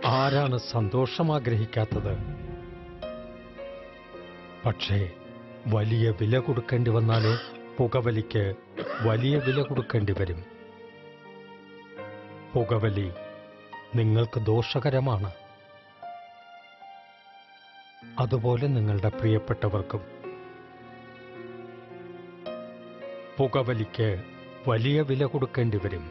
ആരാണ് സന്തോഷം ആഗ്രഹിക്കാത്തത് പക്ഷേ വലിയ വില കൊടുക്കേണ്ടി വന്നാലോ പുകവലിക്ക് വലിയ വില കൊടുക്കേണ്ടി വരും പുകവലി നിങ്ങൾക്ക് ദോഷകരമാണ് അതുപോലെ നിങ്ങളുടെ പ്രിയപ്പെട്ടവർക്കും പുകവലിക്ക് വലിയ വില കൊടുക്കേണ്ടി വരും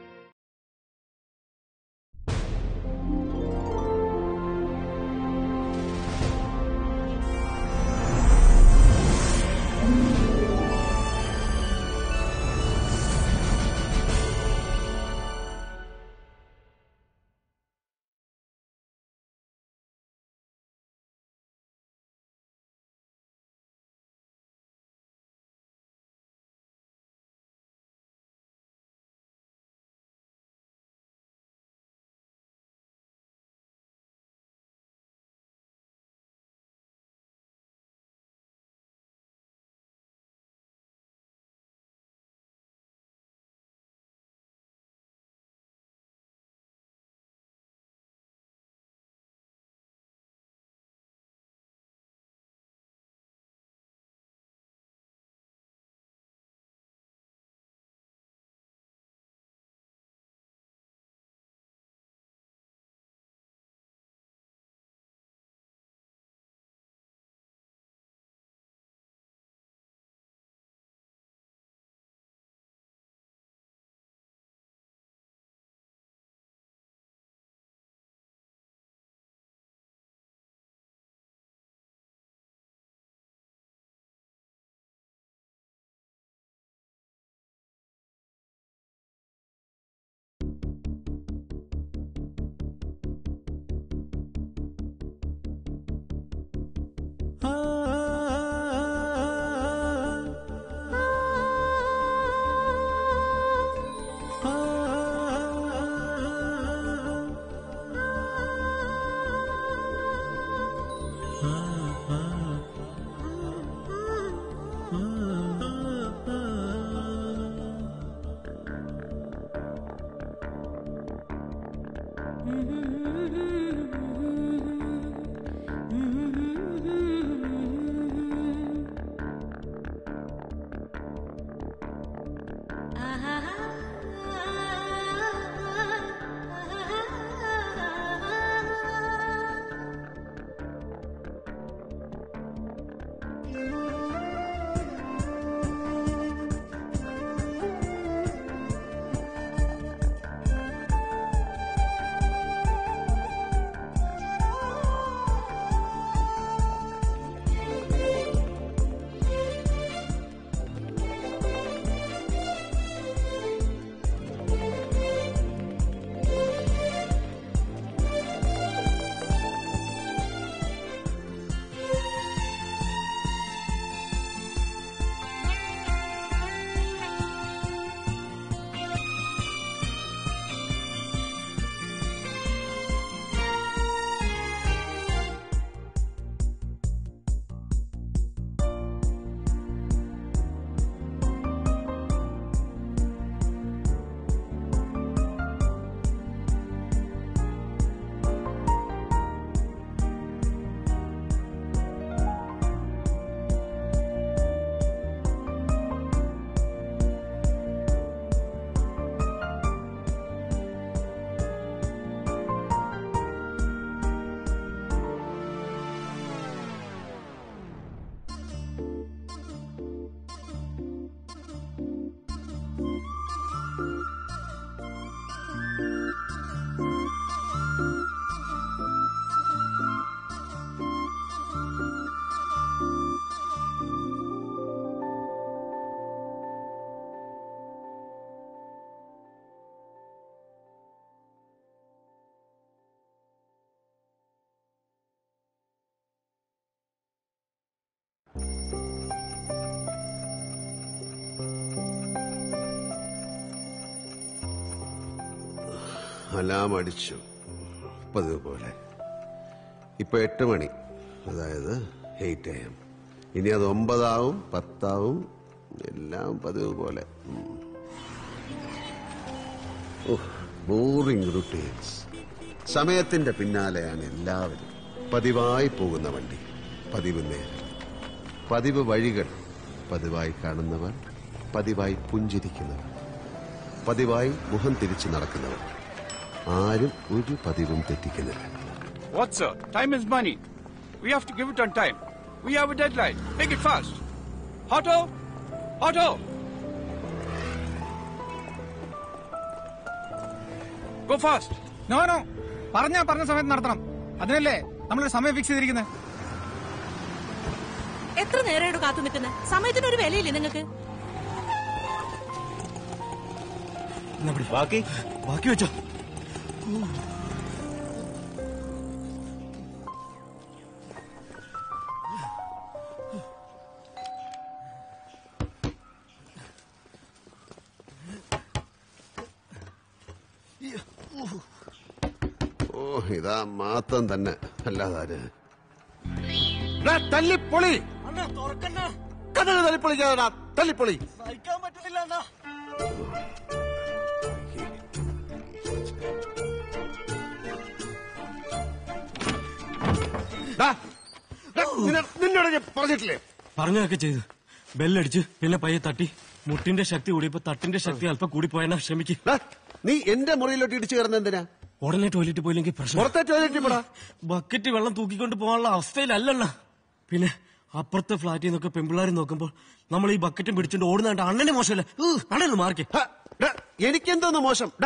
അലാം അടിച്ചു പതിവ് പോലെ ഇപ്പൊ എട്ട് മണി അതായത് എയ്റ്റ് എ എം ഇനി അത് ഒമ്പതാവും പത്താവും എല്ലാം പതിവ് പോലെ ബോറിംഗ് റുട്ടീൻസ് സമയത്തിന്റെ പിന്നാലെയാണ് എല്ലാവരും പതിവായി പോകുന്ന വണ്ടി പതിവ് നേരം പതിവ് വഴികൾ പതിവായി കാണുന്നവർ പതിവായി പുഞ്ചിരിക്കുന്നവർ പതിവായി മുഖം തിരിച്ചു നടക്കുന്നവർ ആരും ഒരു പതിവും തെറ്റിക്കുന്നില്ല What, sir? Time is money. We have to give it on time. We have a deadline. Make it fast. Otto? Otto? Go fast. No no പറഞ്ഞാ പറഞ്ഞ സമയത്ത് നടത്തണം അതിനല്ലേ നമ്മളൊരു സമയം ഫിക്സ് ചെയ്തിരിക്കുന്നത് എത്ര നേരമായിട്ട് കാത്തു നിൽക്കുന്നത് സമയത്തിന് ഒരു വിലയില്ലേ നിങ്ങൾക്ക് ബാക്കി ബാക്കി വെച്ചോ ഓ ഇതാ മാത്രം തന്നെ അല്ലാതാര് തല്ലിപ്പൊളി കഥകൾ തല്ലിപ്പൊളിക്കാതാ തല്ലിപ്പൊളി ഡാ, ഡാ, നിന്നെ- നിന്നോട് ഞാൻ പറഞ്ഞിട്ടില്ലേ പറഞ്ഞതൊക്കെ ചെയ്തു ബെല്ലടിച്ച് പിന്നെ പയ്യെ തട്ടി മുട്ടിന്റെ ശക്തി കൂടിയപ്പോ തട്ടിന്റെ ശക്തി അല്പം കൂടിപ്പോയെന്നാ ക്ഷമിക്ക് ഡാ, നീ എന്റെ മുറിയിലോട്ട് ഇടിച്ചു കയറുന്ന എന്തിനാ ഉടനെ ടോയ്ലറ്റ് പോയില്ലെങ്കിൽ പ്രശ്നം പുറത്തെ ടോയ്ലറ്റിൽ പോടാ ബക്കറ്റ് വെള്ളം തൂക്കിക്കൊണ്ട് പോകാനുള്ള അവസ്ഥയിലല്ലണ്ണ പിന്നെ അപ്പുറത്തെ ഫ്ലാറ്റിൽ നിന്നൊക്കെ പെമ്പിള്ളാർ നോക്കുമ്പോൾ നമ്മൾ ഈ ബക്കറ്റും പിടിച്ചോണ്ട് ഓടുന്നതാണ്ട് അണ്ണന്റെ മോശമല്ലേ അണ്ണന് മാർക്കേ ഹ, ഡാ, എനിക്കെന്തോന്ന് മോശം ഡാ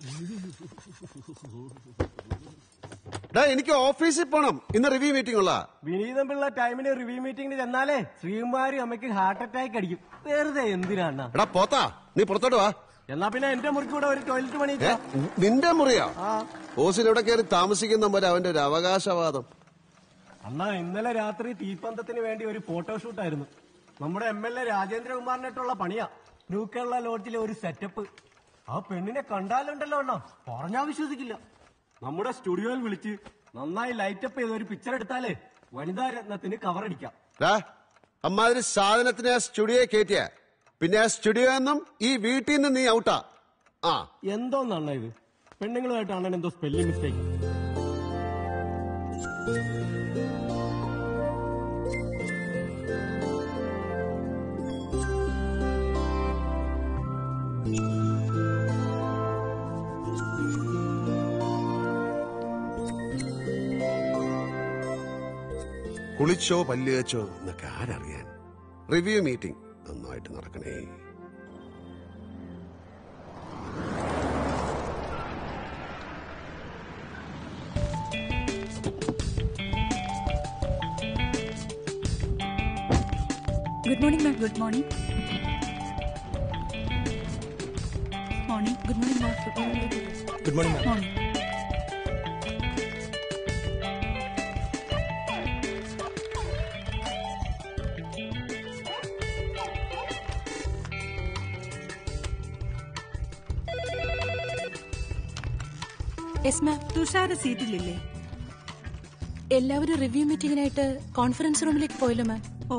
ഡാ എനിക്ക് ഓഫീസിൽ പോണം ഇന്ന് റിവ്യൂ മീറ്റിംഗ് ഉള്ള വിനീതം പിള്ള ടൈമിന് റിവ്യൂ മീറ്റിംഗിന് ചെന്നാലേ ശ്രീകുമാരി അമ്മയ്ക്ക് ഹാർട്ട് അറ്റാക്ക് അടിക്കും വെറുതെ എന്തിനാ അണ്ണ എടാ പോത്താ നീ പുറത്തോട്ട് വാ എന്നാ പിന്നെ എന്റെ മുറിക്ക് കൂടെ ഒരു ടോയ്ലറ്റ് ഏ, പണിയിച്ചാ നിന്റെ മുറിയാ ഓസിലൂടെ കയറി താമസിക്കുന്ന പോലെ അവന്റെ ഒരു അവകാശവാദം അണ്ണാ ഇന്നലെ രാത്രി തീപ്പന്തത്തിന് വേണ്ടി ഒരു ഫോട്ടോഷൂട്ട് ആയിരുന്നു നമ്മുടെ എം എൽ എ രാജേന്ദ്രകുമാറിനായിട്ടുള്ള പണിയാ ന്യൂ കേരള ലോഡ്ജിലെ ഒരു സെറ്റപ്പ് ആ പെണ്ണിനെ കണ്ടാലുണ്ടല്ലോ അണ്ണാ പറഞ്ഞാ വിശ്വസിക്കില്ല നമ്മുടെ സ്റ്റുഡിയോയിൽ വിളിച്ച് നന്നായി ലൈറ്റപ്പ് ചെയ്ത ഒരു പിക്ചർ എടുത്താലേ വനിതാ രത്നത്തിന് കവർ അടിക്കാം ഡാ അമ്മാതിരി സാധനത്തിനെ ആ സ്റ്റുഡിയോ കയറ്റിയ പിന്നെ ആ സ്റ്റുഡിയോ എന്നും ഈ വീട്ടിൽ നിന്ന് നീ ഔട്ടാ ആ എന്തോന്നണ്ണ ഇത് പെണ്ണുങ്ങളുമായിട്ട് അണ്ണൻ എന്തോ സ്പെല്ലിംഗ് മിസ്റ്റേക്ക് കുളിച്ചോ പല്ല് വെച്ചോ എന്നൊക്കെ ആരറിയാൻ റിവ്യൂ മീറ്റിംഗ് നന്നായിട്ട് നടക്കണേ good morning ma'am good morning morning good morning ma'am good morning good morning ma'am morning yes ma'am Thushara സീറ്റിലില്ലേ എല്ലാവരും റിവ്യൂ മീറ്റിംഗിനായിട്ട് കോൺഫറൻസ് റൂമിലേക്ക് പോയല്ലോ മാം ഓ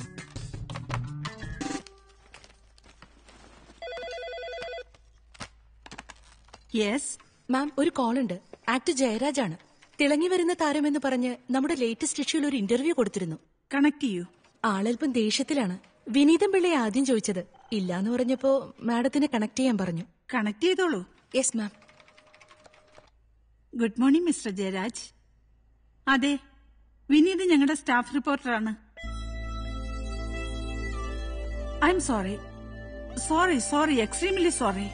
യെസ് മാം ഒരു കോൾ ഉണ്ട് ആക്ടർ ജയരാജ് ആണ് തിളങ്ങി വരുന്ന താരമെന്ന് പറഞ്ഞ് നമ്മുടെ ലേറ്റസ്റ്റ് ഇഷ്യൂയിൽ ഒരു ഇന്റർവ്യൂ കൊടുത്തിരുന്നു കണക്ട് ചെയ്യൂ ആളല്പം ദേഷ്യത്തിലാണ് വിനീതം പിള്ളയെ ആദ്യം ചോദിച്ചത് ഇല്ലാന്ന് പറഞ്ഞപ്പോ മാഡത്തിനെ കണക്ട് ചെയ്യാൻ പറഞ്ഞു കണക്ട് ചെയ്തോളൂ yes ma'am good morning mister Jayaraj അതെ വിനീത് ഞങ്ങളുടെ സ്റ്റാഫ് റിപ്പോർട്ടറാണ് I'm sorry sorry sorry extremely sorry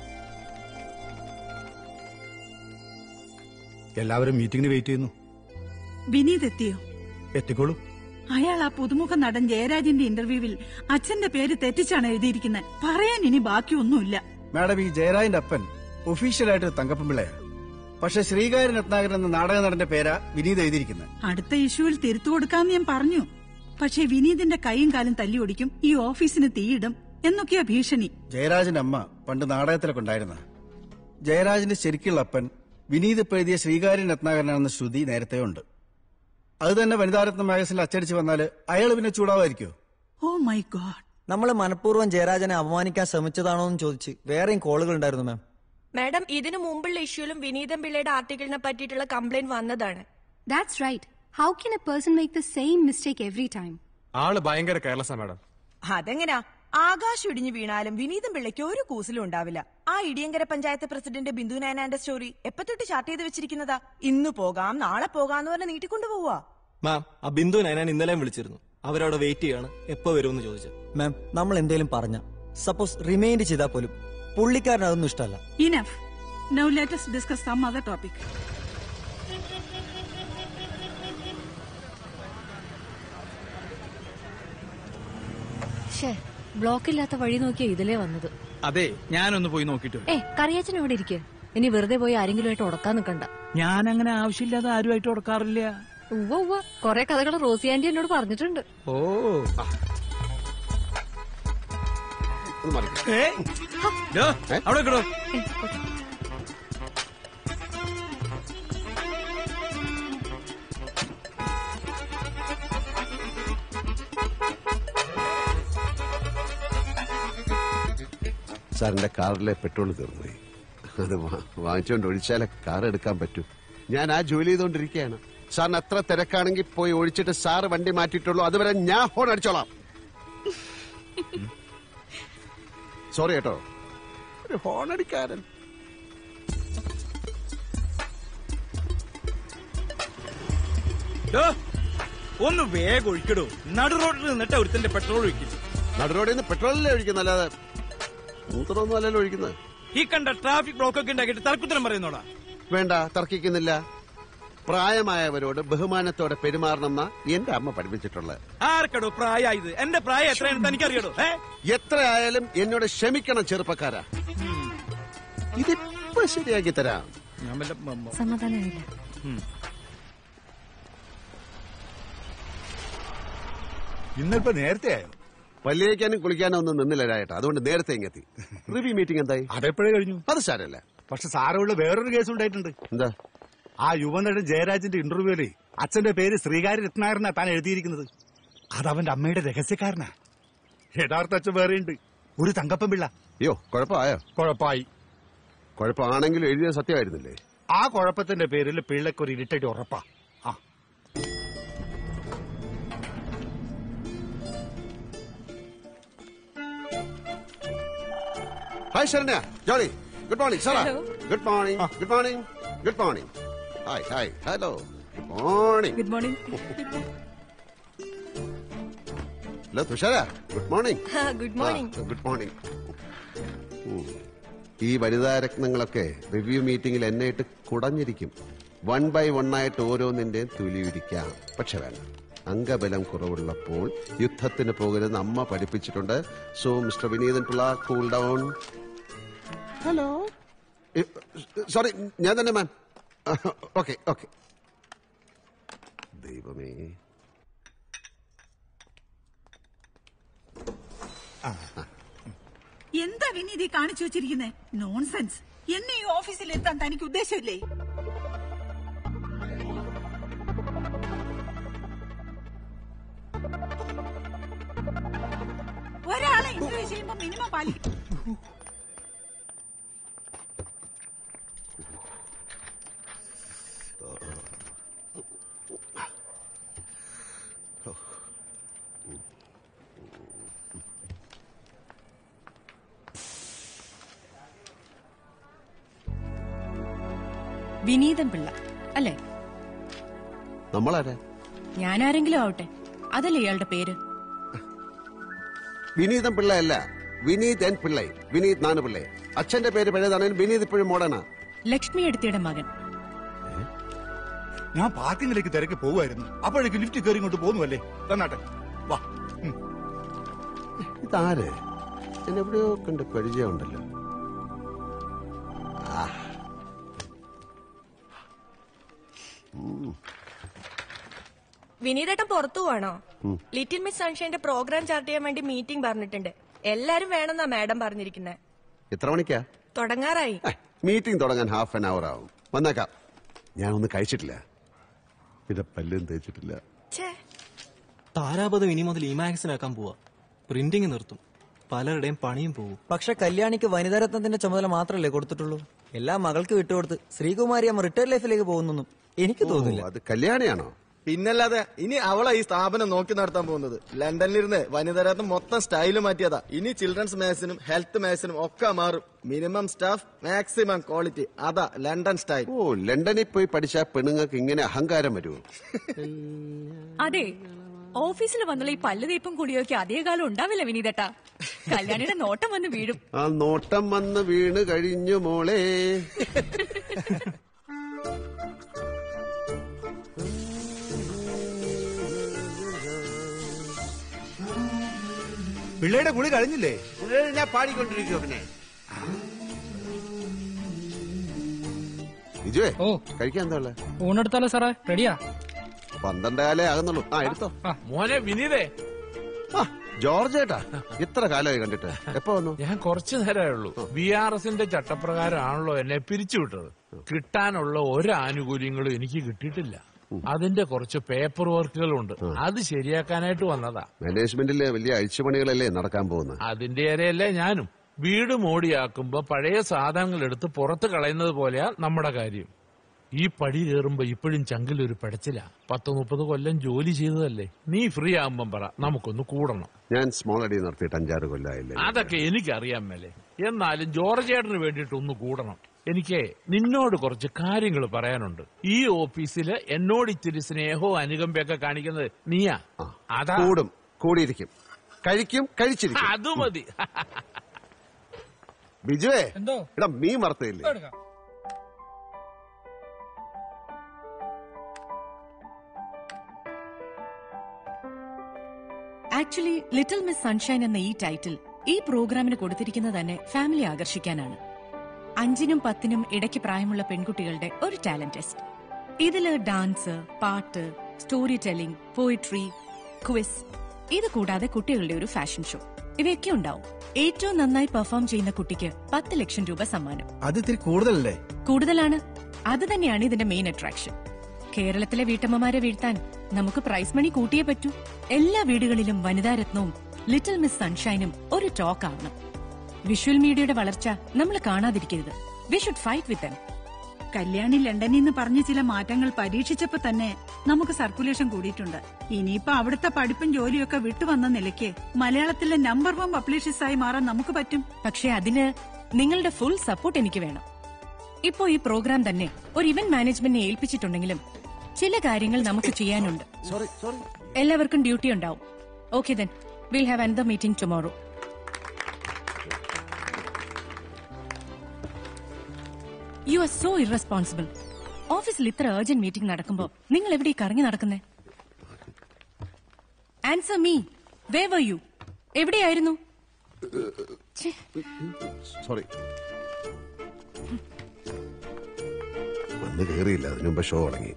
എല്ലാവരും മീറ്റിംഗിന് വെയിറ്റ് ചെയ്യുന്നു വിനീത് എത്തിയോ എത്തിക്കോളൂ അയാൾ ആ പുതുമുഖ നടൻ ജയരാജിന്റെ ഇന്റർവ്യൂവിൽ അച്ഛന്റെ പേര് തെറ്റിച്ചാണ് എഴുതിയിരിക്കുന്നത് പറയാൻ ഇനി ബാക്കിയൊന്നുമില്ല മാഡം ഈ ജയരാജന്റെ അപ്പൻ ഒഫീഷ്യലായിട്ട് തങ്കപ്പൻ പിള്ളയാണ് പക്ഷെ ശ്രീകാര്യൻ രത്നാകരൻ എന്ന നാടക നടന്റെ പേരാ വിനീത് എഴുതിയിരിക്കുന്നത് അടുത്ത ഇഷ്യൂവിൽ തിരുത്തു കൊടുക്കാന്ന് ഞാൻ പറഞ്ഞു പക്ഷേ വിനീതിന്റെ കൈയും കാലും തല്ലി ഒടിക്കും ഈ ഓഫീസിന് തീയിടും എന്നൊക്കെയാ ഭീഷണി ജയരാജന്റെ അമ്മ പണ്ട് നാടകത്തിലൊക്കെ ഉണ്ടായിരുന്ന ജയരാജന്റെ ശരിക്കുള്ള അപ്പൻ വിനീത് ഇപ്പൊ എഴുതിയ ശ്രീകാര്യൻ രത്നാകരനാണെന്ന ശ്രുതി നേരത്തെ ഉണ്ട് അത് തന്നെ വനിതാരത്ന മാഗസിനിൽ അച്ചടിച്ച് വന്നാൽ അയാൾ പിന്നെ ചൂടാവായിരിക്കോ ഓ മൈ ഗോഡ് നമ്മൾ മനഃപൂർവ്വം ജയരാജനെ അപമാനിക്കാൻ ശ്രമിച്ചതാണോ എന്ന് ചോദിച്ച് വേറെയും കോളുകൾ ഉണ്ടായിരുന്നു മാം മാഡം ഇതിനു മുമ്പുള്ള ഇഷ്യൂലും വിനീതൻ പിള്ളയുടെ ആർട്ടിക്കിളിനെ പറ്റിയിട്ടുള്ള കംപ്ലൈന്റ് വന്നതാണ് That's right. How can a person make the same mistake every time? ആള് ഭയങ്കര കെയർലെസ്സാ മാഡം അതെങ്ങനാ ആകാശം ഇടിഞ്ഞു വീണാലും വിനീതം പിള്ളയ്ക്ക് ഒരു കൂസലും ഉണ്ടാവില്ല ആ ഇടിയങ്കര പഞ്ചായത്ത് പ്രസിഡന്റ് ബിന്ദു നായനാന്റെ സ്റ്റോറി എപ്പോ തൊട്ട് ചാർട്ട് ചെയ്ത് വെച്ചിരിക്കുന്നതാ ഇന്ന് പോകാം നാളെ പോകാന്ന് പറഞ്ഞ് നീട്ടിക്കൊണ്ടു പോവാ മാം ആ ബിന്ദു ഞാൻ ഇന്നലെയും വിളിച്ചിരുന്നു അവരവിടെ വെയിറ്റ് ചെയ്യാണ് എപ്പോ വരുമെന്ന് ചോദിച്ചു മാം നമ്മൾ എന്തേലും പറഞ്ഞ സപ്പോസ് റിമൈൻഡ് ചെയ്താൽ പോലും പുള്ളിക്കാരൻ അതൊന്നും ഇഷ്ടമല്ല enough now let's discuss some other topic ഷേ ബ്ലോക്കില്ലാത്ത വഴി നോക്കിയാ ഇതിലേ വന്നത് അതെ ഞാനൊന്ന് പോയി നോക്കിട്ട് ഏ കറിയാച്ചൻ അവിടെ ഇരിക്കെ ഇനി വെറുതെ പോയി ആരെങ്കിലുമായിട്ട് ഉടക്കാൻ നിൽക്കണ്ട ഞാൻ അങ്ങനെ ആവശ്യമില്ലാതെ ആരുമായിട്ട് ഉടക്കാറില്ല ഉവ്വ ഉവ്വ കൊറേ കഥകൾ റോസി ആന്റി എന്നോട് പറഞ്ഞിട്ടുണ്ട് ഓ ഒന്ന് മാറി. അവിടെ കിടോ സാറിന്റെ കാറിലെ പെട്രോൾ തീർന്നുപോയി അത് വാ- വാങ്ങിച്ചുകൊണ്ട് ഒഴിച്ചാലേ കാർ എടുക്കാൻ പറ്റൂ ഞാൻ ആ ജോലി ചെയ്തുകൊണ്ടിരിക്കുകയാണ് സാറിന് അത്ര തിരക്കാണെങ്കിൽ പോയി ഒഴിച്ചിട്ട് സാറ് വണ്ടി മാറ്റിയിട്ടുള്ളൂ അതുവരെ ഞാൻ ഹോൺ അടിച്ചോളാം സോറി കേട്ടോ ഒരു ഹോൺ അടിക്കാരൻ ഒന്ന് വേഗം ഒഴിക്കടോ നടു റോഡിൽ നിന്നിട്ട് ഒരുത്തന്റെ പെട്രോൾ ഒഴിക്കും നടുറോഡിൽ നിന്ന് പെട്രോളല്ലേ ഒഴിക്കുന്നത് അല്ലാതെ മൂത്രമൊന്നും അല്ലല്ലോ ഒഴിക്കുന്നത് ഈ കണ്ട ട്രാഫിക് ബ്ലോക്ക് ഒക്കെ ഉണ്ടാക്കിയിട്ട് തർക്കുത്തരം പറയുന്നോടാ വേണ്ട തർക്കിക്കുന്നില്ല പ്രായമായവരോട് ബഹുമാനത്തോടെ പെരുമാറണം എന്നാ എന്റെ അമ്മ പഠിപ്പിച്ചിട്ടുള്ളത് ആർക്കടോ പ്രായമായത് എന്റെ പ്രായം എത്രയാണെന്ന് തനിക്കറിയടോ ഏ എത്രയായാലും എന്നോട് ക്ഷമിക്കണം ചെറുപ്പക്കാരാ ഇതിപ്പോ ശരിയാക്കി തരാം ഞാൻ വല്ല മ- മ- സമാധാനമായില്ല ഇന്നിപ്പോ നേരത്തെ ആയോ പല്ലിയേക്കാനും കുളിക്കാനും ഒന്നും നിന്നില്ല രായേട്ടാ അതുകൊണ്ട് നേരത്തെ ഇങ്ങെത്തി റിവ്യൂ മീറ്റിംഗ് എന്തായി അതെപ്പോഴേ കഴിഞ്ഞു അത് സാരല്ല പക്ഷെ സാരമുള്ള വേറൊരു കേസ് ഉണ്ടായിട്ടുണ്ട് എന്താ ആ യുവനടൻ ജയരാജന്റെ ഇന്റർവ്യൂവില് അച്ഛന്റെ പേര് ശ്രീകാര്യ രത്നാകരനാ താൻ എഴുതിയിരിക്കുന്നത് അത് അവന്റെ അമ്മയുടെ രഹസ്യക്കാരനാ യഥാർത്ഥ അച്ഛൻ വേറെയുണ്ട് ഒരു തങ്കപ്പൻ പിള്ള അയ്യോ കുഴപ്പമായോ കുഴപ്പമായി കുഴപ്പമാണെങ്കിലും എഴുതിയ സത്യമായിരുന്നില്ലേ ആ കുഴപ്പത്തിന്റെ പേരിൽ പിള്ളയ്ക്ക് ഒരു ഇരിട്ടടി ഉറപ്പാ ആ hi Saranya Jolly good morning സാറാ Hello. Good morning good morning good morning hi hi hello good morning good morning hello Thushara good morning good morning good morning ഈ വനിതാ രത്നങ്ങളൊക്കെ റിവ്യൂ മീറ്റിംഗിൽ എന്നെ ഇട്ട് കുടഞ്ഞിരിക്കും വൺ ബൈ വൺ ആയിട്ട് ഓരോന്നിന്റെയും തുലിയിരിക്കാം പക്ഷെ വേണ്ട അംഗബലം കുറവുള്ളപ്പോൾ യുദ്ധത്തിന് പോകരുത് അമ്മ പഠിപ്പിച്ചിട്ടുണ്ട് so mister Vineethan Pillai cool down hello sorry ഞാൻ തന്നെ മാം ഓക്കെ ഓക്കെ ദൈവമേ എന്താ വിനീതി കാണിച്ചു വെച്ചിരിക്കുന്നേ നോൺസെൻസ് എന്നെ ഈ ഓഫീസിൽ എത്താൻ തനിക്ക് ഉദ്ദേശമില്ലേ ഒരാളെ ഇന്റർവ്യൂ ചെയ്യുമ്പോ മിനിമം പാലിക്കും വിനീതൻ പിള്ള അല്ലേ നമ്മളാരാ ഞാൻ ആരെങ്കിലും ആവട്ടെ അതല്ലേ ഇയാളുടെ പേര് വിനീതൻ പിള്ളയല്ല വിനീത് എൻ പിള്ളൈ വിനീത് നാണ് പിള്ളൈ അച്ഛന്റെ പേര് പഴയതാണെങ്കിലും വിനീത് ഇപ്പോഴും മോഡേണാ ലക്ഷ്മി എടുത്തിയുടെ മകൻ ഞാൻ പാർക്കിങ്ങിലേക്ക് തിരക്ക് പോവായിരുന്നു അപ്പോഴേക്ക് ലിഫ്റ്റ് കയറി ഇങ്ങോട്ട് പോന്നുവല്ലേ തന്നാട്ടെ വാ ഉം. ഇതാര് ഞാൻ എവിടെയോ കണ്ട് പരിചയമുണ്ടല്ലോ ആ. ഉം. വിനീതേട്ടൻ പുറത്തു പോവാണോ ഉം. ലിറ്റിൽ മിസ് സൺഷൈന്റെ പ്രോഗ്രാം ചാർട്ട് ചെയ്യാൻ വേണ്ടി മീറ്റിംഗ് പറഞ്ഞിട്ടുണ്ട് എല്ലാരും വേണമെന്നാ മാഡം പറഞ്ഞിരിക്കുന്നത് എത്ര മണിക്കാ തുടങ്ങാറായി മീറ്റിംഗ് തുടങ്ങാൻ ഹാഫ് ആൻ അവർ ആവും വന്നേക്കാം ഞാൻ ഒന്നും കഴിച്ചിട്ടില്ല പിന്നെ പല്ലും തേച്ചിട്ടില്ല ഛേ താരാപഥം ഇനി മുതൽ ഈ മാഗസിനാക്കാൻ പോവാ പ്രിന്റിംഗ് നിർത്തും പലരുടെയും പണിയും പോകും പക്ഷെ കല്യാണിക്ക് വനിതാരത്നത്തിന്റെ ചുമതല മാത്രമല്ലേ കൊടുത്തിട്ടുള്ളൂ എല്ലാം മകൾക്ക് വിട്ടുകൊടുത്ത് ശ്രീകുമാരി അമ്മ റിട്ടയർ ലൈഫിലേക്ക് പോകുന്നൊന്നും എനിക്ക് തോന്നുന്നില്ല അത് കല്യാണിയാണോ പിന്നല്ലാതെ ഇനി അവളാ ഈ സ്ഥാപനം നോക്കി നടത്താൻ പോകുന്നത് ലണ്ടനിലിരുന്ന് വനിതരത്നം മൊത്തം സ്റ്റൈല് മാറ്റിയതാ ഇനി ചിൽഡ്രൻസ് മാത്സിനും ഹെൽത്ത് മാത്സിനും ഒക്കെ മാറും മിനിമം സ്റ്റാഫ് മാക്സിമം ക്വാളിറ്റി അതാ ലണ്ടൻ സ്റ്റൈൽ ഓ ലണ്ടനിൽ പോയി പഠിച്ച പെണ്ണുങ്ങൾക്ക് ഇങ്ങനെ അഹങ്കാരം വരുമോ അതെ ഓഫീസിൽ വന്നുള്ള ഈ പല്ല് തേപ്പും കുടിയൊക്കെ അധികകാലം ഉണ്ടാവില്ല വിനീതട്ടാ കല്യാണിയുടെ നോട്ടം വന്ന് വീഴും ആ നോട്ടം വന്ന് വീണ് കഴിഞ്ഞു മോളെ പിള്ളയുടെ കുളി കഴിഞ്ഞില്ലേ ഞാൻ പാടിക്കൊണ്ടിരിക്കുവോ പിന്നെ വിജുവേ ഓ കഴിക്കാൻ എന്താ ഉള്ളെ? ഊണെടുത്താലോ സാറേ റെഡിയാ പന്ത്രണ്ട് കാലേ ആകുന്നുള്ളൂ ആ എടുത്തോ മോനെ വിനീതേ ജോർജ് ഏട്ടാ ഇത്ര കാലമായി കണ്ടിട്ട് എപ്പോ വന്നു ഞാൻ കുറച്ചു നേരമേ ഉള്ളൂ ബി ആർ എസിന്റെ ചട്ടപ്രകാരമാണല്ലോ എന്നെ പിരിച്ചുവിട്ടത് കിട്ടാനുള്ള ഒരു ആനുകൂല്യങ്ങളും എനിക്ക് കിട്ടിയിട്ടില്ല അതിന്റെ കുറച്ച് പേപ്പർ വർക്കുകളുണ്ട് അത് ശരിയാക്കാനായിട്ട് വന്നതാ മാനേജ്മെന്റിലെ വലിയ അഴിച്ചുപണികളല്ലേ നടക്കാൻ പോകുന്നത് അതിന്റെ ഇരയല്ലേ ഞാനും വീട് മോടിയാക്കുമ്പോ പഴയ സാധനങ്ങൾ എടുത്ത് പുറത്ത് കളയുന്നത് പോലെയാ നമ്മുടെ കാര്യം ഈ പടി കയറുമ്പോ ഇപ്പോഴും ചങ്കിലൊരു പടച്ചില പത്ത് മുപ്പത് കൊല്ലം ജോലി ചെയ്തതല്ലേ നീ ഫ്രീ ആകുമ്പം പറ നമുക്കൊന്ന് കൂടണം ഞാൻ സ്മോൾ അടി നടത്തിയിട്ട് അഞ്ചാറ് കൊല്ലായില്ലേ അതൊക്കെ എനിക്കറിയാൻ മേലെ എന്നാലും ജോർജേട്ടന് വേണ്ടിയിട്ട് ഒന്ന് കൂടണം എനിക്ക് നിന്നോട് കുറച്ച് കാര്യങ്ങൾ പറയാനുണ്ട് ഈ ഓഫീസില് എന്നോട് ഇത്തിരി സ്നേഹവും അനുകമ്പയൊക്കെ കാണിക്കുന്നത് നീയാ അതാ കൂടും കൂടിയിരിക്കും കഴിക്കും കഴിച്ചിരിക്കും അത് മതി ബിജുവേ എന്തോ എടാ മീൻ വറുത്തയില്ലേ എടുക്കാം ആക്ച്വലി ലിറ്റിൽ മിസ് സൺഷൈൻ എന്ന ഈ ടൈറ്റിൽ ഈ പ്രോഗ്രാമിന് കൊടുത്തിരിക്കുന്നത് തന്നെ ഫാമിലി ആകർഷിക്കാനാണ് അഞ്ചിനും പത്തിനും ഇടയ്ക്ക് പ്രായമുള്ള പെൺകുട്ടികളുടെ ഒരു ടാലന്റ് ടെസ്റ്റ് ഇതില് ഡാൻസ് പാട്ട് സ്റ്റോറി ടെല്ലിംഗ് പോയിട്രി ക്വിസ് ഇത് കൂടാതെ കുട്ടികളുടെ ഒരു ഫാഷൻ ഷോ ഇവയൊക്കെ ഉണ്ടാവും ഏറ്റവും നന്നായി പെർഫോം ചെയ്യുന്ന കുട്ടിക്ക് പത്ത് ലക്ഷം രൂപ സമ്മാനം അത് ഇത്തിരി കൂടുതലല്ലേ കൂടുതലാണ് അത് തന്നെയാണ് ഇതിന്റെ മെയിൻ അട്രാക്ഷൻ കേരളത്തിലെ വീട്ടമ്മമാരെ വീഴ്ത്താൻ നമുക്ക് പ്രൈസ് മണി കൂട്ടിയേ പറ്റൂ എല്ലാ വീടുകളിലും വനിതാരത്നവും ലിറ്റിൽ മിസ് സൺഷൈനും ഒരു ടോക്ക് ആവണം വിഷ്വൽ മീഡിയയുടെ വളർച്ച നമ്മൾ കാണാതിരിക്കരുത് we should fight with them Kalyani ലണ്ടനിൽ നിന്ന് പറഞ്ഞ ചില മാറ്റങ്ങൾ പരീക്ഷിച്ചപ്പോ തന്നെ നമുക്ക് സർക്കുലേഷൻ കൂടിയിട്ടുണ്ട് ഇനിയിപ്പോ അവിടുത്തെ പഠിപ്പും ജോലിയൊക്കെ വിട്ടുവന്ന നിലയ്ക്ക് മലയാളത്തിലെ നമ്പർ വൺ പബ്ലിഷിസ്റ്റ് ആയി മാറാൻ നമുക്ക് പറ്റും പക്ഷെ അതിന് നിങ്ങളുടെ ഫുൾ സപ്പോർട്ട് എനിക്ക് വേണം ഇപ്പോ ഈ പ്രോഗ്രാം തന്നെ ഒരു ഇവന്റ് മാനേജ്മെന്റിനെ ഏൽപ്പിച്ചിട്ടുണ്ടെങ്കിലും ചില കാര്യങ്ങൾ നമുക്ക് ചെയ്യാനുണ്ട് സോറി സോറി എല്ലാവർക്കും ഡ്യൂട്ടി ഉണ്ടാവും okay then will have another meeting tomorrow you are so irresponsible ഓഫീസിൽ ഇത്ര അർജന്റ് മീറ്റിംഗ് നടക്കുമ്പോ നിങ്ങൾ എവിടെ ഈ കറങ്ങി നടക്കുന്നേ answer me where were you എവിടെയായിരുന്നു സോറി വന്ന് കയറിയില്ല അതിനു മുമ്പ് ഷോ തുടങ്ങി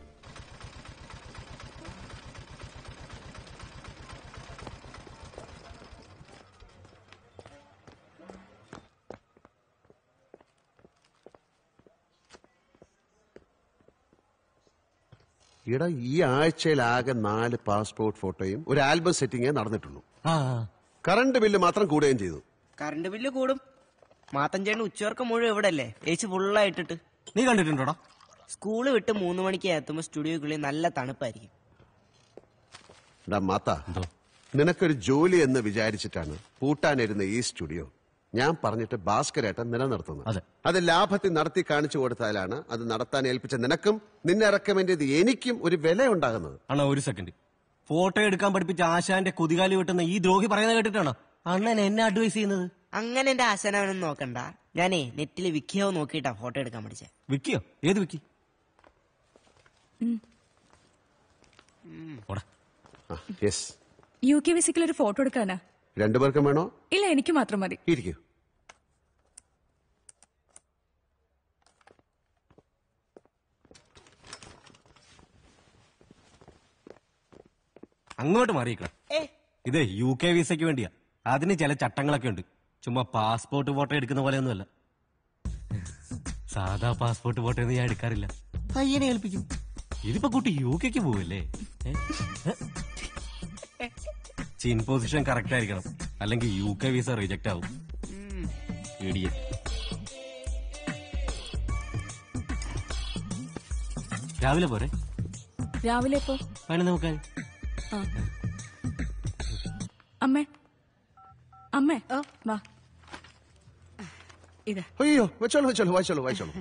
ഇടാ ഈ ആഴ്ചയിൽ ആകെ നാല് പാസ്പോർട്ട് ഫോട്ടോയും ഒരു ആൽബം സെറ്റിംഗേ നടന്നിട്ടുള്ളൂ കറണ്ട് ബില്ല് മാത്രം കൂടുകയും ചെയ്തു കറണ്ട് ബില്ല് കൂടും മാത്തഞ്ചേണ്ട് ഉച്ചവർക്ക് മുഴുവൻ ഇവിടെ അല്ലേ ഏച്ചി ഫുള്ളായിട്ടിട്ട് നീ കണ്ടിട്ടുണ്ടോടാ സ്കൂള് വിട്ട് മൂന്ന് മണിക്ക് എത്തുമ്പോ സ്റ്റുഡിയോക്കുള്ളിൽ നല്ല തണുപ്പായിരിക്കും എടാ മാത്ത നിനക്കൊരു ജോലി എന്ന് വിചാരിച്ചിട്ടാണ് പൂട്ടാനിരുന്ന ഈ സ്റ്റുഡിയോ ഞാൻ പറഞ്ഞിട്ട് ഭാസ്കരേട്ടൻ നിലനിർത്തുന്നത് അത് ലാഭത്തിൽ നടത്തി കാണിച്ചു കൊടുത്താലാണ് അത് നടത്താൻ ഏൽപ്പിച്ച നിനക്കും നിന്നെ റെക്കമെൻഡ് ചെയ്ത് എനിക്കും ഒരു വില ഉണ്ടാകുന്നത് അണ്ണാ ഒരു സെക്കൻഡ് ഫോട്ടോ എടുക്കാൻ പഠിപ്പിച്ച ആശാന്റെ കുതികാലി വെട്ടുന്ന ഈ ദ്രോഹി പറയുന്നത് കേട്ടിട്ടാണോ അണ്ണൻ എന്നെ അഡ്വൈസ് ചെയ്യുന്നത് അങ്ങനെ എന്റെ ആശാനവനൊന്നും നോക്കണ്ട ഞാനേ നെറ്റില് വിക്കിയോ നോക്കിയിട്ടാ ഫോട്ടോ എടുക്കാൻ പഠിച്ചേ വിക്കിയോ ഏത് വിക്കി യെസ് യു കെ വിസിക്കിൽ ഒരു ഫോട്ടോ എടുക്കാനാ രണ്ടുപേർക്കും വേണോ ഇല്ല എനിക്ക് മാത്രം മതി ഇരിക്കൂ അങ്ങോട്ട് മാറിയിക്കണം ഇതേ യു കെ വിസയ്ക്ക് വേണ്ടിയാ അതിന് ചില ചട്ടങ്ങളൊക്കെ ഉണ്ട് ചുമ്മാ പാസ്പോർട്ട് ഫോട്ടോ എടുക്കുന്ന പോലെയൊന്നുമല്ല സാധാ പാസ്പോർട്ട് ഫോട്ടോ ഒന്നും ഞാൻ എടുക്കാറില്ല പയ്യനെ ഏൽപ്പിക്കും ഇതിപ്പോ കുട്ടി യു കെക്ക് പോവല്ലേ ഏ? ഏ? ചിൻ പൊസിഷൻ കറക്റ്റ് ആയിരിക്കണം അല്ലെങ്കിൽ യു കെ വിസ റിജക്ട് ആവും ഇടിയൻ രാവിലെ പോരെ രാവിലെ ഇപ്പോ പതിനൊന്ന് മുക്കാൽ ആ അമ്മേ അമ്മേ വാ ഇത് അയ്യോ വെച്ചോളൂ വെച്ചോളൂ വായിച്ചോളൂ വായിച്ചോളൂ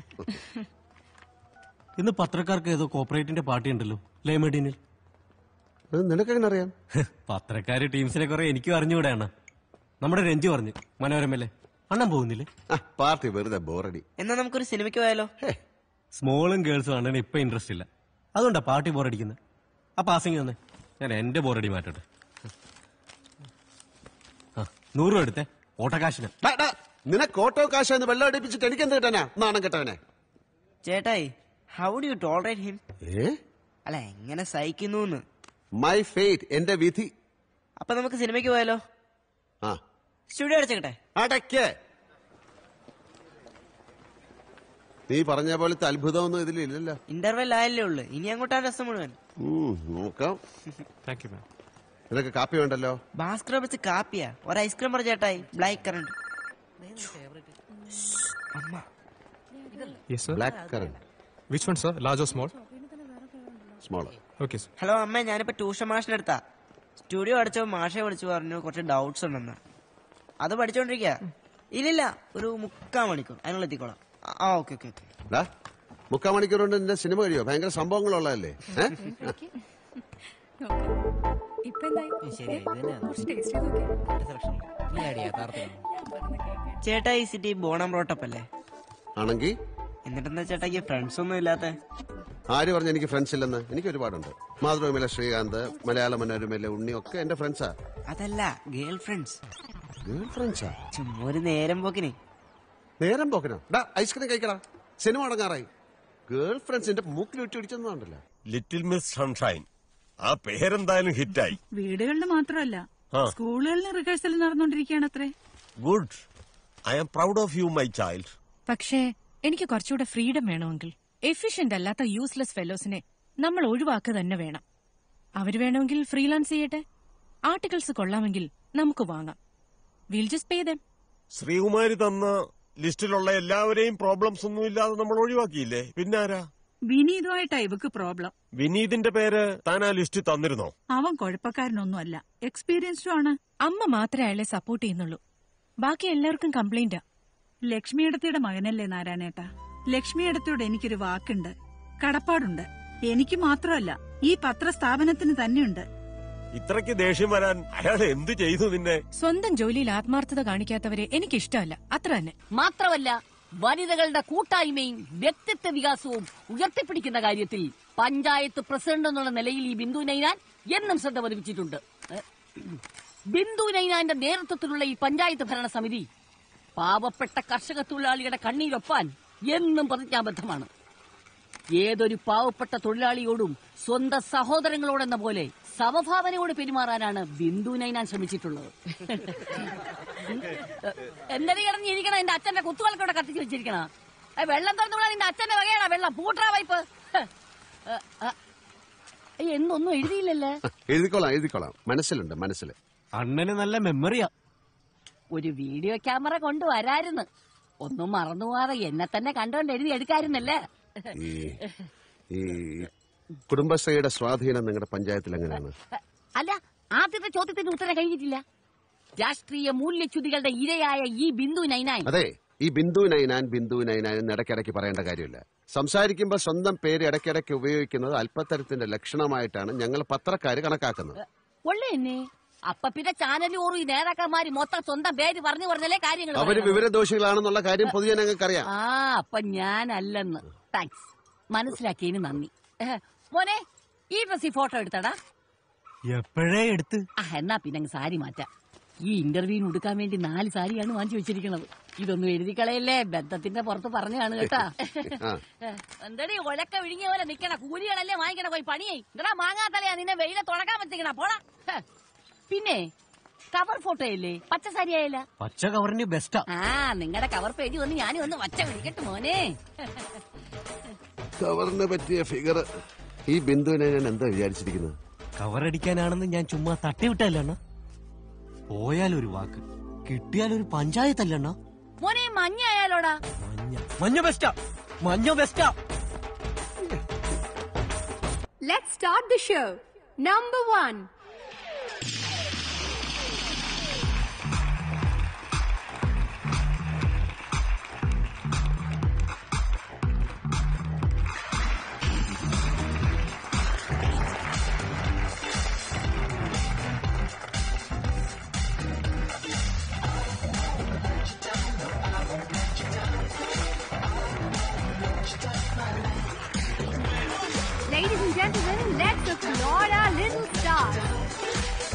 ഇന്ന് പത്രക്കാർക്ക് ഏതോ കോപ്പറേറ്റിന്റെ പാർട്ടി ഉണ്ടല്ലോ ലേമഡീനിൽ നിനക്കെങ്ങനെ അറിയാം പത്രക്കാര് ടീംസിനെ കുറെ എനിക്കും അറിഞ്ഞുകൂടെയാണ് നമ്മുടെ രഞ്ജു പറഞ്ഞു മനോരമല്ലേ അണ്ണൻ പോകുന്നില്ലേ പാർട്ടി വെറുതെ ബോറടി എന്നാ നമുക്കൊരു സിനിമയ്ക്ക് പോയാലോ സ്മോളും ഗേൾസും അണ്ണന് ഇപ്പൊ ഇൻട്രസ്റ്റ് ഇല്ല അതുകൊണ്ടാ പാർട്ടി ബോറടിക്കുന്നത് ആ പാസിംഗ് തന്നെ ഞാൻ എന്റെ ബോറടി മാറ്റട്ടെ ആ നൂറ് രൂപ എടുത്തേ ഓട്ടക്കാശിന് നിനക്ക് ഓട്ടോ കാശ് എന്ന് വെള്ളം അടിപ്പിച്ചിട്ട് എനിക്ക് എന്ത് കിട്ടാനാ നാണം കെട്ടവനെ ചേട്ടായി how do you tolerate him ഏ അല്ല എങ്ങനെ സഹിക്കുന്നു മൈ ഫേറ്റ് എന്റെ വിധി അപ്പൊ നമുക്ക് സിനിമയ്ക്ക് പോയാലോ ആ സ്റ്റുഡിയോ അടച്ചേക്കട്ടെ അടയ്ക്കേ നീ പറഞ്ഞ പോലത്തെ അത്ഭുതമൊന്നും ഇതിലില്ലല്ലോ ഇന്റർവെൽ ആയല്ലേ ഉള്ളു ഇനി അങ്ങോട്ടാ രസം മുഴുവൻ ഉം, നോക്കാം താങ്ക് യു മാം നിനക്ക് കാപ്പി വേണ്ടല്ലോ ഭാസ്കർ വെച്ച് കാപ്പിയാ ഒരു ഐസ്ക്രീം പറ ചേട്ടായി blackcurrant yes sir blackcurrant which one sir large or small small okay sir hello അമ്മ ഞാനിപ്പോ ട്യൂഷൻ മാഷിന്റെ അടുത്താ സ്റ്റുഡിയോ അടച്ചോ മാഷെ വിളിച്ചു പറഞ്ഞു കുറച്ച് ഡൗട്ട്സ് ഉണ്ടെന്ന് അത് പഠിച്ചോണ്ടിരിക്കുക ഇല്ലില്ല ഒരു മുക്കാ മണിക്കൂർ അതിനുള്ള എത്തിക്കോളാം ആ, ആ ഓക്കെ ഓക്കെ ഓക്കെ ഡാ, മുക്കാൽ മണിക്കൂർ കൊണ്ട് നിന്റെ സിനിമ കഴിയോ ഭയങ്കര സംഭവങ്ങളുള്ളതല്ലേ ഏ? ഇപ്പൊ എന്തായി കുറച്ച് ടേസ്റ്റ് ചെയ്ത് നോക്കിയേ ചേട്ടാ ഈ സിറ്റി ബോണം റോട്ടപ്പ് അല്ലേ ആണെങ്കി എന്നിട്ടെന്താ ചേട്ടാ ഫ്രണ്ട്സ് ഒന്നും ഇല്ലാത്ത ആര് പറഞ്ഞു എനിക്ക് ഫ്രണ്ട്സ് ഇല്ലെന്ന് എനിക്ക് ഒരുപാടുണ്ട് മാതൃഭൂമിയിലെ ശ്രീകാന്ത് മലയാള മനോരമയിലെ ഉണ്ണി ഒക്കെ എന്റെ ഫ്രണ്ട്സാ അതല്ല ഗേൾ ഫ്രണ്ട്സ് ഗേൾ ഫ്രണ്ട്സാ ചുമ്മാ ഒരു നേരം പോക്കിന് നേരം പോക്കനോ ഡാ ഐസ്ക്രീം കഴിക്കടാ സിനിമ അടങ്ങാറായി ഗേൾ ഫ്രണ്ട്സിന്റെ മൂക്കിൽ വിട്ട് ഇടിച്ചെന്നുണ്ടല്ലോ ലിറ്റിൽ മിസ് സൺഷൈൻ ആ പേരെന്തായാലും ഹിറ്റായി വീടുകളിൽ മാത്രമല്ല ആ. സ്കൂളുകളിലും റിഹേഴ്സൽ നടന്നുകൊണ്ടിരിക്കുകയാണ് അത്രേ good I am proud of you my child പക്ഷേ എനിക്ക് കുറച്ചുകൂടെ ഫ്രീഡം വേണമെങ്കിൽ എഫിഷ്യന്റ് അല്ലാത്ത യൂസ്ലെസ് ഫെലോസിനെ നമ്മൾ ഒഴിവാക്കുക തന്നെ വേണം അവര് വേണമെങ്കിൽ ഫ്രീലാൻസ് ചെയ്യട്ടെ ആർട്ടിക്കിൾസ് കൊള്ളാമെങ്കിൽ നമുക്ക് വാങ്ങാം will just pay them Sreekumari തന്ന ലിസ്റ്റിലുള്ള എല്ലാവരെയും പ്രോബ്ലംസ് ഒന്നും ഇല്ലാതെ നമ്മൾ ഒഴിവാക്കിയില്ലേ പിന്നെ ആരാ വിനീതുമായിട്ടാ ഇവക്ക് പ്രോബ്ലം വിനീതിന്റെ പേര് താൻ ആ ലിസ്റ്റ് തന്നിരുന്നോ അവൻ കുഴപ്പക്കാരനൊന്നുമല്ല എക്സ്പീരിയൻസ്ഡും ആണ് അമ്മ മാത്രമേ അയാളെ സപ്പോർട്ട് ചെയ്യുന്നുള്ളൂ ബാക്കി എല്ലാവർക്കും കംപ്ലൈന്റാ ലക്ഷ്മിയിടത്തിയുടെ മകനല്ലേ നാരായണേട്ടാ ലക്ഷ്മിയിടത്തോട് എനിക്കൊരു വാക്കുണ്ട് കടപ്പാടുണ്ട് എനിക്ക് മാത്രമല്ല ഈ പത്രസ്ഥാപനത്തിന് തന്നെയുണ്ട് ഇത്രയ്ക്ക് ദേഷ്യം വരാൻ അയാൾ എന്ത് ചെയ്തു നിന്നെ സ്വന്തം ജോലിയിൽ ആത്മാർത്ഥത കാണിക്കാത്തവരെ എനിക്കിഷ്ടമല്ല അത്ര തന്നെ മാത്രമല്ല വനിതകളുടെ കൂട്ടായ്മയും വ്യക്തിത്വ വികാസവും ഉയർത്തിപ്പിടിക്കുന്ന കാര്യത്തിൽ പഞ്ചായത്ത് പ്രസിഡന്റ് എന്നുള്ള നിലയിൽ ഈ ബിന്ദു നൈനാൻ എന്നും ശ്രദ്ധ പതിപ്പിച്ചിട്ടുണ്ട് ഏ? ബിന്ദു നൈനാന്റെ നേതൃത്വത്തിലുള്ള ഈ പഞ്ചായത്ത് ഭരണസമിതി പാവപ്പെട്ട കർഷക തൊഴിലാളിയുടെ കണ്ണീരൊപ്പാൻ എന്നും പ്രതിജ്ഞാബദ്ധമാണ് ഏതൊരു പാവപ്പെട്ട തൊഴിലാളിയോടും സ്വന്തം സഹോദരങ്ങളോടെന്ന പോലെ സമഭാവനയോട് പെരുമാറാനാണ് ബിന്ദു നൈനാൻ ശ്രമിച്ചിട്ടുള്ളത് എന്തിനു കിടന്നിരിക്കണ എന്റെ അച്ഛന്റെ കുത്തുവളക്കോടെ കത്തിച്ച് വെച്ചിരിക്കണ ഏ, വെള്ളം തുറന്നു വിടാൻ നിന്റെ അച്ഛന്റെ വകയാണോ വെള്ളം പൂട്ടാ വൈപ്പ് ഹ്. ഏ, ആ. ഏയ്, എന്നൊന്നും എഴുതിയില്ലല്ലേ എഴുതിക്കോളാം എഴുതിക്കോളാം മനസ്സിലുണ്ട് മനസ്സിൽ അണ്ണന് നല്ല മെമ്മറിയാ ഒരു വീഡിയോ ക്യാമറ കൊണ്ടുവരായിരുന്നു ഒന്നും മറന്നു പോവാതെ എന്നെ തന്നെ കണ്ടുകൊണ്ട് എഴുതി എടുക്കായിരുന്നല്ലേ ഈ ഈ കുടുംബശ്രീയുടെ സ്വാധീനം നിങ്ങളുടെ പഞ്ചായത്തിൽ എങ്ങനെയാണ് അല്ല ആദ്യത്തെ ചോദ്യത്തിന് ഉത്തരം കഴിഞ്ഞിട്ടില്ല രാഷ്ട്രീയ മൂല്യച്യുതികളുടെ ഇരയായ ഈ ബിന്ദു നൈനായി അതെ ഈ ബിന്ദു നൈനാൻ ബിന്ദു നൈനാൻ എന്ന് ഇടയ്ക്കിടയ്ക്ക് പറയേണ്ട കാര്യമില്ല സംസാരിക്കുമ്പോൾ സ്വന്തം പേര് ഇടയ്ക്കിടയ്ക്ക് ഉപയോഗിക്കുന്നത് അല്പത്തരത്തിന്റെ ലക്ഷണമായിട്ടാണ് ഞങ്ങൾ പത്രക്കാര് കണക്കാക്കുന്നത് ഒള്ളേ എന്നെ അപ്പൊ പിന്നെ ചാനൽ ഓറും ഈ നേതാക്കന്മാര് മൊത്തം സ്വന്തം പേര് പറഞ്ഞു പറഞ്ഞല്ലേ കാര്യങ്ങൾ അവര് പറയണത്. വിവരദോഷികളാണെന്നുള്ള കാര്യം പൊതുജനങ്ങൾക്കറിയാം ആ അപ്പൊ ഞാനല്ലെന്ന് താങ്ക്സ് മനസ്സിലാക്കിയതിന് നന്ദി ഏഹ്, മോനെ ഈ ഡ്രസ്സിൽ ഫോട്ടോ എടുത്തടാ എപ്പോഴേ എടുത്ത് ആ എന്നാ പിന്നെ അങ്ങ് സാരി മാറ്റാം ഈ ഇന്റർവ്യൂവിന് ഉടുക്കാൻ വേണ്ടി നാല് സാരിയാണ് വാങ്ങിച്ചു വെച്ചിരിക്കുന്നത് ഇതൊന്നും എഴുതി കളയല്ലേ ബന്ധത്തിന്റെ പുറത്ത് പറഞ്ഞാണ് കേട്ടാ ആ. എന്തടി ഒലക്ക വിഴുങ്ങിയ പോലെ നിക്കണ കൂലികളല്ലേ വാങ്ങിക്കണ പോയി പണിയേ ഇങ്ങടാ മാങ്ങാത്തലയാ നിന്നെ വെയിലെ തുടക്കാൻ വെച്ചിരിക്കണ പോടാ ഹ്. പിന്നെ കവർ ഫോട്ടോ അല്ലേ പച്ച സാരി ആയില്ല പച്ച കവറിന് ബെസ്റ്റാ ആ നിങ്ങളുടെ കവർ പേജ് വന്ന് ഞാനും ഒന്ന് വച്ച വിളിക്കട്ടെ മോനെ കവറിന് പറ്റിയ ഫിഗർ ഈ ബിന്ദുവിനെ ഞാൻ എന്താ വിചാരിച്ചിരിക്കുന്നത് കവറടിക്കാനാണെന്ന് ഞാൻ ചുമ്മാ തട്ടിവിട്ടല്ല പോയാൽ ഒരു വാക്ക് കിട്ടിയാൽ ഒരു പഞ്ചായത്തല്ലണ്ണ മോനെ മഞ്ഞ ആയാലോടാ മഞ്ഞ ബെസ്റ്റാ മഞ്ഞ ബെസ്റ്റാ Let's start the show. Number one. Ladies and gentlemen, let's applaud our little stars.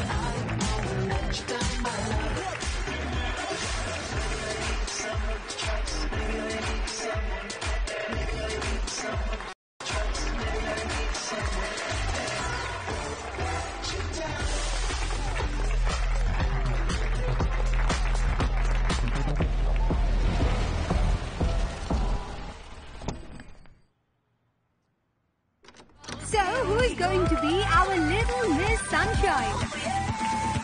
So, who is going to be our little Miss Sunshine?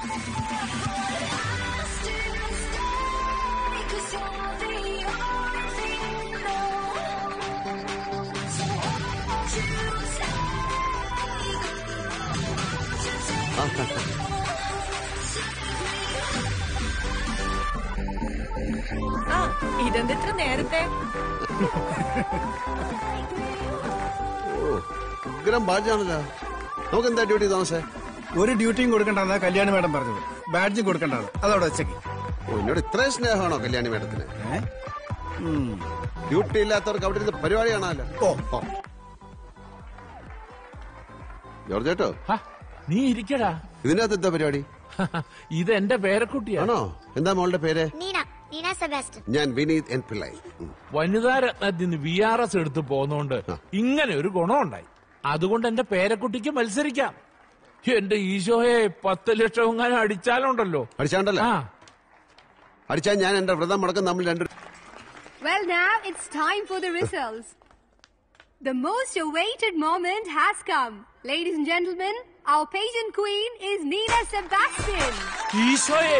ആ ഇതെന്ത് ഇത്ര നേരത്തെ ഓ ഉഗ്രം ബാഡ്ജാണല്ലോ നമുക്ക് എന്താ ഡ്യൂട്ടി തോമസേ ഒരു ഡ്യൂട്ടിയും കൊടുക്കണ്ടെന്നാ കല്യാണി മാഡം പറഞ്ഞത് ബാഡ്ജും കൊടുക്കണ്ടാണ് അതവിടെ വെച്ചേക്ക് ഓ എന്നോട് ഇത്രയും സ്നേഹമാണോ കല്യാണി മേഡത്തിന് ഡ്യൂട്ടി ഇല്ലാത്തവർക്ക് അവിടെ ഇരുന്ന് പരിപാടി കാണാമല്ലോ ഓ ജോർജ് ചേട്ടോ നീ ഇരിക്കടാ ഇതിനകത്ത് എന്താ പരിപാടി ഇത് എന്റെ പേരക്കുട്ടിയാണോ എന്താ മോളുടെ പേര് നീന നീന സെബാസ്റ്റ്യൻ ഞാൻ വിനീത് എൻ പിള്ളൈ ഉം. വനിതാ രത്നത്തിന് വി ആർ എസ് എടുത്ത് പോന്നോണ്ട് ഇങ്ങനെ ഒരു ഗുണമുണ്ടായി അതുകൊണ്ട് എന്റെ പേരക്കുട്ടിക്ക് മത്സരിക്കാം എന്റെ ഈശോയെ പത്ത് ലക്ഷം എങ്ങാനും അടിച്ചാലുണ്ടല്ലോ അടിച്ചാണ്ടല്ലോ അടിച്ചാൽ ഞാൻ എന്റെ വ്രതം മുടക്കം നമ്മൾ രണ്ട് Well, now it's time for the results. The most awaited moment has come. Ladies and gentlemen, our pageant queen is Nina Sebastian. ഈശോയെ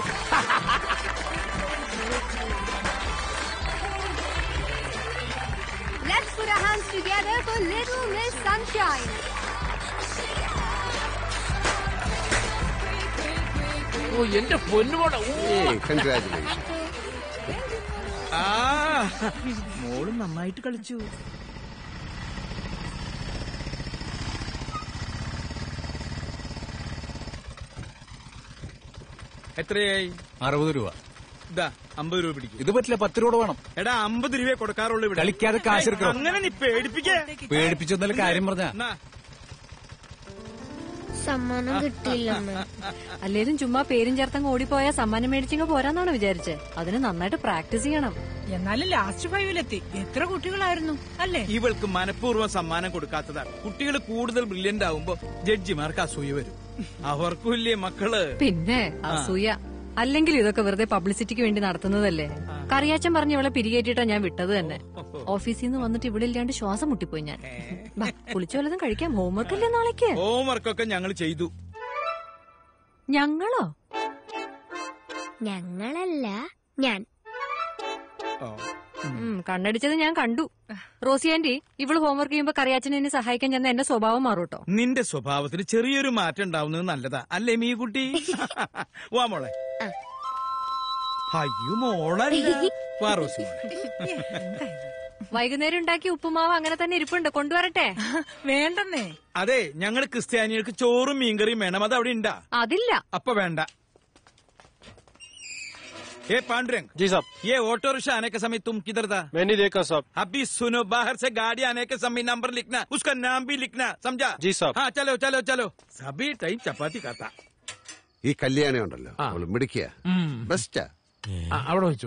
Let's put our hands together for Little Miss Sunshine. ഓ എന്റെ പൊന്നുമോടെ congratulation ആ മോള് നന്നായിട്ട് കളിച്ചു എത്രയായി അറുപത് രൂപ ഇതാ അമ്പത് രൂപ പിടിക്കും ഇത് പറ്റില്ല പത്ത് രൂപ വേണം എടാ അമ്പത് രൂപയെ കൊടുക്കാറുള്ളൂ ഇവിടെ കളിക്കാതെ കാശ് എടുക്കണം. അങ്ങനെ നീ പേടിപ്പിക്കേ പേടിപ്പിച്ചെന്നല്ല കാര്യം പറഞ്ഞ എന്നാ, സമ്മാനം കിട്ടിയില്ല അല്ലേലും ചുമ്മാ പേരും ചേർത്തങ്ങ് ഓടിപ്പോയാ സമ്മാനം മേടിച്ചിങ്ങ് പോരാന്നാണ് വിചാരിച്ചത് അതിന് നന്നായിട്ട് പ്രാക്ടീസ് ചെയ്യണം എന്നാലും ലാസ്റ്റ് ഫൈവിലെത്തി എത്ര കുട്ടികളായിരുന്നു അല്ലേ ഇവൾക്ക് മനഃപൂർവ്വം സമ്മാനം കൊടുക്കാത്തതാണ് കുട്ടികൾ കൂടുതൽ ബ്രില്യന്റ് ആവുമ്പോ ജഡ്ജിമാർക്ക് അസൂയ വരും അവർക്കും ഇല്ലേ മക്കള് പിന്നെ അസൂയ അല്ലെങ്കിൽ ഇതൊക്കെ വെറുതെ പബ്ലിസിറ്റിക്ക് വേണ്ടി നടത്തുന്നതല്ലേ കറിയാച്ചൻ പറഞ്ഞ് ഇവളെ പിരികേറ്റിട്ടാ ഞാൻ വിട്ടത് തന്നെ ഓഫീസിൽ നിന്ന് വന്നിട്ട് ഇവിടെ ഇല്ലാണ്ട് ശ്വാസം മുട്ടിപ്പോയി ഞാൻ ബാ, കുളിച്ചു വല്ലതും കഴിക്കാം ഹോംവർക്ക് അല്ലേ നാളേക്ക് ഹോംവർക്ക് ഒക്കെ ഞങ്ങൾ ചെയ്തു ഞങ്ങളോ ഞങ്ങളല്ല ഞാൻ ഉം, കണ്ണടിച്ചത് ഞാൻ കണ്ടു റോസി ആന്റി ഇവള് ഹോംവർക്ക് ചെയ്യുമ്പോ കറിയാച്ചനെ എന്നെ സഹായിക്കാൻ ചെന്ന എന്റെ സ്വഭാവം മാറൂട്ടോ നിന്റെ സ്വഭാവത്തിന് ചെറിയൊരു മാറ്റം ഉണ്ടാവുന്നത് നല്ലതാ അല്ലേ മീ കുട്ടി വാ മോളെ അയ്യോ മോളല്ല വാ റോസി മോളെ വൈകുന്നേരം ഉണ്ടാക്കിയ ഉപ്പുമാവ് അങ്ങനെ തന്നെ ഇരിപ്പുണ്ട് കൊണ്ടുവരട്ടെ വേണ്ടെന്നേ അതെ ഞങ്ങൾ ക്രിസ്ത്യാനികൾക്ക് ചോറും മീൻകറിയും വേണം അത് അവിടെ ഉണ്ടാ അതില്ല അപ്പൊ വേണ്ട ए पांडुरंग जी साहब ये ऑटो रिक्शा आने के समय तुम किधर था मैं नहीं देखा साहब अभी सुनो बाहर से गाड़ी आने के समय नंबर लिखना उसका नाम भी लिखना समझा जी साहब हाँ चलो चलो चलो सभी टाइम चपाती खाता ഈ കല്യാണി ഉണ്ടല്ലോ അവള് മിടിക്കുക ബെസ്റ്റാ അവിടെ വെച്ചു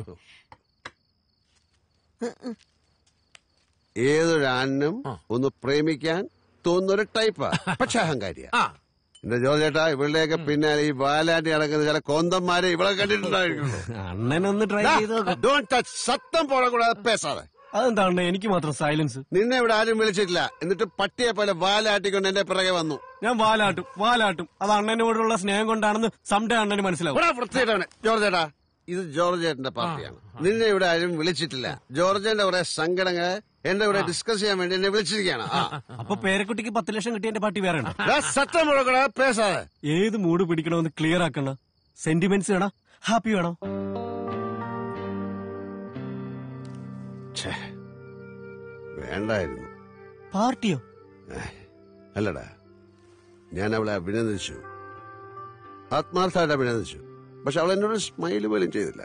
ഏതൊരാണിനും ഒന്ന് പ്രേമിക്കാൻ തോന്നുന്നൊരു ടൈപ്പാ പക്ഷെ അഹങ്കാരിയാ എന്റെ ജോസേട്ടാ ഇവളുടെയൊക്കെ പിന്നാലെ ഈ ബാലാണ്ടി നടക്കുന്ന ചില കോന്തന്മാരെ ഇവളെ കണ്ടിട്ടുണ്ടായിരിക്കുള്ളൂ അണ്ണനൊന്ന് try ചെയ്ത് നോക്ക്. Don't touch. സത്തം പോടക്കൂടാതെ പേസാതെ അതെന്താണ് എനിക്ക് മാത്രം സൈലൻസ് നിന്നെ ഇവിടെ ആരും വിളിച്ചിട്ടില്ല എന്നിട്ട് പട്ടിയെ പോലെ വാലാട്ടിക്കൊണ്ട് എന്റെ പിറകെ വന്നു ഞാൻ വാലാട്ടും വാലാട്ടും അത് അണ്ണനോടുള്ള സ്നേഹം കൊണ്ടാണെന്ന് സംഡേ അണ്ണന് മനസ്സിലാവും ഇവിടെ വൃത്തികെട്ടവനെ. ജോർജ് ചേട്ടാ ഇത് ജോർജേട്ടന്റെ പാർട്ടിയാണ് നിന്നെ ഇവിടെ ആരും വിളിച്ചിട്ടില്ല ജോർജേന്റെ കുറെ സങ്കടങ്ങളെ എന്റെ ഇവിടെ ഡിസ്കസ് ചെയ്യാൻ വേണ്ടി എന്നെ വിളിച്ചിരിക്കുകയാണ് ആ. അപ്പൊ പേരക്കുട്ടിക്ക് പത്ത് ലക്ഷം കിട്ടിയ എന്റെ പാർട്ടി വേറെ ഡാ, സത്യം മുഴക്കടാ പേസാതെ ഏത് മൂഡ് പിടിക്കണമെന്ന് ക്ലിയർ ആക്കണ സെന്റിമെന്റ്സ് വേണം ഹാപ്പി വേണം ഛേ, വേണ്ടായിരുന്നു പാർട്ടിയോ അല്ലടാ ഞാൻ അവളെ അഭിനന്ദിച്ചു ആത്മാർത്ഥമായിട്ട് അഭിനന്ദിച്ചു പക്ഷെ അവൾ എന്നോട് സ്മൈൽ പോലും ചെയ്തില്ല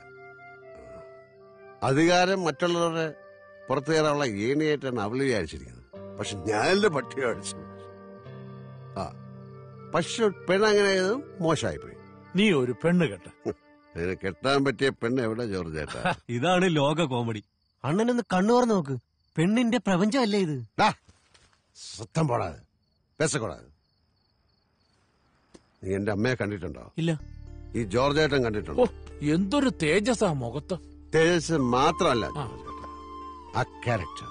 അധികാരം മറ്റുള്ളവരുടെ പുറത്തു കയറാനുള്ള ഏണിയായിട്ടാണ് അവൾ വിചാരിച്ചിരിക്കുന്നത് പക്ഷെ ഞാൻ എന്റെ പട്ടി അടിച്ചു ആ പക്ഷെ പെണ്ണങ്ങനെ ആയതും മോശമായിപ്പോയി നീ ഒരു പെണ്ണ് കെട്ട അതിന് കെട്ടാൻ പറ്റിയ പെണ്ണ് എവിടെ ജോർജ് ചേട്ടാ ഇതാണ് ലോക കോമഡി അണ്ണനൊന്ന് കണ്ണു തുറന്ന് നോക്ക് പെണ്ണിന്റെ പ്രപഞ്ചമല്ലേ ഇത് സത്തം പോടാതെ പേസക്കൂടാതെ നീ എന്റെ അമ്മയെ കണ്ടിട്ടുണ്ടോ ഇല്ല ഈ ജോർജ് ഏട്ടൻ കണ്ടിട്ടുണ്ടോ എന്തൊരു തേജസ്സാ മുഖത്ത് തേജസ് മാത്രമല്ല ജോർജ് ഏട്ടാ. ആ ക്യാരക്ടർ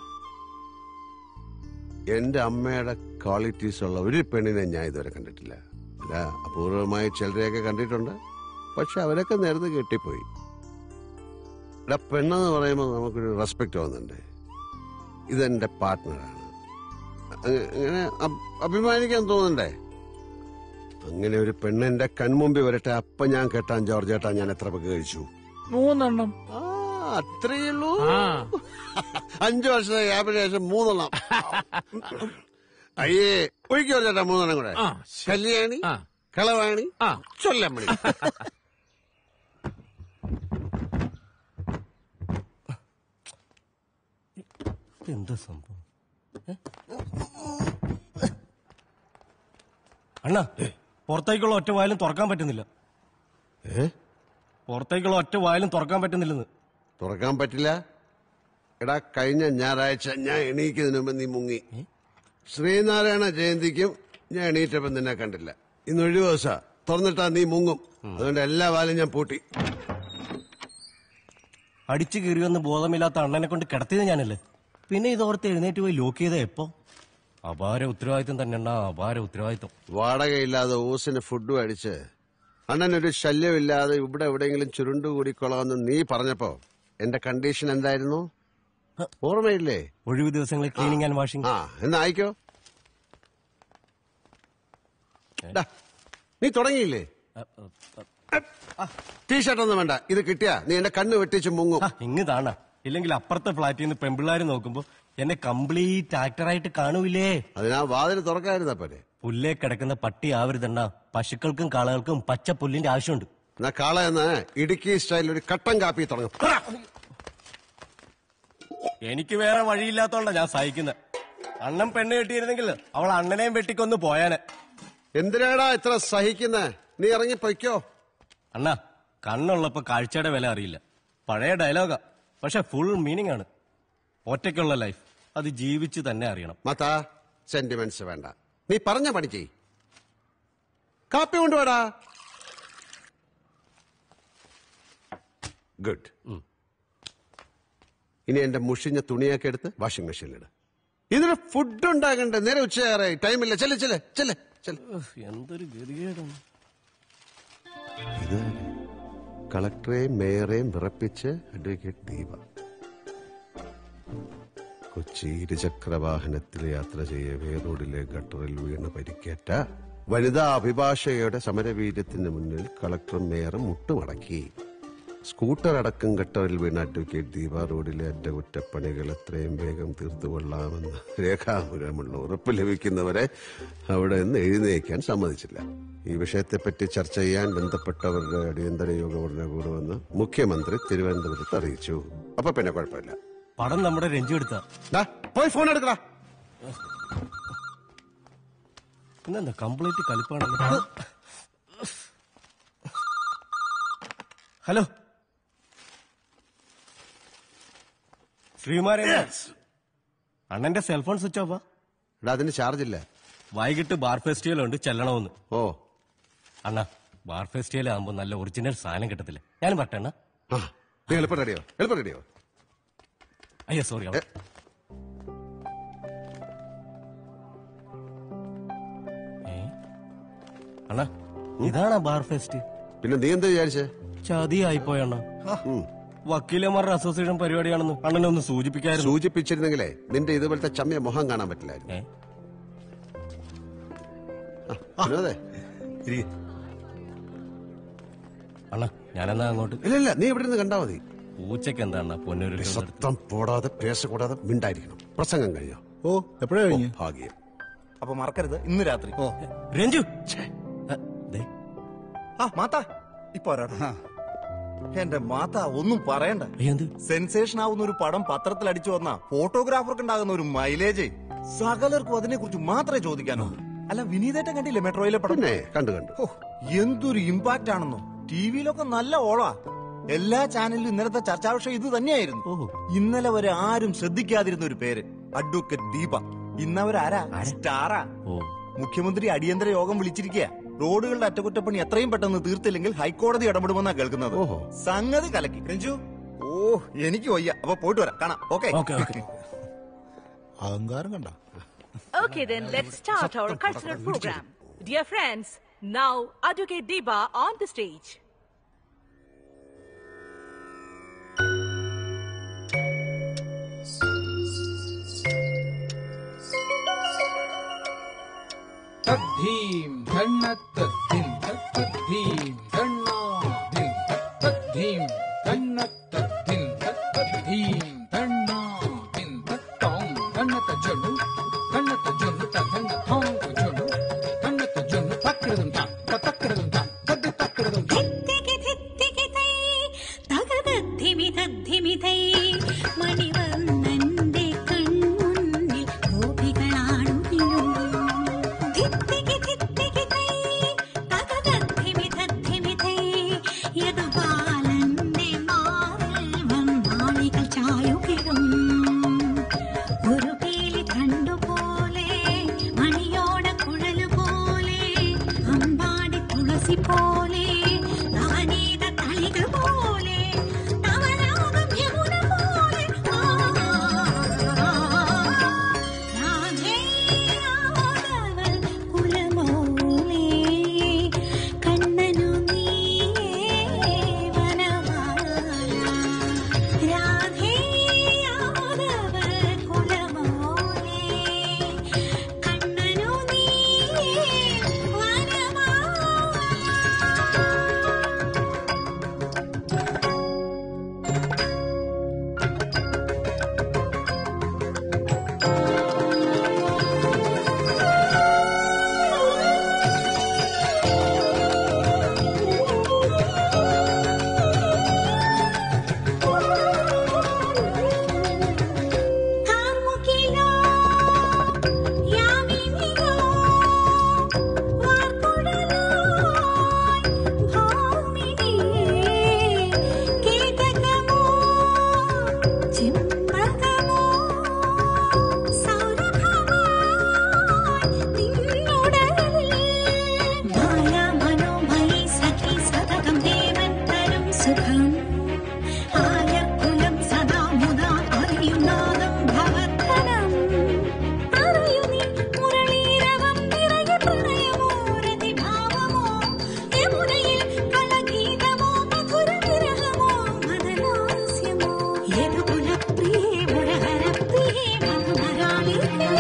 എന്റെ അമ്മയുടെ ക്വാളിറ്റീസ് ഉള്ള ഒരു പെണ്ണിനെ ഞാൻ ഇതുവരെ കണ്ടിട്ടില്ല അല്ല അപൂർവമായി ചിലരെയൊക്കെ കണ്ടിട്ടുണ്ട് പക്ഷെ അവരൊക്കെ നേരത്തെ കെട്ടിപ്പോയി ഇവിടെ പെണ്ണെന്ന് പറയുമ്പോൾ നമുക്കൊരു റെസ്പെക്ട് തോന്നുന്നുണ്ട് ഇതെന്റെ പാർട്ട്ണറാണ് അങ്ങ- അങ്ങനെ അഭ്- അഭിമാനിക്കാൻ തോന്നണ്ടേ അങ്ങനെ ഒരു പെണ്ണെന്റെ കൺമുമ്പിൽ വരട്ടെ അപ്പൊ ഞാൻ കെട്ടാൻ ജോർജ് ഏട്ടാ ഞാൻ എത്ര പേക്ക് കഴിച്ചു മൂന്നെണ്ണം ആ അത്രയേ ഉള്ളൂ ആ അഞ്ചു വർഷത്തെ ഗ്യാപ്പിന് ശേഷം മൂന്നെണ്ണം അയ്യേ ഒഴിക്കോ ചേട്ടാ മൂന്നെണ്ണം കൂടെ ആ, കല്യാണി ആ. കളവാണി ആ. ചൊല്ലമ്മണി എന്താ സംഭവം ഏ? അണ്ണാ പുറത്തേക്കുള്ള ഒറ്റ വായാലും തുറക്കാൻ പറ്റുന്നില്ല ഏ പുറത്തേക്കുള്ള ഒറ്റ വായാലും തുറക്കാൻ പറ്റുന്നില്ലെന്ന് തുറക്കാൻ പറ്റില്ല എടാ കഴിഞ്ഞ ഞായറാഴ്ച ഞാൻ എണീക്കുന്നതിന് മുമ്പ് നീ മുങ്ങി ശ്രീനാരായണ ജയന്തിക്കും ഞാൻ എണീറ്റപ്പോ നിന്നെ കണ്ടില്ല ഇന്ന് ഒഴിവ് ദിവസാ തുറന്നിട്ടാ നീ മുങ്ങും അതുകൊണ്ട് എല്ലാ വാലും ഞാൻ പൂട്ടി അടിച്ചു കീറിയൊന്ന് ബോധമില്ലാത്ത അണ്ണനെ കൊണ്ട് കിടത്തിയത് ഞാനല്ലേ പിന്നെ ഇതോർത്ത് എഴുന്നേറ്റ് പോയി ലോക്ക് ചെയ്ത എപ്പോ അപാര ഉത്തരവാദിത്വം തന്നെ അണ്ണാ അപാര ഉത്തരവാദിത്വം വാടകയില്ലാതെ ഓസിന് ഫുഡും അടിച്ച് അണ്ണനൊരു ശല്യമില്ലാതെ ഇവിടെ എവിടെയെങ്കിലും ചുരുണ്ടുകൂടിക്കൊള്ളാമെന്ന് നീ പറഞ്ഞപ്പോ എന്റെ കണ്ടീഷൻ എന്തായിരുന്നു ഓർമ്മയില്ലേ ഒഴിവ് ദിവസങ്ങളിൽ ക്ലീനിങ് ആൻഡ് വാഷിംഗ് ആ എന്നാ ആയിക്കോ ഡാ, നീ തുടങ്ങിയില്ലേ ടീഷർട്ട് ഒന്നും വേണ്ട ഇത് കിട്ടിയാ നീ എന്റെ കണ്ണ് വെട്ടിച്ച് മുങ്ങും ഇങ്ങ് താണ ഇല്ലെങ്കിൽ അപ്പുറത്തെ ഫ്ലാറ്റിൽ നിന്ന് പെമ്പിള്ളാര് നോക്കുമ്പോ എന്നെ കംപ്ലീറ്റ് ആക്ടറായിട്ട് കാണൂലേ അതിനാ വാതില് തുറക്കായിരുന്ന പോലെ പുല്ലേ കിടക്കുന്ന പട്ടി ആവരുതണ്ണ പശുക്കൾക്കും കാളകൾക്കും പച്ച പുല്ലിന്റെ ആവശ്യമുണ്ട് എന്നാ കാള എന്ന ഇടുക്കി സ്റ്റൈലിൽ ഒരു കട്ടൻ കാപ്പി തുടങ്ങും എനിക്ക് വേറെ വഴിയില്ലാത്തോണ്ടാ ഞാൻ സഹിക്കുന്നത് അണ്ണൻ പെണ്ണ് കെട്ടിയിരുന്നെങ്കിൽ അവൾ അണ്ണനെയും വെട്ടിക്കൊന്ന് പോയാനെ എന്തിനാടാ ഇത്ര സഹിക്കുന്നേ നീ ഇറങ്ങി പൊയ്ക്കോ അണ്ണാ കണ്ണുള്ളപ്പോ കാഴ്ചയുടെ വില അറിയില്ല പഴയ ഡയലോഗാ പക്ഷെ ഫുൾ മീനിങ് ആണ് ഒറ്റയ്ക്കുള്ള ലൈഫ് അത് ജീവിച്ച് തന്നെ അറിയണം മത്താ സെന്റിമെന്റ്സ് വേണ്ട നീ പറഞ്ഞ പണി ചെയ് കാപ്പി കൊണ്ടുപോടാ ഗുഡ് ഇനി എന്റെ മുഷിഞ്ഞ തുണിയൊക്കെ എടുത്ത് വാഷിംഗ് മെഷീനിലിട് ഇതിന് ഫുഡ് ഉണ്ടാകണ്ടേ നേരെ ഉച്ചയാറായി ടൈമില്ല ചെല്ലെ ചെല്ലെ ചെല്ലെ ചെല്ലെ എന്തൊരു ഗതികേടാണ് ഇത് കളക്ടറെയും മേയറെയും വിറപ്പിച്ച് അഡ്വക്കേറ്റ് ദീപ കൊച്ചി ഇരുചക്ര വാഹനത്തിൽ യാത്ര ചെയ്യവേ റോഡിലെ ഗട്ടറിൽ വീണ് പരിക്കേറ്റ വനിതാ അഭിഭാഷകയുടെ സമരവീര്യത്തിന് മുന്നിൽ കളക്ടറും മേയറും മുട്ടുമടക്കി സ്കൂട്ടർ അടക്കം ഗട്ടറിൽ വീണ അഡ്വക്കേറ്റ് ദീപ റോഡിലെ അറ്റകുറ്റപ്പണികൾ എത്രയും വേഗം തീർത്തുകൊള്ളാമെന്ന് രേഖാമൂലമുള്ള ഉറപ്പ് ലഭിക്കുന്നവരെ അവിടെ നിന്ന് എഴുന്നേക്കാൻ സമ്മതിച്ചില്ല ഈ വിഷയത്തെപ്പറ്റി ചർച്ച ചെയ്യാൻ ബന്ധപ്പെട്ടവരുടെ അടിയന്തര യോഗം ഉടനെ കൂടുമെന്ന് മുഖ്യമന്ത്രി തിരുവനന്തപുരത്ത് അറിയിച്ചു അപ്പൊ പിന്നെ കുഴപ്പമില്ല പടം നമ്മുടെ രഞ്ജു എടുത്ത ദാ, പോയി ഫോൺ എടുക്കടാ ഇന്നെന്താ കംപ്ലീറ്റ് കലിപ്പാണല്ലോ ഹലോ ശ്രീമാരെ അണ്ണന്റെ സെൽഫോൺ സ്വിച്ച് ഓഫാ എടാ അതിന് ചാർജ് ഇല്ല വൈകിട്ട് ബാർ ഫെസ്റ്റിവൽ ഉണ്ട് ചെല്ലണമെന്ന് ഓ അണ്ണാ ബാർ ഫെസ്റ്റിവൽ ആകുമ്പോ നല്ല ഒറിജിനൽ സാധനം കിട്ടത്തില്ല ഞാൻ പറട്ടെ അണ്ണാ നീ എളുപ്പം റെഡിയോ എളുപ്പം റെഡിയോ അയ്യോ സോറി അണ്ണാ ഇതാണാ ബാർ ഫെസ്റ്റ് പിന്നെ നീ എന്താ വിചാരിച്ചേ ചതിയായിപ്പോയണ്ണ വക്കീലന്മാരുടെ അസോസിയേഷൻ പരിപാടിയാണെന്ന് അണ്ണനെ ഒന്ന് സൂചിപ്പിക്കായിരുന്നു സൂചിപ്പിച്ചിരുന്നെങ്കിലേ നിന്റെ ഇതുപോലത്തെ ചമ്മയ മുഖം കാണാൻ പറ്റില്ലായിരുന്നു ആ, വിനോദേ അണ്ണ ഞാനെന്നാ അങ്ങോട്ട് ഇല്ല ഇല്ല നീ ഇവിടെ നിന്ന് കണ്ടാ മതി പൂച്ചക്ക് എന്താണ് പൊന്നൊരു സത്യം പോടാതെ പേശ കൂടാതെ മിണ്ടായിരിക്കണം പ്രസംഗം കഴിഞ്ഞോ ഓ എപ്പോഴാ കഴിഞ്ഞു ഭാഗ്യം അപ്പൊ മറക്കരുത് ഇന്ന് രാത്രി ഓ രഞ്ജു ആ മാത്ത ഇപ്പൊ ഒരാൾ എന്റെ മാത്ത ഒന്നും പറയണ്ട സെൻസേഷൻ ആവുന്ന ഒരു പടം പത്രത്തിൽ അടിച്ചു വന്ന ഫോട്ടോഗ്രാഫർക്ക് ഉണ്ടാകുന്ന ഒരു മൈലേജ് സകലർക്കും അതിനെ കുറിച്ച് മാത്രമേ ചോദിക്കാനുള്ളൂ അല്ല വിനീതേട്ടൻ കണ്ടില്ലേ മെട്രോയിലെ പടം പിന്നെ കണ്ടു കണ്ടു ഹോ, എന്തൊരു ഇമ്പാക്ട് ആണെന്നോ ടിവിയിലൊക്കെ നല്ല ഓളാ എല്ലാ ചാനലിലും ഇന്നലത്തെ ചർച്ചാ വിഷയം ഇത് തന്നെയായിരുന്നു ഇന്നലെ വരെ ആരും ശ്രദ്ധിക്കാതിരുന്ന ഒരു പേര് അഡ്വക്കേറ്റ് ദീപ ഇന്നവരാരാ സ്റ്റാറാ മുഖ്യമന്ത്രി അടിയന്തര യോഗം വിളിച്ചിരിക്കുക റോഡുകളുടെ അറ്റകുറ്റപ്പണി എത്രയും പെട്ടെന്ന് തീർത്തില്ലെങ്കിൽ ഹൈക്കോടതി ഇടപെടുമെന്നാ കേൾക്കുന്നത് സംഗതി കലക്കി രഞ്ജു ഓ എനിക്ക് വയ്യ അപ്പൊ പോയിട്ട് വരാം കാണാം ഓക്കെ അഹങ്കാരം കണ്ട Okay, then let's start our cultural program. Dear friends, now Advocate Deba on the stage. തദ്ധീം ധണ്ണ തദ്ധിം തദ്ധീം ധണ്ണാധിം തദ്ധീം ധണ്ണ തദ്ധിം തദ്ധീം ധണ്ണാധിം തത്തോം ധണ്ണ തജുന്നു ധണ്ണ തജുന്നു തധണ്ണ തോം തജുന്നു ധണ്ണ തജുന്നു തക്രതും താ തക്രതും താ തദ്ദി തക്രതും താ തകതദ്ധിമിതദ്ധിമിതൈ മണിവർണ്ണന്റെ കൺമുന്നിൽ ഗോപികളാടുകയും ധിത്തികി ധിത്തികി തൈ തകതദ്ധിമിതദ്ധിമിതൈ യദുബാലന്റെ മാറിൽ വന്നാളികൾ ചായുകിടും ഒരു പീലി കണ്ടുപോലെ മണിയോട കുഴല് പോലെ അമ്പാടി തുളസി പോലെ നവനീത തളികൾ പോലെ നവരാഗം യമുന പോലെ രാധേ രാഘവൻ കുലമോലേ കണ്ണനു നീയേ വനമാല രാധേ രാഘവൻ കുലമോലേ കണ്ണനു നീയേ കാർമുകിലോ യാമിനിയോ വാർക്കുഴലോ ഭൗമിനി കീടകമോ ചിമ്പകമോ സൗരഭമോ നിന്നുടലിൽ മായാ മനോമയി സഖി സതതം ദേവൻ തരും സുഖം ആയക്കുലം സദാ മുദാ അറിയുന്നാദം ഭവത്തനം അറിയു നീ മുരളീരവം നിറയെ പ്രണയമോ രതിഭാവമോ യമുനയിൽ കളഗീതമോ മധുര വിരഹമോ മദലാസ്യമോ യദുകുലപ്രിയേ മുരഹരപ്രിയേ മധുമരാളിയേ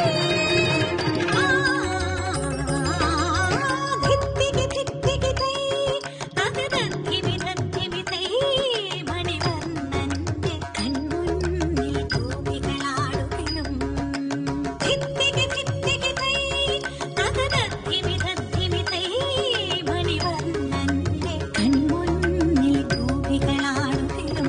ധിത്തികി ധിത്തികി തൈ തകതദ്ധിമിതദ്ധിമി തൈ മണിവർണ്ണന്റെ കൺമുന്നിൽ ഗോപികളാടുകയും ധിത്തികി ധിത്തികി തൈ തകതദ്ധിമിതദ്ധിമി തൈ മണിവർണ്ണന്റെ കൺമുന്നിൽ ഗോപികളാടുകയും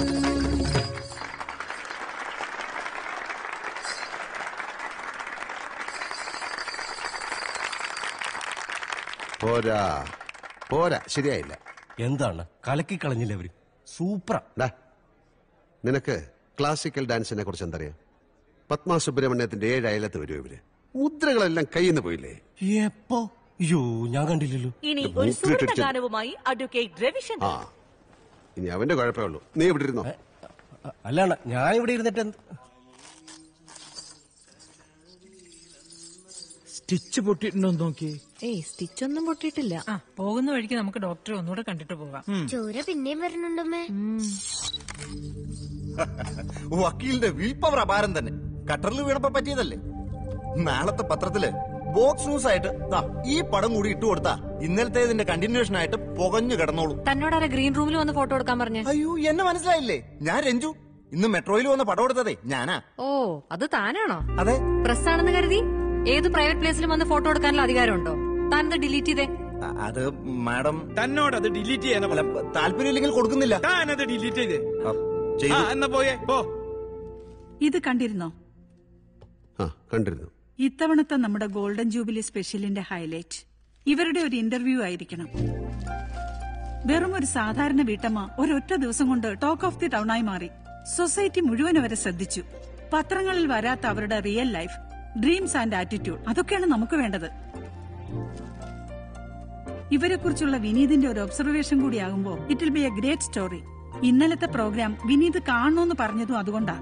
പോരാ പോരാ ശരിയായില്ല എന്താണ് കലക്കി കളഞ്ഞില്ല അവര് സൂപ്പറാ നിനക്ക് ക്ലാസിക്കൽ ഡാൻസിനെ കുറിച്ച് എന്തറിയാം പത്മ സുബ്രഹ്മണ്യത്തിന്റെ ഏഴ് അയലത്ത് വരും ഇവര് മുദ്രകളെല്ലാം കയ്യിൽ നിന്ന് പോയില്ലേ എപ്പോ അയ്യോ ഞാൻ കണ്ടില്ലല്ലോ ഇനി ഇത് ഒരു സുഹൃത്ത മൂക്കിലിട്ടിട്ട് ഗാനവുമായി അഡ്വക്കേറ്റ് രവിശങ്കർ ആ ഇനി അവന്റെ കുഴപ്പമേ ഉള്ളൂ നീ ഇവിടെ ഇരുന്നോ അല്ലാണ്ട് ഞാൻ ഇവിടെ ഇരുന്നിട്ട് എന്ത് സ്റ്റിച്ച് പൊട്ടിയിട്ടുണ്ടോ നോക്കി ഏയ് സ്റ്റിച്ച് ഒന്നും പൊട്ടിയിട്ടില്ല പോകുന്ന വഴിക്ക് നമുക്ക് ഡോക്ടറെ ഒന്നുകൂടെ കണ്ടിട്ട് പോകാം ചോര പിന്നെയും വരുന്നുണ്ടമ്മേ വക്കീലിന്റെ വിൽ പവർ അപാരം തന്നെ കട്ടറിൽ വീണപ്പോ പറ്റിയതല്ലേ നാളത്തെ പത്രത്തില് ബോക്സ് ന്യൂസ് ആയിട്ട് ദാ ഈ പടം കൂടി ഇട്ടു കൊടുത്താ ഇന്നലത്തേതിന്റെ കണ്ടിന്യൂഷൻ ആയിട്ട് പുകഞ്ഞു കിടന്നോളൂ തന്നോട് ഗ്രീൻ റൂമിൽ വന്ന് ഫോട്ടോ എടുക്കാൻ പറഞ്ഞേ അയ്യോ എന്നെ മനസ്സിലായില്ലേ ഞാൻ രഞ്ജു ഇന്ന് മെട്രോയിൽ വന്ന് പടം എടുത്തതേ ഞാനാ ഓ അത് താനാണോ അതെ പ്രസ് ആണെന്ന് കരുതി ഏത് പ്രൈവറ്റ് പ്ലേസിലും വന്ന് ഫോട്ടോ എടുക്കാനുള്ള അധികാരമുണ്ടോ താൻ ഇത് ഡിലീറ്റ് ചെയ്തേ അ- അത് മാഡം തന്നോട് അത് ഡിലീറ്റ് ചെയ്യാൻ താല്പര്യമില്ലെങ്കിൽ കൊടുക്കുന്നില്ല താനത് ഡിലീറ്റ് ചെയ്തേ ചെയ്തു. ആ എന്നാ പോയേ പോ ഇത് കണ്ടിരുന്നോ ആ കണ്ടിരുന്നു ഇത്തവണത്തെ നമ്മുടെ ഗോൾഡൻ ജൂബിലി സ്പെഷ്യലിന്റെ ഹൈലൈറ്റ് ഇവരുടെ ഒരു ഇന്റർവ്യൂ ആയിരിക്കണം വെറും ഒരു സാധാരണ വീട്ടമ്മ ഒരൊറ്റ ദിവസം കൊണ്ട് ടോക്ക് ഓഫ് ദി ടൗണായി മാറി സൊസൈറ്റി മുഴുവൻ അവരെ ശ്രദ്ധിച്ചു പത്രങ്ങളിൽ വരാത്ത അവരുടെ real life dreams and attitude അതൊക്കെയാണ് നമുക്ക് വേണ്ടത് ഇവരെ കുറിച്ചുള്ള വിനീതിന്റെ ഒരു ഒബ്സർവേഷൻ കൂടിയാകുമ്പോൾ it will be a great story ഇന്നലത്തെ പ്രോഗ്രാം വിനീത് കാണണമെന്ന് പറഞ്ഞതും അതുകൊണ്ടാ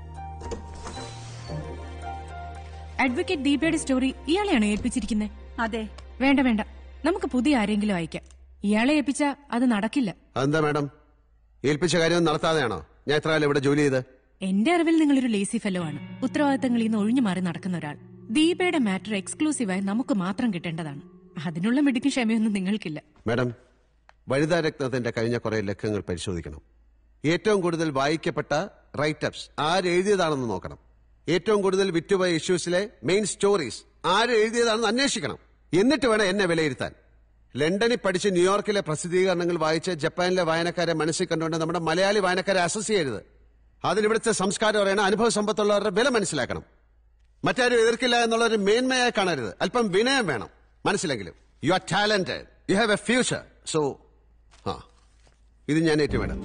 അഡ്വക്കേറ്റ് ദീപയുടെ സ്റ്റോറി ഇയാളെയാണോ ഏൽപ്പിച്ചിരിക്കുന്നത് അതെ വേണ്ട വേണ്ട നമുക്ക് പുതിയ ആരെങ്കിലും അയക്കാം ഇയാളെ ഏൽപ്പിച്ച അത് നടക്കില്ല അതെന്താ മാഡം ഏൽപ്പിച്ച കാര്യം നടത്താതെയാണോ ഞാൻ എത്ര കാലം ഇവിടെ ജോലി ചെയ്ത് എന്റെ അറിവിൽ നിങ്ങളൊരു ലേസി ഫെല്ലോ ആണ് ഉത്തരവാദിത്തങ്ങളിൽ നിന്ന് ഒഴിഞ്ഞു മാറി നടക്കുന്ന ഒരാൾ ദീപയുടെ മാറ്റർ എക്സ്ക്ലൂസീവായി നമുക്ക് മാത്രം കിട്ടേണ്ടതാണ് അതിനുള്ള മിടുക്കും ക്ഷമയൊന്നും നിങ്ങൾക്കില്ല മാഡം വനിതാ രത്നത്തിന്റെ കഴിഞ്ഞ കുറെ ലക്കങ്ങൾ പരിശോധിക്കണം ഏറ്റവും കൂടുതൽ വായിക്കപ്പെട്ട റൈറ്റപ്സ് ആരെഴുതിയതാണെന്ന് നോക്കണം ഏറ്റവും കൂടുതൽ വിറ്റുപോയ ഇഷ്യൂസിലെ മെയിൻ സ്റ്റോറീസ് ആര് എഴുതിയതാണെന്ന് അന്വേഷിക്കണം എന്നിട്ട് വേണം എന്നെ വിലയിരുത്താൻ ലണ്ടനിൽ പഠിച്ച് ന്യൂയോർക്കിലെ പ്രസിദ്ധീകരണങ്ങൾ വായിച്ച് ജപ്പാനിലെ വായനക്കാരെ മനസ്സിൽ കണ്ടുകൊണ്ട് നമ്മുടെ മലയാളി വായനക്കാരെ അസസ് ചെയ്യരുത് അതിനിവിടുത്തെ സംസ്കാരം അറിയണം അനുഭവ സമ്പത്തുള്ളവരുടെ വില മനസ്സിലാക്കണം മറ്റാരും എതിർക്കില്ല എന്നുള്ള ഒരു മേന്മയായി കാണരുത് അല്പം വിനയം വേണം മനസ്സിലെങ്കിലും you are talented you have a future so ആ ഇത് ഞാൻ ഏറ്റു വേണം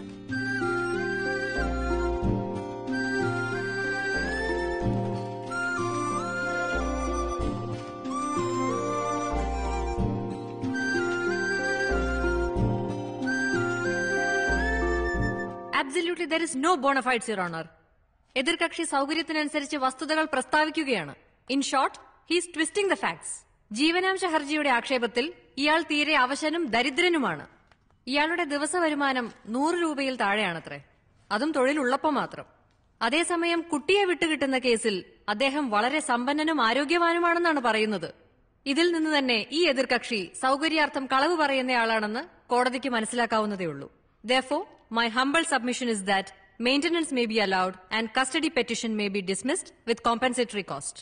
absolutely there is no bonafides your honour എതിർകക്ഷി സൗകര്യത്തിനനുസരിച്ച് വസ്തുതകൾ പ്രസ്താവിക്കുകയാണ് in short he's twisting the facts ജീവനാംശ ഹർജിയുടെ ആക്ഷേപത്തിൽ ഇയാൾ തീരെ അവശനും ദരിദ്രനുമാണ് ഇയാളുടെ ദിവസ വരുമാനം നൂറ് രൂപയിൽ താഴെയാണത്രേ അതും തൊഴിലുള്ളപ്പോ മാത്രം അതേസമയം കുട്ടിയെ വിട്ടുകിട്ടുന്ന കേസിൽ അദ്ദേഹം വളരെ സമ്പന്നനും ആരോഗ്യവാനുമാണെന്നാണ് പറയുന്നത് ഇതിൽ നിന്ന് തന്നെ ഈ എതിർകക്ഷി സൗകര്യാർത്ഥം കളവ് പറയുന്നയാളാണെന്ന് കോടതിക്ക് മനസ്സിലാക്കാവുന്നതേയുള്ളൂ though my humble submission is that maintenance may be allowed and custody petition may be dismissed with compensatory cost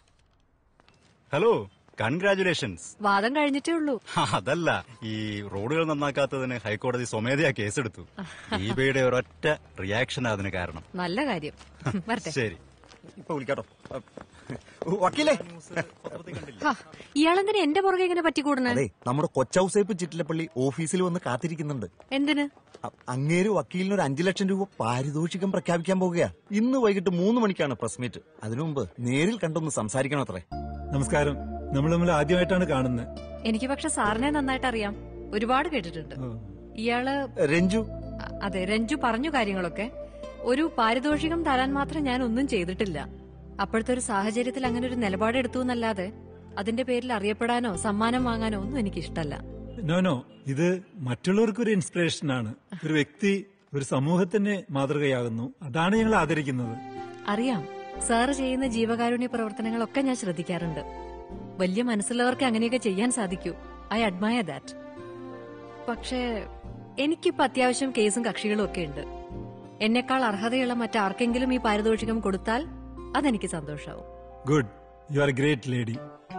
hello congratulations വാദം കഴിഞ്ഞിട്ടേ ഉള്ളൂ അതല്ല ഈ റോഡുകൾ നന്നാക്കാത്തതിന് ഹൈക്കോടതി സ്വമേധയാ കേസെടുത്തു ദീപയുടെ ഒരൊറ്റ റിയാക്ഷൻ അതിന് കാരണം നല്ല കാര്യം വരട്ടെ ശരി ഇപ്പൊ വിളിക്കാട്ടോ വക്കീലേ ഹാ, ഇയാളെന്തിനാ എന്റെ പുറകെ ഇങ്ങനെ പറ്റിക്കൂടണേ അതെ നമ്മുടെ കൊച്ചൌസേപ്പ് ചിറ്റിലപ്പള്ളി ഓഫീസിൽ വന്ന് കാത്തിരിക്കുന്നുണ്ട് എന്തിന് അ- അങ്ങേര് വക്കീലിന് ഒരു അഞ്ചു ലക്ഷം രൂപ പാരിതോഷികം പ്രഖ്യാപിക്കാൻ പോകുകയാ ഇന്ന് വൈകിട്ട് മൂന്ന് മണിക്കാണ് പ്രസ് മീറ്റ് അതിനു മുമ്പ് നേരിൽ കണ്ടൊന്ന് സംസാരിക്കണം അത്രേ നമസ്കാരം നമ്മൾ നമ്മൾ ആദ്യമായിട്ടാണ് കാണുന്നത് എനിക്ക് പക്ഷെ സാറിനെ നന്നായിട്ട് അറിയാം ഒരുപാട് കേട്ടിട്ടുണ്ട് ഇയാള് രഞ്ജു അ- അതെ രഞ്ജു പറഞ്ഞു കാര്യങ്ങളൊക്കെ ഒരു പാരിതോഷികം തരാൻ മാത്രം ഞാൻ ഒന്നും ചെയ്തിട്ടില്ല അപ്പോഴത്തെ ഒരു സാഹചര്യത്തിൽ അങ്ങനെ ഒരു നിലപാടെടുത്തു എന്നല്ലാതെ അതിന്റെ പേരിൽ അറിയപ്പെടാനോ സമ്മാനം വാങ്ങാനോ ഒന്നും എനിക്ക് ഇഷ്ടമല്ല നോ നോ ഇത് മറ്റുള്ളവർക്ക് ഒരു ഇൻസ്പിറേഷൻ ആണ് ഒരു വ്യക്തി ഒരു സമൂഹത്തിന് മാതൃകയാകുന്നു അതാണ് ഞങ്ങൾ ആദരിക്കുന്നത് അറിയാം സാറ് ചെയ്യുന്ന ജീവകാരുണ്യ പ്രവർത്തനങ്ങളൊക്കെ ഞാൻ ശ്രദ്ധിക്കാറുണ്ട് വലിയ മനസ്സുള്ളവർക്ക് അങ്ങനെയൊക്കെ ചെയ്യാൻ സാധിക്കൂ ഐ അഡ്മയർ ദാറ്റ് പക്ഷേ എനിക്കിപ്പോ അത്യാവശ്യം കേസും കക്ഷികളും ഒക്കെ ഉണ്ട് എന്നെക്കാൾ അർഹതയുള്ള മറ്റാർക്കെങ്കിലും ഈ പാരിതോഷികം കൊടുത്താൽ അതെനിക്ക് സന്തോഷാവും good you are great lady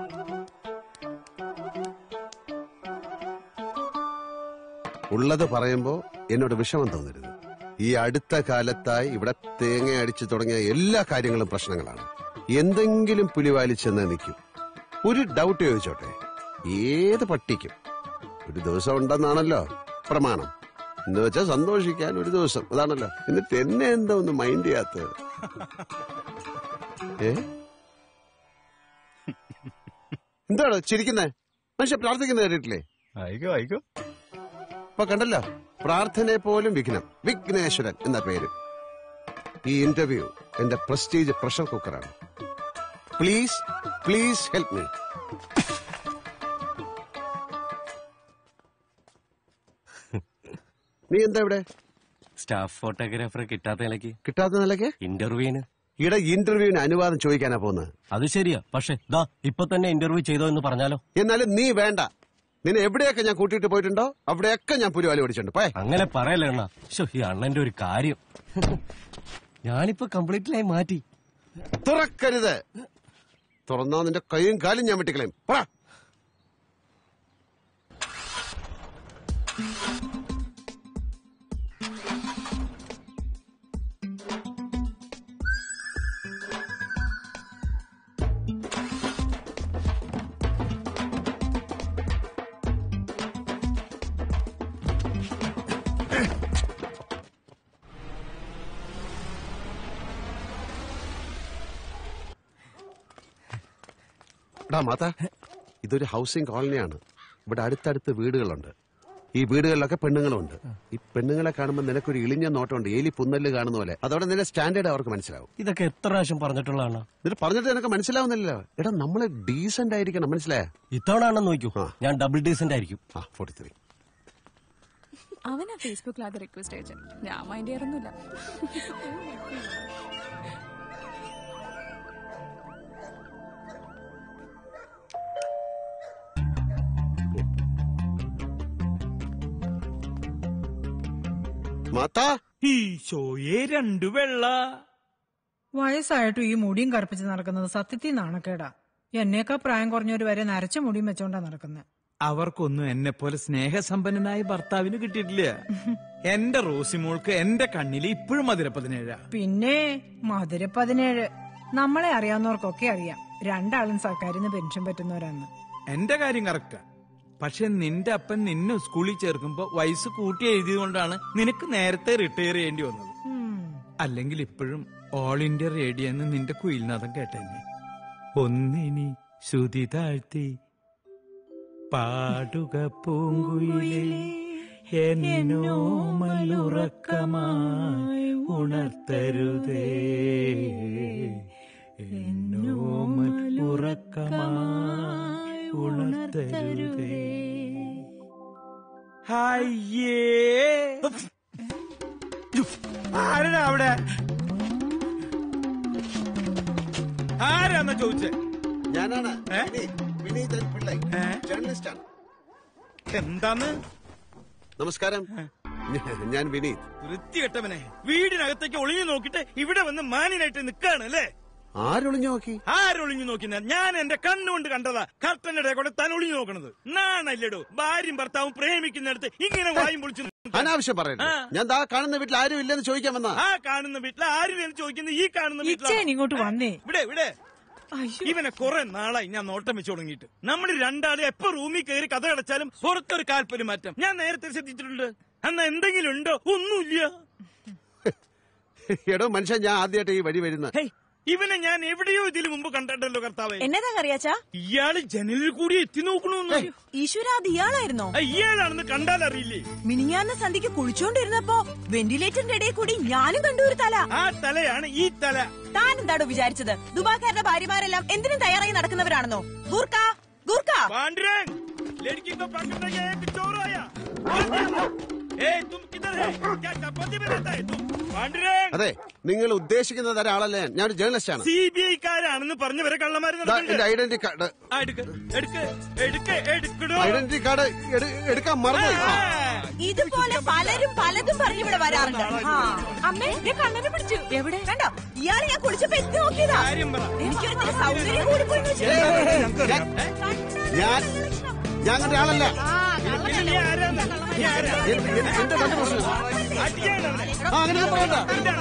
ഉള്ളത് പറയുമ്പോ എന്നോട് വിഷമം തോന്നരുത് ഈ അടുത്ത കാലത്തായി ഇവിടെ തേങ്ങ അടിച്ചു തുടങ്ങിയ എല്ലാ കാര്യങ്ങളും പ്രശ്നങ്ങളാണ് എന്തെങ്കിലും പുലിവാലിച്ചെന്ന് നിൽക്കും ഒരു ഡൗട്ട് ചോദിച്ചോട്ടെ ഏത് പട്ടിക്കും ഒരു ദിവസം ഉണ്ടെന്നാണല്ലോ പ്രമാണം എന്ന് വെച്ചാൽ സന്തോഷിക്കാൻ ഒരു ദിവസം അതാണല്ലോ എന്നിട്ട് എന്നെ എന്താ ഒന്ന് മൈൻഡ് ചെയ്യാത്തത് ഏ എന്താണ് ചിരിക്കുന്നേ മനുഷ്യ പ്രാർത്ഥിക്കുന്ന കേട്ടിട്ടില്ലേ ആയിക്കോ ആയിക്കോ ഇപ്പൊ കണ്ടല്ലോ പ്രാർത്ഥനയെ പോലും വിഘ്നം വിഘ്നേശ്വരൻ എന്ന പേര് ഈ ഇന്റർവ്യൂ എന്റെ പ്രസ്റ്റീജ് പ്രഷർ കുക്കറാണ് പ്ലീസ് പ്ലീസ് ഹെൽപ്പ് മീ നീ എന്താ ഇവിടെ സ്റ്റാഫ് ഫോട്ടോഗ്രാഫറെ കിട്ടാത്ത നിലയ്ക്ക് കിട്ടാത്ത നിലയ്ക്ക് ഇന്റർവ്യൂവിന് ഇവിടെ ഇന്റർവ്യൂവിന് അനുവാദം ചോദിക്കാനാ പോകുന്നത് അത് ശരിയാ പക്ഷെ ദാ ഇപ്പൊ തന്നെ ഇന്റർവ്യൂ ചെയ്തോ എന്ന് പറഞ്ഞാലോ എന്നാലും നീ വേണ്ട നിന്നെ എവിടെയൊക്കെ ഞാൻ കൂട്ടിയിട്ട് പോയിട്ടുണ്ടോ അവിടെയൊക്കെ ഞാൻ പുരുവാലി ഓടിച്ചിട്ടുണ്ട് പോയെ അങ്ങനെ പറയല്ലേ അണ്ണ ശോ ഈ അണ്ണന്റെ ഒരു കാര്യം ഞാനിപ്പോ കംപ്ലീറ്റ്ലായി മാറ്റി തുറക്കരുത് തുറന്നാ നിന്റെ കൈയും കാലും ഞാൻ വെട്ടിക്കളയും പോടാ എടാ മാത്ത ഇതൊരു ഹൗസിംഗ് കോളനിയാണ് ഇവിടെ അടുത്തടുത്ത് വീടുകളുണ്ട് ഈ വീടുകളിലൊക്കെ പെണ്ണുങ്ങളുണ്ട് ഈ പെണ്ണുങ്ങളെ കാണുമ്പോൾ നിനക്കൊരു ഇളിഞ്ഞ നോട്ടമുണ്ട് ഏലി പുന്നല് കാണുന്ന പോലെ അതോടെ നിന്റെ സ്റ്റാൻഡേർഡ് അവർക്ക് മനസ്സിലാവും ഇതൊക്കെ എത്ര പ്രാവശ്യം പറഞ്ഞിട്ടുള്ളതാണ് എന്നിട്ട് പറഞ്ഞിട്ട് നിനക്ക് മനസ്സിലാവുന്നില്ലല്ലോ എടാ നമ്മള് ഡീസന്റ് ആയിരിക്കണം മനസ്സിലായ ഇത്തവണ അണ്ണൻ നോക്കൂ ഞാൻ ഡബിൾ ഡീസന്റ് ആയിരിക്കും ആ ഫോർട്ടി ത്രീ അവനാ ഫേസ്ബുക്കിൽ അത് റിക്വസ്റ്റ് അയച്ചത് ഞാൻ മൈൻഡ് ചെയ്യാറൊന്നുമില്ല മാത്താ ഈശോയെ രണ്ടു വെള്ള വയസ്സായിട്ടും ഈ മുടിയും കറുപ്പിച്ച് നടക്കുന്നത് സത്യത്തിൽ നാണക്കേടാ എന്നേക്കാ പ്രായം കുറഞ്ഞവര് വരെ നരച്ച മുടിയും വെച്ചോണ്ടാ നടക്കുന്നത് അവർക്കൊന്നും എന്നെ പോലെ സ്നേഹസമ്പന്നനായ ഭർത്താവിന് കിട്ടിയിട്ടില്ല എന്റെ റോസിമോൾക്ക് എന്റെ കണ്ണിൽ ഇപ്പോഴും മധുര പതിനേഴാ പിന്നെ മധുര പതിനേഴ് നമ്മളെ അറിയാവുന്നവർക്കൊക്കെ അറിയാം രണ്ടാളും സർക്കാരിൽ നിന്ന് പെൻഷൻ പറ്റുന്നവരാന്ന് എന്റെ കാര്യം കറക്റ്റാ പക്ഷെ നിന്റെ അപ്പൻ നിന്നെ സ്കൂളിൽ ചേർക്കുമ്പോ വയസ്സ് കൂട്ടി എഴുതിയതുകൊണ്ടാണ് നിനക്ക് നേരത്തെ റിട്ടയർ ചെയ്യേണ്ടി വന്നത് അല്ലെങ്കിൽ ഇപ്പോഴും ഓൾ ഇന്ത്യ റേഡിയോ എന്ന് നിന്റെ കുയിൽനാഥം കേട്ടേനെ ഒന്നിനി ശ്രുതി താഴ്ത്തി പാടുക പൂങ്കുയിലേ എന്നോ മല്ലുറക്കമായി ഉണർത്തരുതേ എന്നോ മല്ലുറക്കമായി ഉണർത്തരുതേ അയ്യേ ആരാ അവിടെ ആരാന്നാ ചോദിച്ചേ ഞാനാണ് വിനീതൻ പിള്ളൈ ജേർണലിസ്റ്റ് ആണ് എന്താന്ന് നമസ്കാരം ഞാൻ വിനീത് വൃത്തികെട്ടവനെ വീടിനകത്തേക്ക് ഒളിഞ്ഞു നോക്കിട്ട് ഇവിടെ വന്ന് മാനിനായിട്ട് നിൽക്കാണ് അല്ലേ ആരൊളിഞ്ഞു നോക്കി ആരൊളിഞ്ഞു നോക്കിന ഞാൻ എന്റെ കണ്ണുകൊണ്ട് കണ്ടതാ കർട്ടന്റെ ഇടയിൽ കൂടെ താൻ ഒളിഞ്ഞു നോക്കണത് നാണല്ലടോ ഭാര്യയും ഭർത്താവും പ്രേമിക്കുന്നിടത്ത് ഇങ്ങനെ വായും പൊളിച്ചു അനാവശ്യം പറയരുത് ഞാൻ ദാ കാണുന്ന വീട്ടിൽ ആരും ഇല്ലെന്ന് ചോദിക്കാൻ വന്നാ ആ കാണുന്ന വീട്ടിൽ ആരും ചോദിക്കുന്നത് ഈ കാണുന്ന ഇച്ചേൻ ഇങ്ങോട്ട് വന്നേ ഇവിടെ ഇവിടെ ഇവനെ കുറെ നാളായി ഞാൻ നോട്ടം വെച്ച് തുടങ്ങിയിട്ട് നമ്മൾ രണ്ടാളെ എപ്പോ റൂമിൽ കയറി കഥ അടച്ചാലും പുറത്തൊരു കാൽപ്പര് മാറ്റം ഞാൻ നേരത്തെ ശ്രദ്ധിച്ചിട്ടുണ്ട് എന്നാ എന്തെങ്കിലും ഉണ്ടോ ഒന്നുമില്ല എടോ മനുഷ്യൻ ഞാൻ ആദ്യമായിട്ട് ഈ വഴി വരുന്നത് ഹേയ്, ഇവനെ ഞാൻ എവിടെയോ ഇതിനു മുമ്പ് കണ്ടിട്ടല്ലോ കർത്താവേ എന്നതാ കറിയാച്ചാ ഇയാള് ജനലിൽ കൂടി എത്തി നോക്കണോന്ന് ഈശ്വര അത് ഇയാളായിരുന്നോ ആ, ഇയാളാണെന്ന് കണ്ടാൽ അറിയില്ലേ മിനിഞ്ഞാന്ന് സന്ധ്യക്ക് കുളിച്ചോണ്ടിരുന്നപ്പോ വെന്റിലേറ്ററിന്റെ ഇടയിൽ കൂടി ഞാനും കണ്ടു ഒരു തല ആ തലയാണ് ഈ തല താൻ എന്താടോ വിചാരിച്ചത് ദുബാക്കാരുടെ ഭാര്യമാരെല്ലാം എന്തിനും തയ്യാറായി നടക്കുന്നവരാണെന്നോ ഗൂർക്ക ഗൂർക്ക पांडुरंग लड़की को पकड़ने गया एक चोर आया ए तुम किधर है क्या चपाती बनाता है तुम पांडुरंग അതെ നിങ്ങൾ ഉദ്ദേശിക്കുന്ന ഒരാളല്ല ഞാൻ ഞാനൊരു ജേർണലിസ്റ്റ് ആണ് സി ബി ഐക്കാരാണെന്ന് പറഞ്ഞവരെ കള്ളമാര് ദാ എന്റെ ഐഡന്റിറ്റി കാർഡ് ആ, എടുക്ക് എടുക്ക് എടുക്ക് എടുക്കടോ ഐഡന്റിറ്റി കാർഡ് എടുക്കാൻ മറന്നു ഇതുപോലെ പലരും പലതും പറഞ്ഞ് ഇവിടെ വരാറുണ്ട് ആ, അമ്മേ ദേ കണ്ണനെ പിടിച്ചു എവിടെ കണ്ടോ ഇയാളെ ഞാൻ കുളിച്ചപ്പോ എത്തി നോക്കിയതാ എനിക്കൊരു ഇത്തിരി സൗന്ദര്യം കൂടി പോയി ഞാൻ ഞാൻ അങ്ങനത്തെ ആളല്ല എന്ത്- എന്ത്- എന്താ തന്റെ പ്രശ്നം ആ അങ്ങനെ പറയണ്ട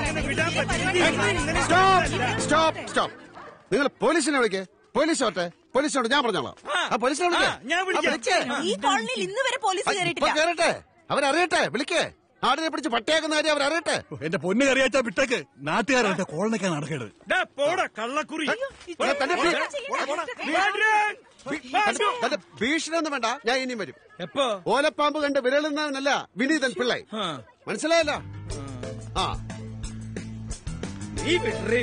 സ്റ്റോപ്പ് സ്റ്റോപ്പ് സ്റ്റോപ്പ് നിങ്ങൾ പോലീസിനെ വിളിക്കേ പോലീസ് ഓട്ടെ പോലീസിനോട് ഞാൻ പറഞ്ഞോളാം ആ പോലീസിനെ വിളിക്കേ ഞാൻ ആ, വിളിക്കേ. ഈ കോളനിയിൽ ഇന്ന് വരെ പോലീസ് ഇപ്പൊ കയറിയിട്ടില്ല കേറട്ടെ അവരറിയട്ടെ വിളിക്കേ ആടിനെ പിടിച്ച് പട്ടിയാക്കുന്ന കാര്യം അവരറിയട്ടെ എന്റെ പൊന്ന് കറിയാച്ചാ വിട്ടേക്ക് നാട്ടുകാരെ കോളനിക്കാൻ നടക്കരുത് ഡാ, പോടാ കള്ളക്കുറി ഇവിടെ തന്നെ ഭീ- പാണ്ഡുരംഗ്! തന്റെ- തന്റെ ഭീഷണി ഒന്നും വേണ്ട ഞാൻ ഇനിയും വരും എപ്പോ ഓലപ്പാമ്പ് കണ്ട് വിരളുന്നവനല്ല വിനീതൻ പിള്ളൈ മനസ്സിലായല്ലോ ആ ഈ വിട്ടറേ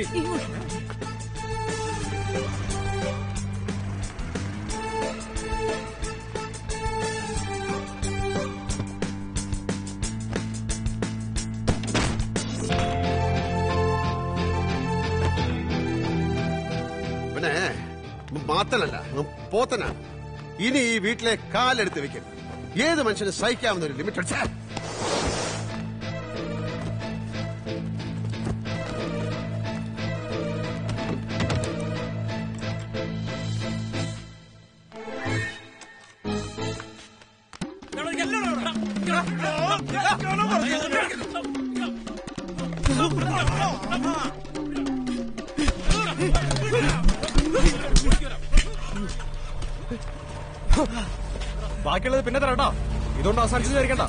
മത്തനല്ല അവൻ പോത്തനാണ് ഇനി ഈ വീട്ടിലെ കാലെടുത്ത് വെക്കരുത് ഏത് മനുഷ്യന് സഹിക്കാവുന്ന ഒരു ലിമിറ്റ് അടിച്ചാ ബാക്കിയുള്ളത് പിന്നെ തരാട്ടോ ഇതുകൊണ്ട് അവസാനിച്ചു വിചാരിക്കണ്ട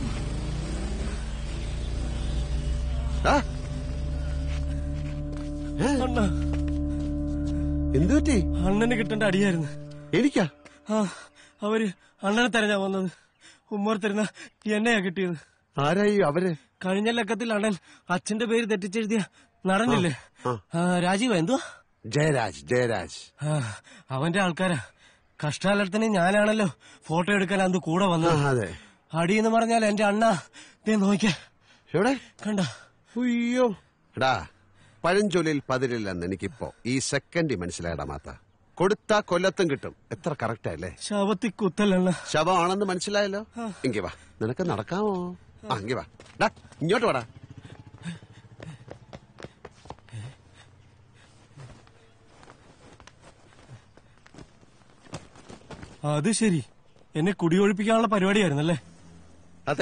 എന്തു പറ്റി അണ്ണന് കിട്ടേണ്ട അടിയായിരുന്നു എനിക്കാ ആ അവര് അണ്ണനെ തെരഞ്ഞാ വന്നത് ഉമ്മർ തരുന്ന എന്നെയാ കിട്ടിയത് ആരായി അവര് കഴിഞ്ഞ ലക്കത്തിൽ അണ്ണൻ അച്ഛന്റെ പേര് തെറ്റിച്ചെഴുതിയ നടന്നില്ലേ ആ, രാജീവ് എന്തുവാ ജയരാജ് ജയരാജ് ആ, അവന്റെ ആൾക്കാരാ കഷ്ടാലത്തിന് ഞാനാണല്ലോ ഫോട്ടോ എടുക്കാൻ അന്ന് കൂടെ വന്നത് ആ, അതെ. അടിയെന്ന് പറഞ്ഞാൽ എന്റെ അണ്ണ ദേ നോക്കിയ എവിടെ കണ്ട അയ്യോ എടാ പഴഞ്ചൊല്ലിൽ പതിരില്ലെന്ന് എനിക്കിപ്പോ ഈ സെക്കൻഡ് മനസ്സിലായടാ മാത്ത കൊടുത്താ കൊല്ലത്തും കിട്ടും എത്ര കറക്റ്റ് അല്ലേ ശവത്തി കുത്തലണ്ണ ശവമാണെന്ന് മനസ്സിലായല്ലോ എങ്കി വാ നിനക്ക് നടക്കാമോ ആ എങ്കി വാ ഡാ ഇങ്ങോട്ട് വാടാ അത് ശരി എന്നെ കുടിയൊഴിപ്പിക്കാനുള്ള പരിപാടിയായിരുന്നല്ലേ അതെ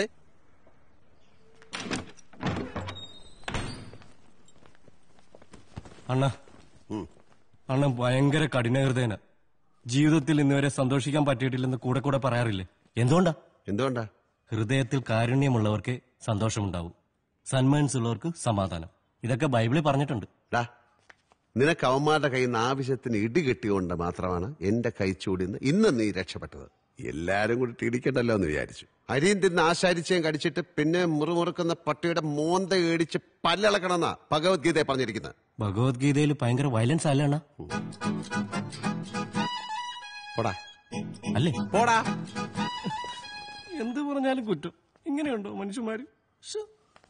അണ്ണ അണ്ണൻ ഭയങ്കര കഠിനഹൃദയന ജീവിതത്തിൽ ഇന്നുവരെ സന്തോഷിക്കാൻ പറ്റിയിട്ടില്ലെന്ന് കൂടെ കൂടെ പറയാറില്ലേ എന്തുകൊണ്ടാ എന്തുകൊണ്ടാ ഹൃദയത്തിൽ കാരുണ്യമുള്ളവർക്ക് സന്തോഷമുണ്ടാവും സന്മനസ് ഉള്ളവർക്ക് സമാധാനം ഇതൊക്കെ ബൈബിളിൽ പറഞ്ഞിട്ടുണ്ട് ഡാ നിനക്ക് അവന്മാരുടെ കയ്യിൽ നിന്ന് ആവശ്യത്തിന് ഇടി കിട്ടിയോണ്ട് മാത്രമാണ് എന്റെ കൈച്ചൂടിന്ന് ഇന്ന് നീ രക്ഷപ്പെട്ടത് എല്ലാരും കൂടി ഇടിക്കണ്ടല്ലോ എന്ന് വിചാരിച്ചു അരിയും തിന്ന് ആശാരിച്ചേം കടിച്ചിട്ട് പിന്നെ മുറുമുറുക്കുന്ന പട്ടിയുടെ മോന്ത ഏടിച്ച് പല്ലിളക്കണമെന്നാ ഭഗവത്ഗീതയെ പറഞ്ഞിരിക്കുന്നത് ഭഗവത്ഗീതയിൽ ഭയങ്കര വയലൻസ് അല്ല അണ്ണ പോടാ അല്ലേ പോടാ എന്ത് പറഞ്ഞാലും കുറ്റം ഇങ്ങനെയുണ്ടോ മനുഷ്യന്മാര് ശ്ശോ.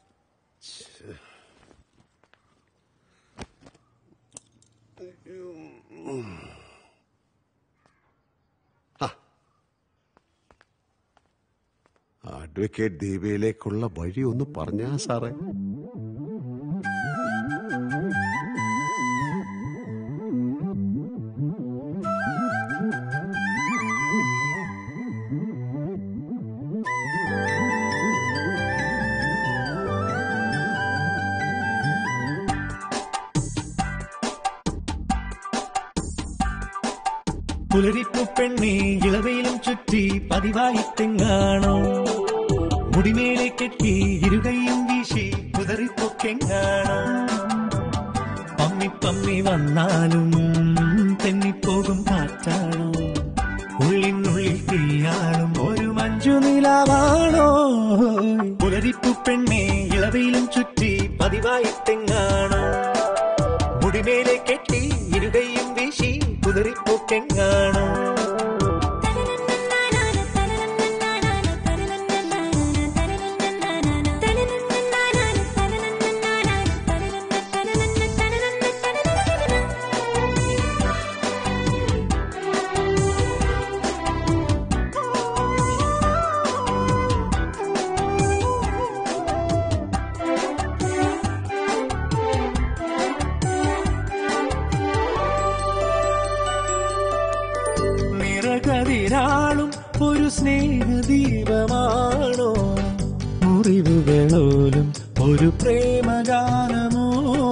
അഡ്വക്കേറ്റ് ദീപയിലേക്കുള്ള വഴി ഒന്ന് പറഞ്ഞാ സാറേ പുലരിപ്പു പെണ്ണി ഇളവയിലും ചുറ്റി പതിവായി തെങ്ങാണോ മുടിമേലെ കെട്ടി ഇരുകൈയും വീശി കുതറിപ്പൊക്കെങ്ങാണോ പമ്മി പമ്മി വന്നാലും തെന്നിപ്പോകും കാറ്റാണോ ഉള്ളിനുള്ളിൽ തീയാളും ഒരു മഞ്ജു നിലാവാണോ പുലരിപ്പു പെണ്ണി ഇളവയിലും ചുറ്റി പതിവായി തെങ്ങാണോ മുടിമേലെ കെട്ടി ഇരുകൈയും വീശി കുതിറിപ്പൊക്കെങ്ങാണോ നിറകതിരാളും ഒരു സ്നേഹദീപമാണോ മുറിവുകളോലും ഒരു പ്രേമഗാനമോ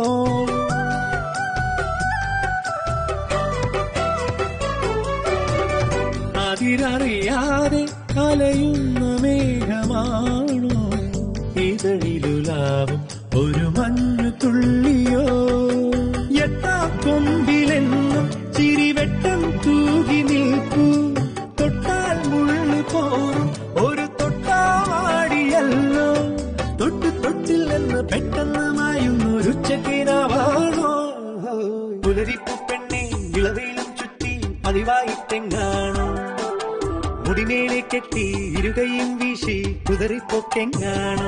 അതിരറിയാതെ അലയുന്ന മേഘമാണോ ഇതഴിലുലാവും ഒരു മഞ്ഞു തുള്ളിയോ എത്താ കൊമ്പിലെന്നും ചിരിവെട്ടം തൂകി നിൽക്കൂ തൊട്ടാൽ മുള്ളു പോറും ഒരു തൊട്ടാവാടിയല്ലോ തൊട്ടു തൊട്ടില്ലെന്ന് പെട്ടെന്ന് മായുന്നൊരു ചക്കിനാവാണോ പുലരിപ്പു പെണ്ണെ ഇളവയിലും ചുറ്റി പതിവായി തെങ്ങാണോ മുടിമേലെ കെട്ടി ഇരുകയും വീശി കുതറിപ്പൊക്കെങ്ങാണോ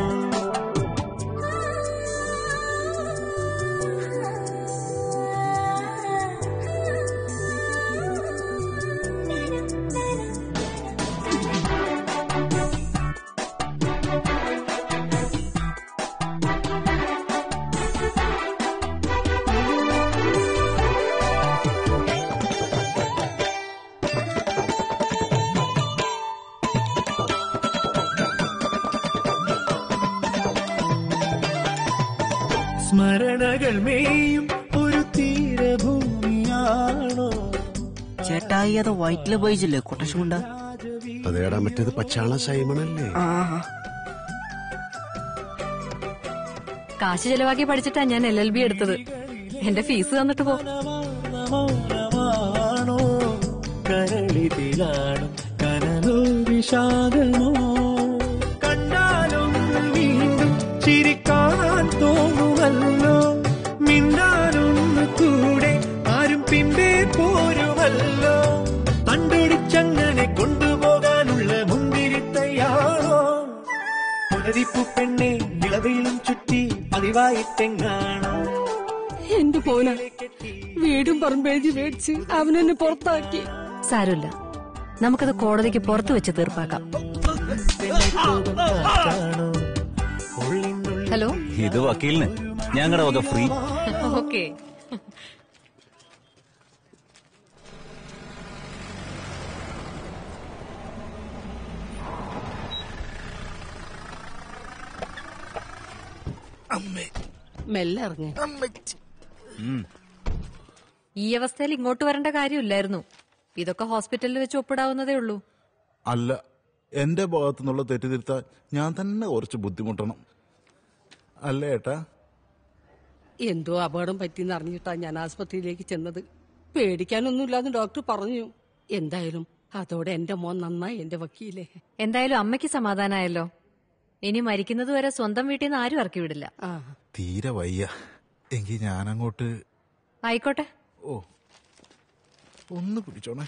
സ്മരണകൾ മേയും ഒരു തീരഭൂമിയാണോ ചേട്ടായി അത് വൈറ്റിലെ ബോയ്സില്ലേ കൊട്ടശുണ്ട അതേടാ മറ്റേത് പച്ചാള സൈമണല്ലേ കാശ് ചെലവാക്കി പഠിച്ചിട്ടാ ഞാൻ എൽ എൽ ബി എടുത്തത് എന്റെ ഫീസ് തന്നിട്ട് പോ മൗനമാണോ കരളിതിലാണോ കനലോ വിഷാദമോ കണ്ടാലും വീണ്ടും ചിരിക്കാൻ തോന്നുമല്ലോ മിണ്ടാനൊന്നു കൂടെ ആരും പിമ്പേ പോരുമല്ലോ തണ്ടൊടിച്ചങ്ങനെ കൊണ്ടുപോകാനുള്ള മുന്തിരിത്തയാണോ പുലരിപ്പു പെണ്ണെ ഇളവയിലും ചുറ്റി പതിവായിട്ടെങ്ങാണോ എന്റെ പോന വീടും പറമ്പെഴുതി മേടിച്ച് അവനെന്നെ പുറത്താക്കി സാരമില്ല നമുക്കത് കോടതിക്ക് പുറത്തു വെച്ച് തീർപ്പാക്കാം ഹലോ ഇത് വക്കീലിന് ഞങ്ങളുടെ വക ഫ്രീ ഓക്കെ മെല്ലെ ഇറങ്ങി ഈ അവസ്ഥയിൽ ഇങ്ങോട്ട് വരേണ്ട കാര്യമില്ലായിരുന്നു ഇതൊക്കെ ഹോസ്പിറ്റലിൽ വെച്ച് ഒപ്പിടാവുന്നതേ ഉള്ളൂ അല്ല എന്റെ ഭാഗത്തു നിന്നുള്ള തെറ്റിതിരുത്താൻ ഞാൻ തന്നെ കുറച്ച് ബുദ്ധിമുട്ടണം അല്ലേ ഏട്ടാ എന്തോ അപകടം പറ്റിയെന്ന് അറിഞ്ഞിട്ടാ ഞാൻ ആസ്പത്രിയിലേക്ക് ചെന്നത് പേടിക്കാനൊന്നുമില്ലാന്ന് ഡോക്ടർ പറഞ്ഞു എന്തായാലും അതോടെ എന്റെ മോൻ നന്നായി എന്റെ വക്കീലെ എന്തായാലും അമ്മയ്ക്ക് സമാധാനമായല്ലോ ഇനി മരിക്കുന്നത് വരെ സ്വന്തം വീട്ടിൽ നിന്ന് ആരും ഇറക്കി വിടില്ല തീരെ വയ്യ എങ്കിൽ ഞാൻ അങ്ങോട്ട് ആയിക്കോട്ടെ ഓ ഒന്ന് പിടിച്ചോണേ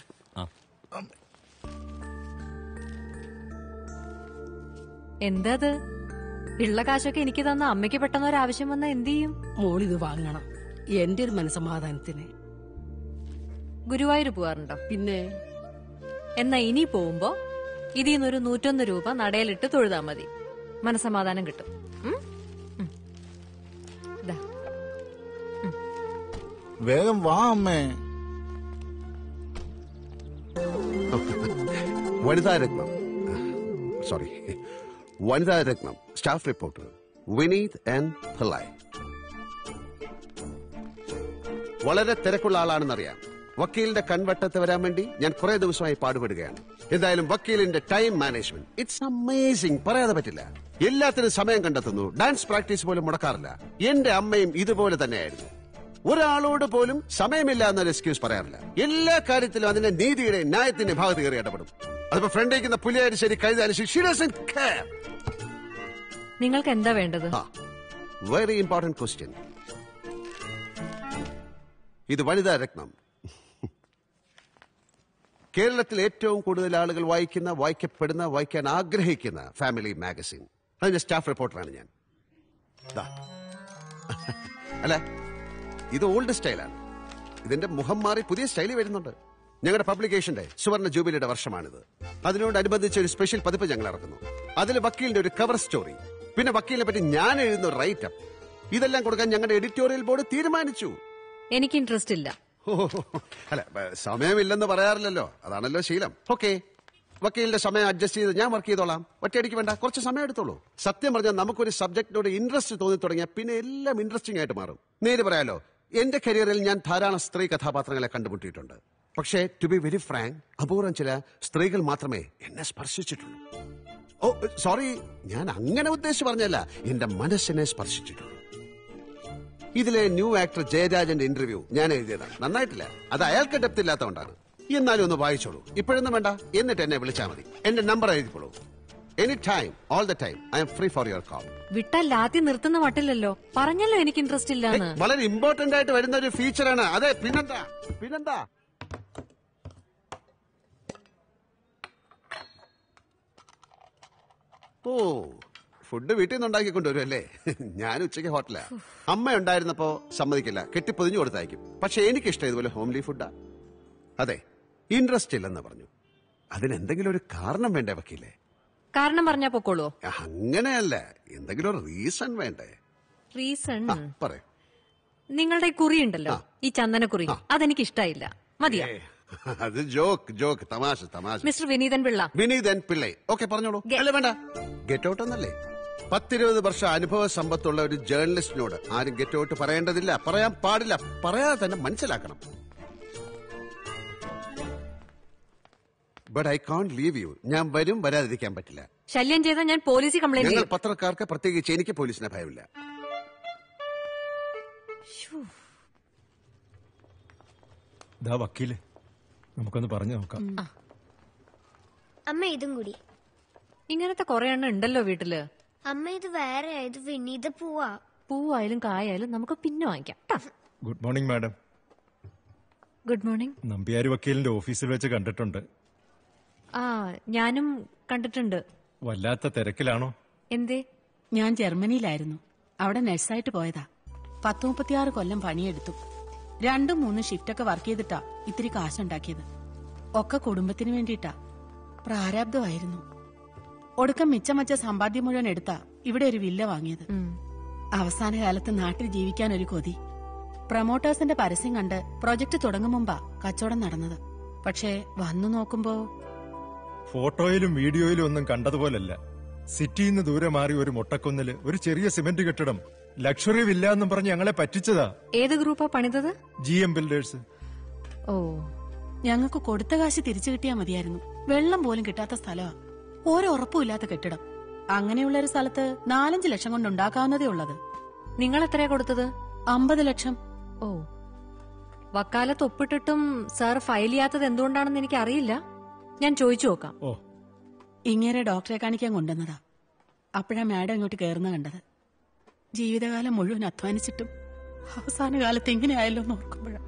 എന്താ അത് ഉള്ള കാശൊക്കെ എനിക്ക് തന്ന അമ്മയ്ക്ക് പെട്ടെന്ന് ഒരു ആവശ്യം വന്നാ എന്ത് ചെയ്യും മോളിത് വാങ്ങണം എന്റെ ഒരു മനസമാധാനത്തിന് ഗുരുവായൂർ പോവാറുണ്ടോ പിന്നെ എന്നാ ഇനി പോകുമ്പോ ഇതിൽ നിന്നൊരു നൂറ്റൊന്ന് രൂപ നടയിലിട്ട് തൊഴുതാ മതി മനസമാധാനം കിട്ടും ഉം? ഉം. ദാ. വേഗം വാ അമ്മേ വനിതാ രത്നം സോറി വനിതാ രത്നം staff reporter Vineeth and Pillai വളരെ തിരക്കുള്ള ആളാണെന്നറിയാം വക്കീലിന്റെ കൺവട്ടത്ത് വരാൻ വേണ്ടി ഞാൻ കുറെ ദിവസമായി പാടുപെടുകയാണ് എന്തായാലും വക്കീലിന്റെ ടൈം മാനേജ്മെന്റ് ഇറ്റ്സ് അമേസിംഗ് പറയാതെ പറ്റില്ല എല്ലാത്തിനും സമയം കണ്ടെത്തുന്നു ഡാൻസ് പ്രാക്ടീസ് പോലും മുടക്കാറില്ല എന്റെ അമ്മയും ഇതുപോലെ തന്നെയായിരുന്നു ഒരാളോട് പോലും സമയമില്ല എന്നൊരു എക്സ്ക്യൂസ് പറയാറില്ല എല്ലാ കാര്യത്തിലും അതിന്റെ നീതിയുടെ ന്യായത്തിന്റെ ഭാഗത്ത് കയറി ഇടപെടും അതിപ്പോ ഫ്രണ്ടിരിക്കുന്ന പുലിയായാലും ശരി കഴുതായാലും ശരി she doesn't care. നിങ്ങൾക്ക് എന്താ വേണ്ടത് വെരി ഇമ്പോർട്ടന്റ് ക്വസ്റ്റ്യൻ ഇത് വനിതാ രത്നം കേരളത്തിൽ ഏറ്റവും കൂടുതൽ ആളുകൾ വായിക്കുന്ന വായിക്കപ്പെടുന്ന വായിക്കാൻ ആഗ്രഹിക്കുന്ന ഫാമിലി മാഗസിൻ അതിന്റെ സ്റ്റാഫ് റിപ്പോർട്ടറാണ് ഞാൻ ദാ. അല്ല ഇത് ഓൾഡ് സ്റ്റൈലാണ് ഇതിന്റെ മുഖം മാറി പുതിയ സ്റ്റൈലിൽ വരുന്നുണ്ട് ഞങ്ങളുടെ പബ്ലിക്കേഷന്റെ സുവർണ ജൂബിലിയുടെ വർഷമാണിത് അതിനോടനുബന്ധിച്ച് ഒരു സ്പെഷ്യൽ പതിപ്പ് ഞങ്ങൾ ഇറക്കുന്നു അതിൽ വക്കീലിന്റെ ഒരു കവർ സ്റ്റോറി പിന്നെ വക്കീലിനെ പറ്റി ഞാൻ എഴുതുന്ന റൈറ്റപ്പ് ഇതെല്ലാം കൊടുക്കാൻ ഞങ്ങളുടെ എഡിറ്റോറിയൽ ബോർഡ് തീരുമാനിച്ചു എനിക്ക് ഇൻട്രസ്റ്റ് ഇല്ല ഓ, അല്ല ബ- സമയമില്ലെന്ന് പറയാറില്ലല്ലോ അതാണല്ലോ ശീലം ഓക്കെ വക്കീലിന്റെ സമയം അഡ്ജസ്റ്റ് ചെയ്ത് ഞാൻ വർക്ക് ചെയ്തോളാം ഒറ്റയടിക്ക് വേണ്ട കുറച്ച് സമയം എടുത്തോളൂ സത്യം പറഞ്ഞാൽ നമുക്കൊരു സബ്ജക്റ്റിനോട് ഇൻട്രസ്റ്റ് തോന്നി തുടങ്ങിയാൽ പിന്നെ എല്ലാം ഇൻട്രസ്റ്റിംഗ് ആയിട്ട് മാറും നേര് പറയാലോ എന്റെ കരിയറിൽ ഞാൻ ധാരാളം സ്ത്രീ കഥാപാത്രങ്ങളെ കണ്ടുമുട്ടിയിട്ടുണ്ട് പക്ഷേ ടു ബി വെരി ഫ്രാങ്ക് അപൂർവം ചില സ്ത്രീകൾ മാത്രമേ എന്നെ സ്പർശിച്ചിട്ടുള്ളൂ ഓ സോറി ഞാൻ അങ്ങനെ ഉദ്ദേശിച്ച് പറഞ്ഞല്ല എന്റെ മനസ്സിനെ സ്പർശിച്ചിട്ടുള്ളൂ ഇതിലെ ന്യൂ ആക്ടർ ജയരാജന്റെ ഇന്റർവ്യൂ ഞാൻ എഴുതിയതാണ് നന്നായിട്ടില്ല അത് അയാൾക്ക് ഡെപ്ത് ഇല്ലാത്തതുകൊണ്ടാണ് എന്നാലും ഒന്ന് വായിച്ചോളൂ ഇപ്പോഴൊന്നും വേണ്ട എന്നിട്ട് എന്നെ വിളിച്ചാൽ മതി എന്റെ നമ്പർ എഴുതിക്കോളൂ any time all the time I'm free for your call വിട്ടാൽ ലാത്തി നിർത്തുന്ന മട്ടില്ലല്ലോ പറഞ്ഞല്ലോ എനിക്ക് ഇൻട്രസ്റ്റ് ഇല്ലാന്ന് വളരെ ഇമ്പോർട്ടന്റ് ആയിട്ട് വരുന്ന ഒരു ഫീച്ചറാണ് അതെ പിന്നെന്താ പിന്നെന്താ ഓ ഫുഡ് വീട്ടിൽ നിന്ന് ഉണ്ടാക്കി കൊണ്ടുവരും അല്ലേ ഞാൻ ഉച്ചയ്ക്ക് ഹോട്ടലാ അമ്മ ഉണ്ടായിരുന്നപ്പോ സമ്മതിക്കില്ല കെട്ടിപ്പൊതിഞ്ഞു കൊടുത്തയക്കും പക്ഷെ എനിക്കിഷ്ടം ഇതുപോലെ ഹോംലി ഫുഡാ അതെ ഇൻട്രസ്റ്റ് ഇല്ലെന്ന് പറഞ്ഞു അതിനെന്തെങ്കിലും ഒരു കാരണം വേണ്ടേ വക്കീലേ കാരണം പറഞ്ഞാ പൊക്കോളൂ അങ്ങനെയല്ല എന്തെങ്കിലും ഒരു റീസൺ വേണ്ടേ റീസൺ ആ, പറയൂ നിങ്ങളുടെ ഈ കുറി ഉണ്ടല്ലോ ഈ ചന്ദനക്കുറി അതെനിക്ക് ഇഷ്ടായില്ല മതിയാ ഏ, അത് ജോക്ക് ജോക്ക് തമാശ തമാശ മിസ്റ്റർ വിനീതൻ പിള്ള വിനീതൻ പിള്ളை ഓക്കെ പറഞ്ഞോളൂ അല്ല വേണ്ട ഗെറ്റ് ഔട്ട് എന്നല്ലേ പത്തിരുപത് വർഷം അനുഭവ സമ്പത്തുള്ള ഒരു ജേർണലിസ്റ്റിനോട് ആരും ഗെറ്റ് ഔട്ട് പറയേണ്ടതില്ല പറയാൻ പാടില്ല പറയാതെ തന്നെ മനസ്സിലാക്കണം but I can't leave you ഞാൻ വരും വരാതിരിക്കാൻ പറ്റില്ല ശല്യം ചെയ്താൽ ഞാൻ പോലീസിൽ കംപ്ലൈന്റ് ഞങ്ങൾ ചെയ്യും പത്രക്കാർക്ക് പ്രത്യേകിച്ച് എനിക്ക് പോലീസിനെ ഭയമില്ല ദാ വക്കീല് നമുക്കൊന്ന് പറഞ്ഞു നോക്കാം അമ്മ ഇതും കൂടി ഇങ്ങനത്തെ കുറെ എണ്ണം ഉണ്ടല്ലോ വീട്ടില് അമ്മ ഇത് വേറെ ഇത് വിനീത പൂവാ പൂവായാലും കായായാലും നമുക്ക് പിന്നെ വാങ്ങിക്കാം ട്ടാ. Good morning madam good morning നമ്പ്യാരി വക്കീലിന്റെ ഓഫീസിൽ വെച്ച് കണ്ടിട്ടുണ്ട് ആ ഞാനും കണ്ടിട്ടുണ്ട് വല്ലാത്ത തിരക്കിലാണോ എന്തേ ഞാൻ ജർമ്മനിയിലായിരുന്നു അവിടെ നഴ്സായിട്ട് പോയതാ പത്ത് മുപ്പത്തിയാറ് കൊല്ലം പണിയെടുത്തു രണ്ടും മൂന്നും ഷിഫ്റ്റൊക്കെ വർക്ക് ചെയ്തിട്ടാ ഇത്തിരി കാശുണ്ടാക്കിയത് ഒക്കെ കുടുംബത്തിന് വേണ്ടിയിട്ടാ പ്രാരാബ്ധമായിരുന്നു ഒടുക്കം മിച്ചം വച്ച സമ്പാദ്യം മുഴുവൻ എടുത്താ ഇവിടെ ഒരു വില്ല വാങ്ങിയത് അവസാന കാലത്ത് നാട്ടിൽ ജീവിക്കാൻ ഒരു കൊതി പ്രൊമോട്ടേഴ്സിന്റെ പരസ്യം കണ്ട് പ്രൊജക്ട് തുടങ്ങും മുമ്പാ കച്ചവടം നടന്നത് പക്ഷേ വന്നു നോക്കുമ്പോ ഫോട്ടോയിലും വീഡിയോയിലും ഒന്നും കണ്ടതുപോലല്ല സിറ്റിയിൽ നിന്ന് ദൂരെ മാറി ഒരു മുട്ടക്കുന്നില് ഒരു ചെറിയ സിമന്റ് കെട്ടിടം ലക്ഷറി വില്ല എന്നും പറഞ്ഞ് ഞങ്ങളെ പറ്റിച്ചതാ ഏത് ഗ്രൂപ്പാ പണിതത് ജി എം ബിൽഡേഴ്സ് ഓ ഞങ്ങൾക്ക് കൊടുത്ത കാശ് തിരിച്ചു കിട്ടിയാ മതിയായിരുന്നു വെള്ളം പോലും കിട്ടാത്ത സ്ഥലമാ ഓരോ ഉറപ്പുമില്ലാത്ത കെട്ടിടം അങ്ങനെയുള്ള ഒരു സ്ഥലത്ത് നാലഞ്ച് ലക്ഷം കൊണ്ട് ഉണ്ടാക്കാവുന്നതേ ഉള്ളത് നിങ്ങൾ എത്രയാ കൊടുത്തത് അമ്പത് ലക്ഷം ഓ വക്കാലത്ത് ഒപ്പിട്ടിട്ടും സാർ ഫയൽ ചെയ്യാത്തത് എന്തുകൊണ്ടാണെന്ന് എനിക്ക് അറിയില്ല ഞാൻ ചോദിച്ചു നോക്കാം ഓ ഇങ്ങനെ ഡോക്ടറെ കാണിക്കാൻ കൊണ്ടുവന്നതാ അപ്പോഴാ മാഡം ഇങ്ങോട്ട് കയറുന്ന കണ്ടത് ജീവിതകാലം മുഴുവൻ അധ്വാനിച്ചിട്ടും അവസാന കാലത്ത് ഇങ്ങനെ ആയല്ലോ എന്ന് ഓർക്കുമ്പോഴാ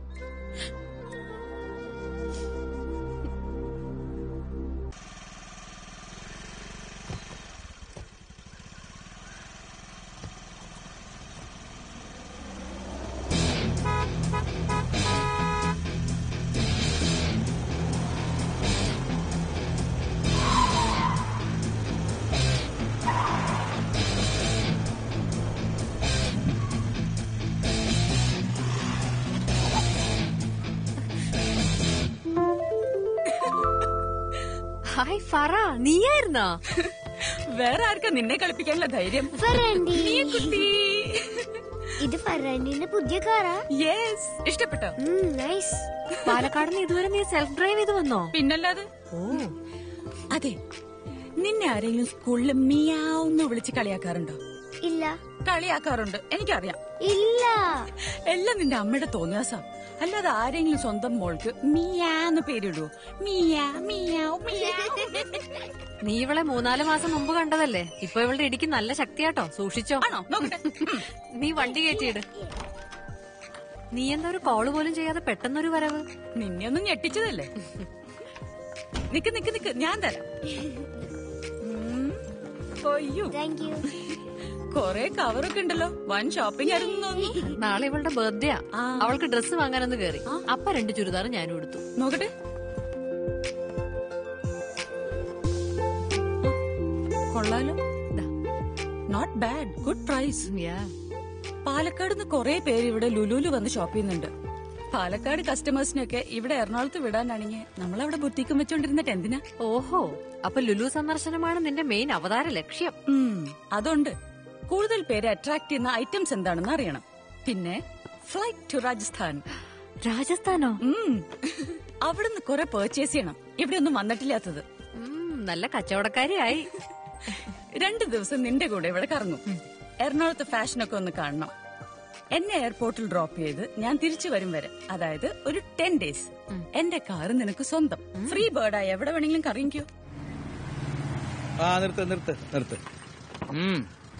ഹായ് ഫറ നീയായിരുന്നോ വേറെ ആർക്കാ നിന്നെ കളിപ്പിക്കാനുള്ള ധൈര്യം ഫറാൻഡി. നീ കുട്ടി ഇത് ഫറാൻഡിന്റെ പുതിയ കാറാ യെസ് ഇഷ്ടപ്പെട്ടോ നൈസ് പാലക്കാട് നിന്ന് ഇതുവരെ നീ സെൽഫ് ഡ്രൈവ് ചെയ്ത് വന്നോ പിന്നല്ലാതെ അതെ നിന്നെ ആരെങ്കിലും സ്കൂളിൽ മിയാവുന്ന് വിളിച്ച് കളിയാക്കാറുണ്ടോ ഇല്ല കളിയാക്കാറുണ്ട് എനിക്കറിയാം ഇല്ല എല്ലാം നിന്റെ അമ്മയുടെ തോന്നിയാസാ അല്ലാതെ ആരെങ്കിലും സ്വന്തം മോൾക്ക് മിയാന്ന് പേരിടുവോ മിയാ മിയാവ് മിയാവ് നീ ഇവളെ മൂന്നാല് മാസം മുമ്പ് കണ്ടതല്ലേ ഇപ്പൊ ഇവളുടെ ഇടിക്ക് നല്ല ശക്തിയാട്ടോ സൂക്ഷിച്ചോ ആണോ നോക്കട്ടെ നീ വണ്ടി കയറ്റിയിട് നീ എന്താ ഒരു കോള് പോലും ചെയ്യാതെ പെട്ടെന്നൊരു വരവ് നിന്നെ ഒന്ന് ഞെട്ടിച്ചതല്ലേ നിക്ക് നിക്ക് നിക്ക് ഞാൻ തരാം ഉം. അയ്യോ താങ്ക് യു കൊറേ കവറൊക്കെ ഉണ്ടല്ലോ വൻ ഷോപ്പിംഗ് ആയിരുന്നു എന്ന് തോന്നുന്നു നാളെ ഇവളുടെ ബർത്ത്ഡേ അവൾക്ക് ഡ്രസ്സ് വാങ്ങാനൊന്ന് കയറി അപ്പൊ രണ്ട് ചുരിദാർ ഞാനും എടുത്തു നോക്കട്ടെ കൊള്ളാലോ not bad good price Palakkad നിന്ന് കുറെ പേര് ഇവിടെ ലുലുലു വന്ന് ഷോപ്പ് ചെയ്യുന്നുണ്ട് പാലക്കാട് കസ്റ്റമേഴ്സിനൊക്കെ ഇവിടെ എറണാകുളത്ത് വിടാനാണെങ്കിൽ നമ്മളവിടെ ബുദ്ധിക്കും വെച്ചോണ്ടിരുന്നിട്ട് എന്തിനാ ഓഹോ അപ്പൊ ലുലു സന്ദർശനമാണ് നിന്റെ മെയിൻ അവതാര ലക്ഷ്യം ഉം, അതുണ്ട് കൂടുതൽ പേരെ അട്രാക്ട് ചെയ്യുന്ന ഐറ്റംസ് എന്താണെന്ന് അറിയണം പിന്നെ ഫ്ലൈറ്റ് ടു രാജസ്ഥാൻ രാജസ്ഥാനോ അവിടുന്ന് കുറെ പർച്ചേസ് ചെയ്യണം ഇവിടെ ഒന്നും വന്നിട്ടില്ലാത്തത് ഉം, നല്ല കച്ചവടക്കാരിയായി രണ്ടു ദിവസം നിന്റെ കൂടെ ഇവിടെ കറങ്ങും എറണാകുളത്ത് ഫാഷനൊക്കെ ഒന്ന് കാണണം എന്നെ എയർപോർട്ടിൽ ഡ്രോപ്പ് ചെയ്ത് ഞാൻ തിരിച്ചു വരും വരെ അതായത് ഒരു ടെൻ ഡേയ്സ് എന്റെ കാറ് നിനക്ക് സ്വന്തം ഫ്രീ ബേർഡായി എവിടെ വേണമെങ്കിലും കറങ്ങിക്കോ ആ നിർത്ത് നിർത്ത് നിർത്ത് ഉം.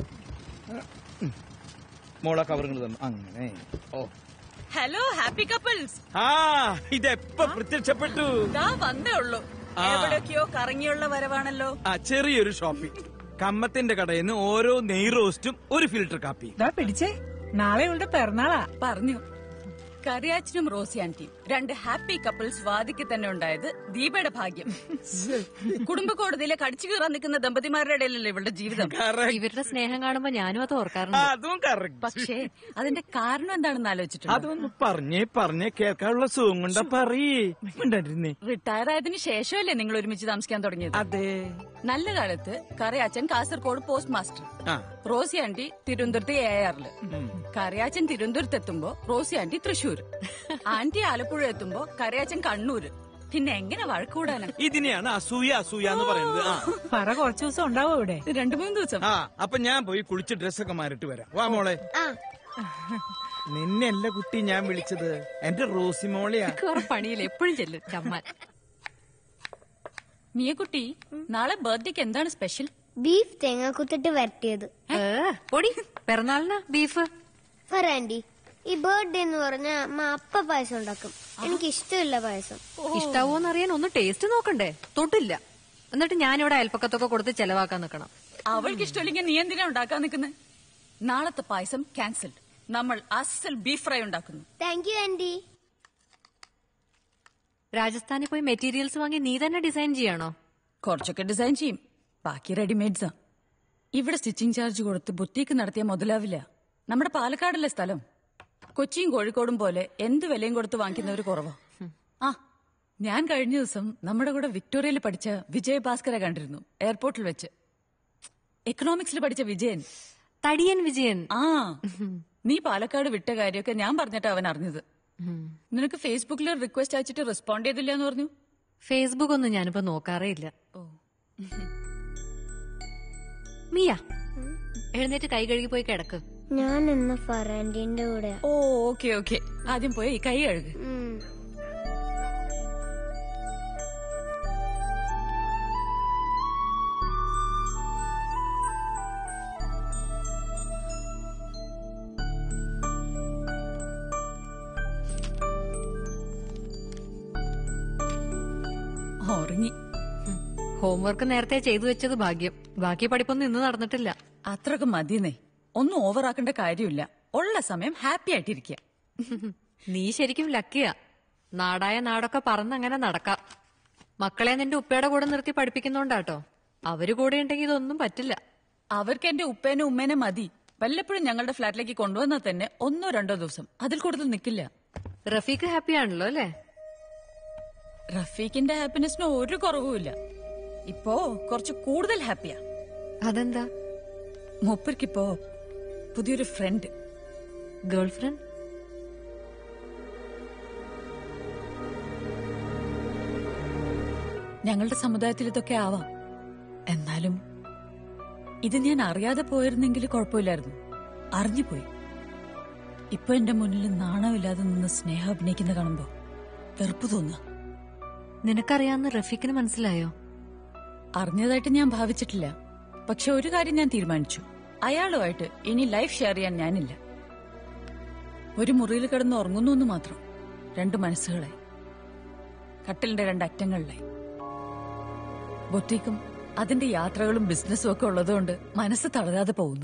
മോളെ കവറുകൾ തന്നു അങ്ങനെ ഓ ഹലോ ഹാപ്പി കപ്പിൾസ് ആ ഇതെപ്പോ പ്രത്യക്ഷപ്പെട്ടു ദാ വന്നേ ഉള്ളൂ ആ. എവിടെയൊക്കെയോ കറങ്ങിയുള്ള വരവാണല്ലോ ആ ചെറിയൊരു ഷോപ്പിംഗ് കമ്മത്തിന്റെ കടയിൽ നിന്ന് ഓരോ നെയ് റോസ്റ്റും ഒരു ഫിൽറ്റർ കാപ്പി ദാ പിടിച്ചേ നാളെ ഇവളുടെ പിറന്നാളാ പറഞ്ഞു കറിയാച്ചനും റോസി ആന്റിയും രണ്ട് ഹാപ്പി കപ്പിൾസ് വാദിക്ക് തന്നെ ഉണ്ടായത് ദീപയുടെ ഭാഗ്യം കുടുംബ കോടതിയിലെ കടിച്ചു കീറാൻ നിൽക്കുന്ന ദമ്പതിമാരുടെ ഇടയിലല്ലേ ഇവളുടെ ജീവിതം ഇവരുടെ സ്നേഹം കാണുമ്പോ ഞാനും അത് ഓർക്കാറുണ്ട് അതും കറക്റ്റ് പക്ഷേ അതിന്റെ കാരണം എന്താണെന്ന് ആലോചിച്ചിട്ടുണ്ട് അതൊന്ന് പറഞ്ഞേ പറഞ്ഞേ കേൾക്കാനുള്ള സുഖം കൊണ്ടാ പറയേ മിണ്ടാണ്ടിരുന്നേ റിട്ടയർ ആയതിനു ശേഷമല്ലേ നിങ്ങൾ ഒരുമിച്ച് താമസിക്കാൻ തുടങ്ങിയത് അതെ നല്ല കാലത്ത് കറിയാച്ചൻ കാസർഗോഡ് പോസ്റ്റ് മാസ്റ്റർ ആ റോസി ആന്റി തിരുവനന്തപുരത്ത് എ ആറില് കറിയാച്ചൻ തിരുവനന്തപുരത്ത് എത്തുമ്പോ Rosie aunty Thrissur aunty Alappuzha എത്തുമ്പോ കറിയാച്ചൻ കണ്ണൂര് പിന്നെ എങ്ങനെ വഴക്കൂടാനാ ഇതിനെയാണ് അസൂയ അസൂയ എന്ന് പറയുന്നത് ആ പറ കുറച്ചു ദിവസം ഉണ്ടാവും ഇവിടെ രണ്ടു മൂന്ന് ദിവസം ആ അപ്പൊ ഞാൻ പോയി കുളിച്ച് ഡ്രസ്സൊക്കെ മാറിട്ട് വരാം വാ മോളെ നിന്നെയല്ല കുട്ടി ഞാൻ വിളിച്ചത് എന്റെ റോസി മോളെയാ കുറെ പണിയില്ല എപ്പോഴും ചെല്ലും ചമ്മാൻ മിയക്കുട്ടി നാളെ ബർത്ത്ഡേക്ക് എന്താണ് സ്പെഷ്യൽ ബീഫ് തേങ്ങാക്കുത്തിട്ട് വരട്ടിയത് പൊടി പിറന്നാളിന് ബീഫ് ഫറാൻഡി ഈ ബർത്ത്ഡേ എന്ന് പറഞ്ഞാൽ അമ്മ അപ്പ പായസം ഉണ്ടാക്കും എനിക്ക് ഇഷ്ടമില്ല പായസം ഇഷ്ടാവോന്നറിയാൻ ഒന്ന് ടേസ്റ്റ് നോക്കണ്ടേ തൊട്ടില്ല എന്നിട്ട് ഞാനിവിടെ അയൽപ്പക്കത്തൊക്കെ കൊടുത്ത് ചെലവാക്കാൻ നിൽക്കണം അവൾക്ക് ഇഷ്ടമില്ലെങ്കിൽ നീ എന്തിനാ ഉണ്ടാക്കാൻ നിൽക്കുന്നത് നാളത്തെ പായസം ക്യാൻസൽ നമ്മൾ അസൽ ബീഫ് ഫ്രൈ ഉണ്ടാക്കുന്നു താങ്ക് യു ആന്റി രാജസ്ഥാനിൽ പോയി മെറ്റീരിയൽസ് വാങ്ങി നീ തന്നെ ഡിസൈൻ ചെയ്യണോ കുറച്ചൊക്കെ ഡിസൈൻ ചെയ്യും ബാക്കി റെഡിമെയ്ഡ്സാ ഇവിടെ സ്റ്റിച്ചിങ് ചാർജ് കൊടുത്ത് ബുട്ടീക്ക് നടത്തിയ മുതലാവില്ല നമ്മുടെ പാലക്കാടല്ലേ സ്ഥലം കൊച്ചിയും കോഴിക്കോടും പോലെ എന്ത് വിലയും കൊടുത്ത് വാങ്ങിക്കുന്നവർ കുറവാ ആ ഞാൻ കഴിഞ്ഞ ദിവസം നമ്മുടെ കൂടെ വിക്ടോറിയയിൽ പഠിച്ച വിജയ് ഭാസ്കരെ കണ്ടിരുന്നു എയർപോർട്ടിൽ വെച്ച് എക്കണോമിക്സിൽ പഠിച്ച വിജയൻ തടിയൻ വിജയൻ ആ നീ പാലക്കാട് വിട്ട കാര്യമൊക്കെ ഞാൻ പറഞ്ഞിട്ട് അവൻ അറിഞ്ഞത് നിനക്ക് ഫേസ്ബുക്കിൽ റിക്വസ്റ്റ് അയച്ചിട്ട് റെസ്പോണ്ട് ചെയ്തില്ല എന്ന് പറഞ്ഞു ഫേസ്ബുക്ക് ഒന്നും ഞാനിപ്പോ നോക്കാറേ ഇല്ല മിയ എഴുന്നേറ്റ് കൈ കഴുകി പോയി കിടക്ക് ഞാൻ എന്ന ഫറാൻഡിന്റെ കൂടെ ഓ ഓക്കെ ഓക്കെ ആദ്യം പോയി കൈ കഴുകു ഉറങ്ങി ഹോംവർക്ക് നേരത്തെ ചെയ്തു വെച്ചത് ഭാഗ്യം ബാക്കി പഠിപ്പൊന്നും ഇന്ന് നടന്നിട്ടില്ല അത്രക്ക് മതിയെന്നേ ഒന്നും ഓവറാക്കേണ്ട കാര്യമില്ല ഉള്ള സമയം ഹാപ്പി ആയിട്ടിരിക്കുക നീ ശരിക്കും ലക്കിയാ നാടായ നാടൊക്കെ പറന്നങ്ങനെ നടക്കാം മക്കളെ നിന്റെ ഉപ്പയുടെ കൂടെ നിർത്തി പഠിപ്പിക്കുന്നോണ്ടാട്ടോ അവര് കൂടെ ഉണ്ടെങ്കിൽ ഇതൊന്നും പറ്റില്ല അവർക്ക് എന്റെ ഉപ്പേനെ ഉമ്മേനെ മതി വല്ലപ്പോഴും ഞങ്ങളുടെ ഫ്ലാറ്റിലേക്ക് കൊണ്ടുവന്നാൽ തന്നെ ഒന്നോ രണ്ടോ ദിവസം അതിൽ കൂടുതൽ നിൽക്കില്ല റഫീഖ് ഹാപ്പി ആണല്ലോ അല്ലേ റഫീഖിന്റെ ഹാപ്പിനെസ്സിന് ഒരു കുറവുമില്ല ഇപ്പോ കുറച്ച് കൂടുതൽ ഹാപ്പിയാ അതെന്താ മൂപ്പർക്കിപ്പോ പുതിയൊരു ഫ്രണ്ട് ഗേൾ ഫ്രണ്ട് ഞങ്ങളുടെ സമുദായത്തിൽ ഇതൊക്കെ ആവാം എന്നാലും ഇത് ഞാൻ അറിയാതെ പോയിരുന്നെങ്കിൽ കുഴപ്പമില്ലായിരുന്നു അറിഞ്ഞുപോയി ഇപ്പൊ എന്റെ മുന്നിൽ നാണമില്ലാതെ നിന്ന് സ്നേഹം അഭിനയിക്കുന്ന കാണുമ്പോ വെറുപ്പ് തോന്നുക നിനക്കറിയാവുന്ന റഫീഖിന് മനസ്സിലായോ അറിഞ്ഞതായിട്ട് ഞാൻ ഭാവിച്ചിട്ടില്ല പക്ഷെ ഒരു കാര്യം ഞാൻ തീരുമാനിച്ചു അയാളുമായിട്ട് ഇനി ലൈഫ് ഷെയർ ചെയ്യാൻ ഞാനില്ല ഒരു മുറിയിൽ കിടന്ന് ഉറങ്ങുന്നു എന്ന് മാത്രം രണ്ട് മനസ്സുകളെ കട്ടിലിന്റെ രണ്ട് അറ്റങ്ങളിലെ ബൊട്ടീക്കും അതിന്റെ യാത്രകളും ബിസിനസ്സും ഒക്കെ ഉള്ളതുകൊണ്ട് മനസ്സ് തളരാതെ പോകുന്നു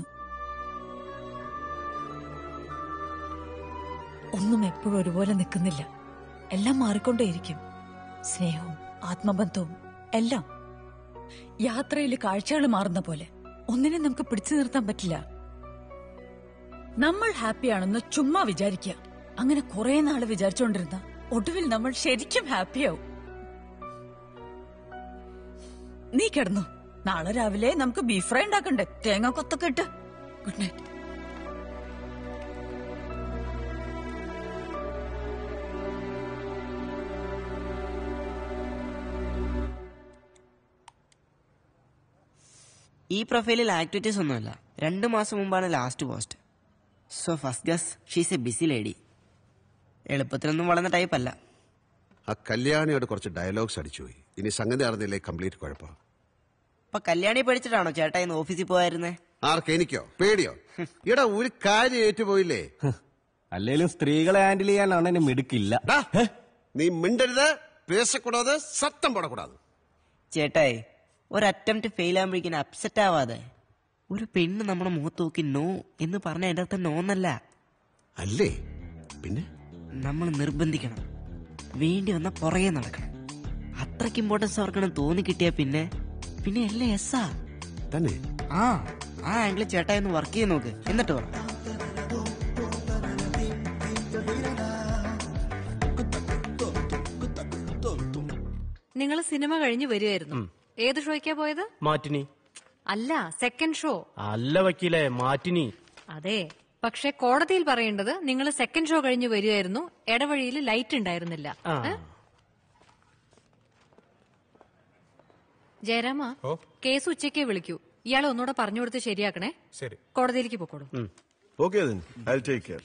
ഒന്നും എപ്പോഴും ഒരുപോലെ നിൽക്കുന്നില്ല എല്ലാം മാറിക്കൊണ്ടേയിരിക്കും സ്നേഹവും ആത്മബന്ധവും എല്ലാം യാത്രയിൽ കാഴ്ചകൾ മാറുന്ന പോലെ ഒന്നിനെ നമുക്ക് പിടിച്ചു നിർത്താൻ പറ്റില്ല നമ്മൾ ഹാപ്പിയാണെന്ന് ചുമ്മാ വിചാരിക്കുക അങ്ങനെ കുറെ നാള് വിചാരിച്ചുകൊണ്ടിരുന്ന ഒടുവിൽ നമ്മൾ ശരിക്കും ഹാപ്പിയാവും നീ കിടന്നു നാളെ രാവിലെ നമുക്ക് ബീഫ് ഫ്രൈ ഉണ്ടാക്കണ്ടേ തേങ്ങ കൊത്തൊക്കെ ഇട്ട് ഗുഡ് നൈറ്റ് ഈ പ്രൊഫൈലിൽ ആക്ടിവിറ്റീസ് ഒന്നുമില്ല രണ്ടു മാസം മുമ്പാണ് last post so first guess she's a busy lady എളുപ്പത്തിലൊന്നും വളർന്ന ടൈപ്പ് അല്ല ആ കല്യാണിയോട് കുറച്ച് ഡയലോഗ്സ് അടിച്ചുപോയി ഇനി സംഗതി അറിഞ്ഞില്ലേ കംപ്ലീറ്റ് കുഴപ്പം അപ്പൊ കല്യാണി പഠിച്ചിട്ടാണോ ചേട്ടാ ഇന്ന് ഓഫീസിൽ പോയായിരുന്നേ ആർക്ക് എനിക്കോ പേടിയോ ഇവിടെ ഒരു കാര്യം ഏറ്റുപോയില്ലേ അല്ലേലും സ്ത്രീകളെ ഹാൻഡിൽ ചെയ്യാൻ അണ്ണന് മിടുക്കില്ല നീ മിണ്ടരുത് പേശക്കൂടാതെ സത്തം പോടക്കൂടാതെ ചേട്ടായി ഒരു അറ്റംപ്റ്റ് ഫെയിൽ ആകുമ്പോഴേക്കും അപ്സെറ്റ് ആവാതെ ഒരു പെണ്ണ് നമ്മുടെ മുഖത്ത് നോക്കി നോ എന്ന് പറഞ്ഞ എന്റെ അർത്ഥം നോ എന്നല്ല അല്ലേ പിന്നെ നമ്മൾ നിർബന്ധിക്കണം വേണ്ടി വന്ന പുറകെ നടക്കണം അത്രയ്ക്ക് ഇമ്പോർട്ടൻസ് അവർക്കണം തോന്നി കിട്ടിയാ പിന്നെ പിന്നെ എല്ലാം എസ്സാ തന്നെ ആ ആ ആംഗിളിൽ ചേട്ടായി ഒന്ന് വർക്ക് ചെയ്ത് നോക്ക് എന്നിട്ട് പറ നിങ്ങൾ സിനിമ കഴിഞ്ഞ് വരുമായിരുന്നു ഏത് ഷോയ്ക്കാ പോയത് മാറ്റിനി അല്ല സെക്കൻഡ് ഷോ അല്ല വക്കീലെ മാറ്റിനി അതെ പക്ഷെ കോടതിയിൽ പറയേണ്ടത് നിങ്ങൾ സെക്കൻഡ് ഷോ കഴിഞ്ഞ് വരികയായിരുന്നു ഇടവഴിയിൽ ലൈറ്റ് ഉണ്ടായിരുന്നില്ല ആ. ഏ? ജയരാമ ഓ കേസ് ഉച്ചയ്ക്ക് വിളിക്കൂ ഇയാളെ ഒന്നുകൂടെ പറഞ്ഞു കൊടുത്ത് ശരിയാക്കണേ ശരി കോടതിയിലേക്ക് പൊക്കോളൂ okay I take care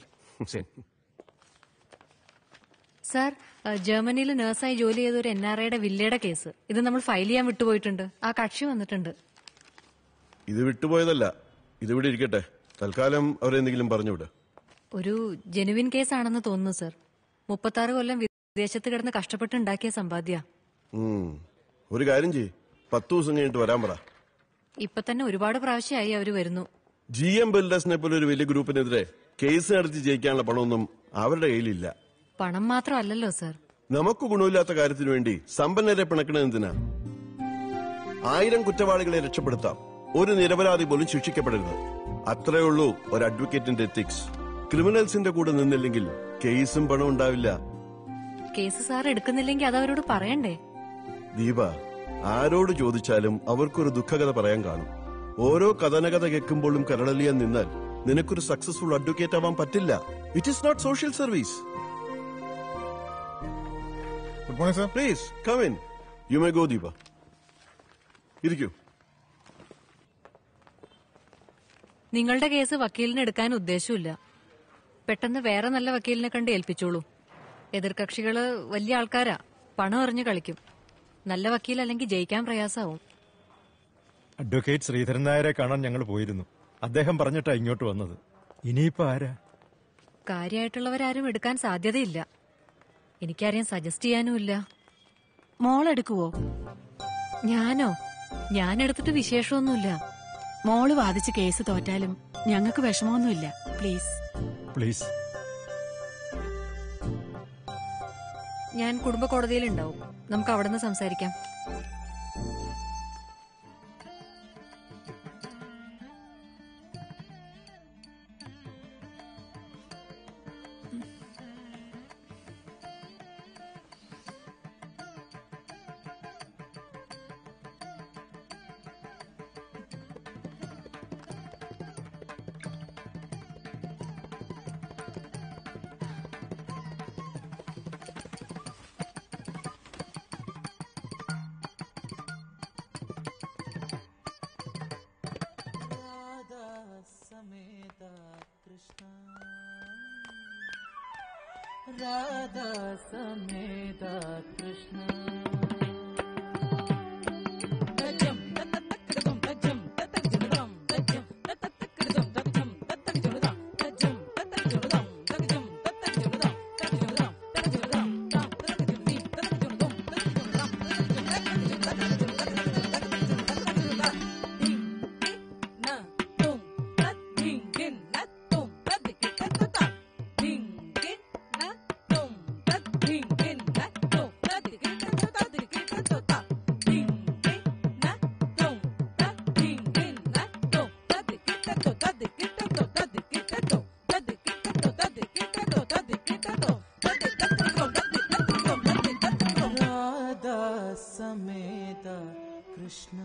sir ഏഹ്, ജർമ്മനിയിൽ നഴ്സായി ജോലി ചെയ്ത ഒരു എൻ ആർ ഐയുടെ വില്ലയുടെ കേസ് ഇത് നമ്മൾ ഫയൽ ചെയ്യാൻ വിട്ടുപോയിട്ടുണ്ട് ആ കക്ഷി വന്നിട്ടുണ്ട് ഇത് വിട്ടുപോയതല്ല ഇതിവിടെ ഇരിക്കട്ടെ തൽക്കാലം അവരെന്തെങ്കിലും പറഞ്ഞുവിട് ഒരു ജെനുവിൻ കേസാണെന്ന് തോന്നുന്നു സർ മുപ്പത്താറ് കൊല്ലം വിദേശത്ത് കിടന്ന് കഷ്ടപ്പെട്ടുണ്ടാക്കിയ സമ്പാദ്യ ഉം. ഒരു കാര്യം ചെയ്യ് പത്ത് ദിവസം കഴിഞ്ഞിട്ട് വരാൻ പറ ഇപ്പൊ തന്നെ ഒരുപാട് പ്രാവശ്യമായി അവര് വരുന്നു ജി എം ബിൽഡേഴ്സിനെ പോലെ ഒരു വലിയ ഗ്രൂപ്പിനെതിരെ കേസ് നടത്തി ജയിക്കാനുള്ള പണമൊന്നും അവരുടെ കയ്യിലില്ല പണം മാത്രമല്ലല്ലോ സർ നമുക്ക് ഗുണമില്ലാത്ത കാര്യത്തിനു വേണ്ടി സമ്പന്നരെ പിണക്കണത് എന്തിനാ ആയിരം കുറ്റവാളികളെ രക്ഷപ്പെടുത്താം ഒരു നിരപരാധി പോലും ശിക്ഷിക്കപ്പെടരുത് അത്രേ ഉള്ളൂ ഒരു അഡ്വക്കേറ്റിന്റെ എത്തിക്സ് ക്രിമിനൽസിന്റെ കൂടെ നിന്നില്ലെങ്കിൽ കേസും പണം ഉണ്ടാവില്ല കേസ് സാർ എടുക്കുന്നില്ലെങ്കിൽ അത് അവരോട് പറയണ്ടേ ദീപ ആരോട് ചോദിച്ചാലും അവർക്കൊരു ദുഃഖകഥ പറയാൻ കാണും ഓരോ കഥനകഥ കേൾക്കുമ്പോഴും കരളലിയാൻ നിന്നാൽ നിനക്കൊരു സക്സസ്ഫുൾ അഡ്വക്കേറ്റ് ആവാൻ പറ്റില്ല it is not social service good morning sir please come in you may go Deepa ഇരിക്കൂ നിങ്ങളുടെ കേസ് വക്കീലിന് എടുക്കാൻ ഉദ്ദേശമില്ല പെട്ടെന്ന് വേറെ നല്ല വക്കീലിനെ കണ്ട് ഏൽപ്പിച്ചോളൂ എതിർകക്ഷികള് വലിയ ആൾക്കാരാ പണം എറിഞ്ഞു കളിക്കും നല്ല വക്കീൽ അല്ലെങ്കിൽ ജയിക്കാൻ പ്രയാസാവും അഡ്വക്കേറ്റ് ശ്രീധരൻ നായരെ കാണാൻ ഞങ്ങൾ പോയിരുന്നു അദ്ദേഹം പറഞ്ഞിട്ടാ ഇങ്ങോട്ട് വന്നത് ഇനിയിപ്പോ ആരാ കാര്യമായിട്ടുള്ളവരാരും എടുക്കാൻ സാധ്യതയില്ല എനിക്കാരെയും സജസ്റ്റ് ചെയ്യാനുമില്ല മോൾ എടുക്കുവോ ഞാനോ ഞാൻ എടുത്തിട്ട് വിശേഷമൊന്നുമില്ല മോള് വാദിച്ച് കേസ് തോറ്റാലും ഞങ്ങൾക്ക് വിഷമമൊന്നുമില്ല പ്ലീസ് പ്ലീസ് ഞാൻ കുടുംബ കോടതിയിൽ ഉണ്ടാവും നമുക്ക് അവിടെ നിന്ന് സംസാരിക്കാം राधा समेत कृष्ण राधा समेत कृष्ण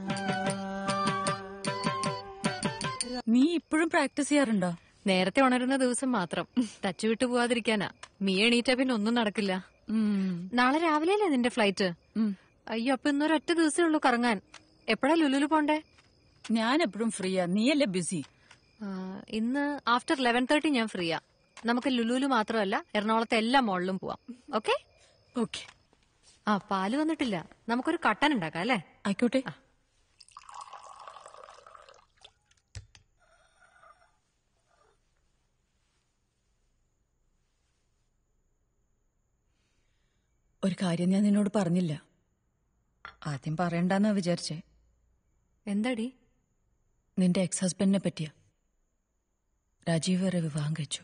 നീ ഇപ്പോഴും പ്രാക്ടീസ് ചെയ്യാറുണ്ടോ നേരത്തെ ഉണരുന്ന ദിവസം മാത്രം ടച്ച് വിട്ടു പോവാതിരിക്കാനാ മീ എണീറ്റാ പിന്നെ ഒന്നും നടക്കില്ല നാളെ രാവിലെയല്ലേ നിന്റെ ഫ്ലൈറ്റ് അയ്യോ അപ്പൊ ഇന്നൊരൊറ്റ ദിവസമേ ഉള്ളൂ കറങ്ങാൻ എപ്പോഴാ ലുലുലു പോണ്ടേ ഞാൻ എപ്പോഴും ഫ്രീയാ നീയല്ലേ ബിസി ആ, ഇന്ന് ആഫ്റ്റർ ലെവൻ തേർട്ടി ഞാൻ ഫ്രീയാ നമുക്ക് ലുലുലു മാത്രമല്ല എറണാകുളത്തെ എല്ലാ മോളിലും പോവാം ഓക്കെ ഓക്കെ ആ പാല് വന്നിട്ടില്ല നമുക്കൊരു കട്ടൻ ഉണ്ടാക്കാം അല്ലേ ആയിക്കോട്ടെ ഒരു കാര്യം ഞാൻ നിന്നോട് പറഞ്ഞില്ല ആദ്യം പറയണ്ടെന്നാ വിചാരിച്ചേ എന്താടി നിന്റെ എക്സ് ഹസ്ബൻഡിനെ പറ്റിയാ രാജീവ് വരെ വിവാഹം കഴിച്ചു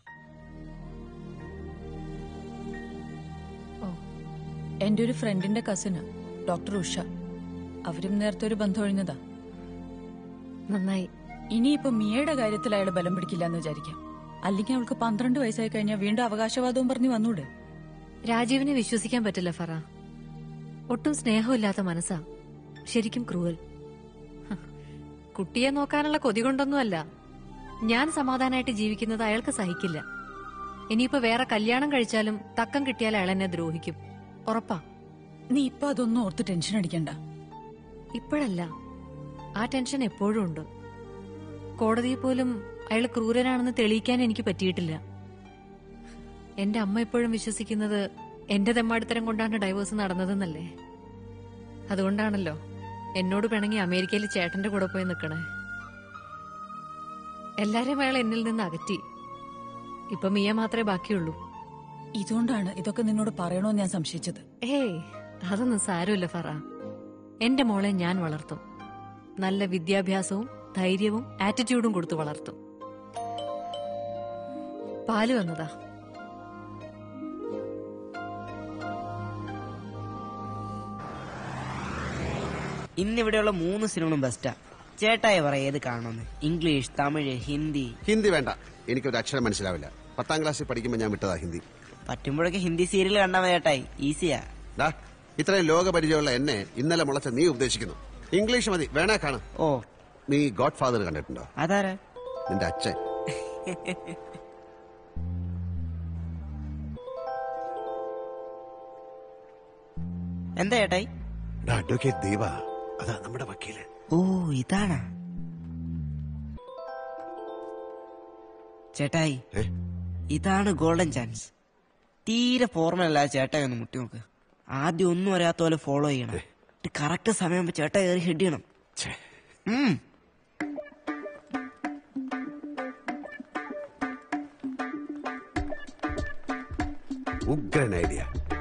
എന്റെ ഒരു ഫ്രണ്ടിന്റെ കസിന് ഡോക്ടർ ഉഷ അവരും നേരത്തെ ഒരു ബന്ധം ഒഴിഞ്ഞതാ നന്നായി ഇനിയിപ്പോ മിയയുടെ കാര്യത്തിൽ അയാൾ ബലം പിടിക്കില്ല എന്ന് വിചാരിക്കാം അല്ലെങ്കിൽ അവൾക്ക് പന്ത്രണ്ട് വയസ്സായി കഴിഞ്ഞാൽ വീണ്ടും അവകാശവാദവും പറഞ്ഞു വന്നൂടെ രാജീവിനെ വിശ്വസിക്കാൻ പറ്റില്ല ഫറ ഒട്ടും സ്നേഹമില്ലാത്ത മനസ്സാ ശരിക്കും ക്രൂവൽ ഹ, കുട്ടിയെ നോക്കാനുള്ള കൊതി കൊണ്ടൊന്നുമല്ല ഞാൻ സമാധാനമായിട്ട് ജീവിക്കുന്നത് അയാൾക്ക് സഹിക്കില്ല ഇനിയിപ്പോ വേറെ കല്യാണം കഴിച്ചാലും തക്കം കിട്ടിയാൽ അയാൾ എന്നെ ദ്രോഹിക്കും ഉറപ്പാ നീ ഇപ്പൊ അതൊന്നും ഓർത്ത് ടെൻഷൻ അടിക്കണ്ട ഇപ്പോഴല്ല ആ ടെൻഷൻ എപ്പോഴും ഉണ്ട് കോടതിയിൽ പോലും അയാൾ ക്രൂരനാണെന്ന് തെളിയിക്കാൻ എനിക്ക് പറ്റിയിട്ടില്ല എന്റെ അമ്മ എപ്പോഴും വിശ്വസിക്കുന്നത് എന്റെ തെമ്മാടിത്തരം കൊണ്ടാണ് ഡൈവേഴ്സ് നടന്നതെന്നല്ലേ അതുകൊണ്ടാണല്ലോ എന്നോട് പിണങ്ങി അമേരിക്കയിൽ ചേട്ടന്റെ കൂടെ പോയി നിൽക്കണേ എല്ലാരെയും അയാൾ എന്നിൽ നിന്ന് അകറ്റി ഇപ്പൊ മിയ മാത്രമേ ബാക്കിയുള്ളൂ ഇതുകൊണ്ടാണ് ഇതൊക്കെ നിന്നോട് പറയണോന്ന് ഞാൻ സംശയിച്ചത് ഏയ് അതൊന്നും സാരമില്ല ഫറ എന്റെ മോളെ ഞാൻ വളർത്തും നല്ല വിദ്യാഭ്യാസവും ധൈര്യവും ആറ്റിറ്റ്യൂഡും കൊടുത്ത് വളർത്തും പാല് വന്നതാ ഇന്നിവിടെയുള്ള മൂന്ന് സിനിമകളും ബെസ്റ്റാ ചേട്ടായി പറ ഏത് കാണണമെന്ന് ഇംഗ്ലീഷ് തമിഴ് ഹിന്ദി ഹിന്ദി വേണ്ട എനിക്കൊരു അക്ഷരം മനസ്സിലാവില്ല പത്താം ക്ലാസ്സിൽ പഠിക്കുമ്പോൾ ഞാൻ വിട്ടതാ ഹിന്ദി പറ്റുമ്പോഴൊക്കെ ഹിന്ദി സീരിയൽ കണ്ടാ മതി ചേട്ടായി ഈസിയാ ഡാ ഇത്രയും ലോക പരിചയമുള്ള എന്നെ ഇന്നലെ മുളച്ച നീ ഉപദേശിക്കുന്നു ഇംഗ്ലീഷ് മതി വേണേ കാണാം ഓ നീ ഗോഡ് ഫാദർ കണ്ടിട്ടുണ്ടോ അതാരാ നിന്റെ അച്ഛൻ എന്താ ചേട്ടായി അഡ്വക്കേറ്റ് ദീപ അതാ നമ്മുടെ വക്കീല് ഓ ഇതാണ് ചേട്ടായി ഇതാണ് ഗോൾഡൻ ചാൻസ് തീരെ ഫോർമൽ അല്ല ചേട്ടായി ഒന്ന് മുട്ടി നോക്ക് ആദ്യം ഒന്നും അറിയാത്ത പോലെ ഫോളോ ചെയ്യണം കറക്റ്റ് സമയം ചേട്ടായി കയറി ഹെഡ് ചെയ്യണം ഉം. ഉഗ്രൻ ഐഡിയ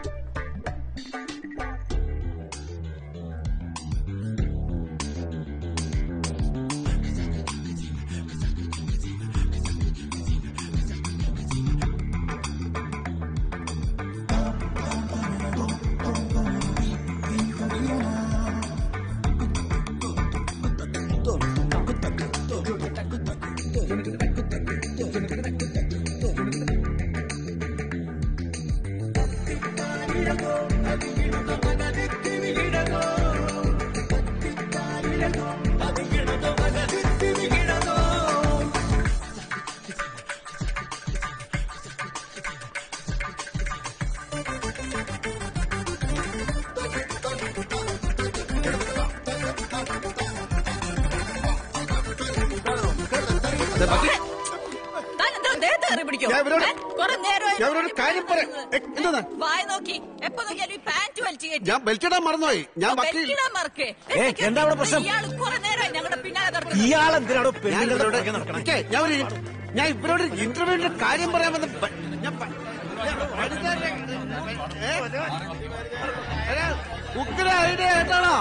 താൻ എന്താ ദേഹത്ത് കയറി പിടിക്കോ? ഞാൻ ഇവരോട്- ഏ? കുറെ നേരമായി ഞാൻ ഇവരോട് കാര്യം പറയാം. ഏ, എന്താണ്? വായി നോക്കി എപ്പോ നോക്കിയാലും ഈ പാന്റ് വലിച്ചു കയറ്റി ഞാൻ ബെൽറ്റിടാൻ മറന്നുപോയി ഞാൻ വക്കീൽ ബെൽറ്റിടാൻ മറക്കേ ഏ, എന്താ അവിടെ പ്രശ്നം? ഇയാൾ കുറെ നേരമായി ഞങ്ങളുടെ പിന്നാലെ നടക്കുന്നത്. ഇയാളെന്തിനാണോ പെണ്ണുങ്ങളുടെ ഞാൻ ഒരു ഞാൻ ഇവരോട് ഇന്റർവ്യൂവിന്റെ കാര്യം പറയാൻ വന്ന ബ- ഞാൻ പ- ഞാൻ വനിതയുടെ- ഏ? എടാ, ഉഗ്ര ഐഡിയ കേട്ടാണോ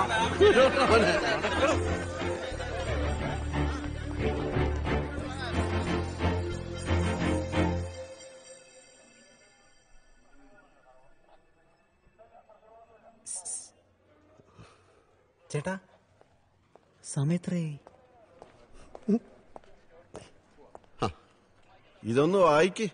ചേട്ടാ സമയത്രേ ഇതൊന്ന് വായിക്ക്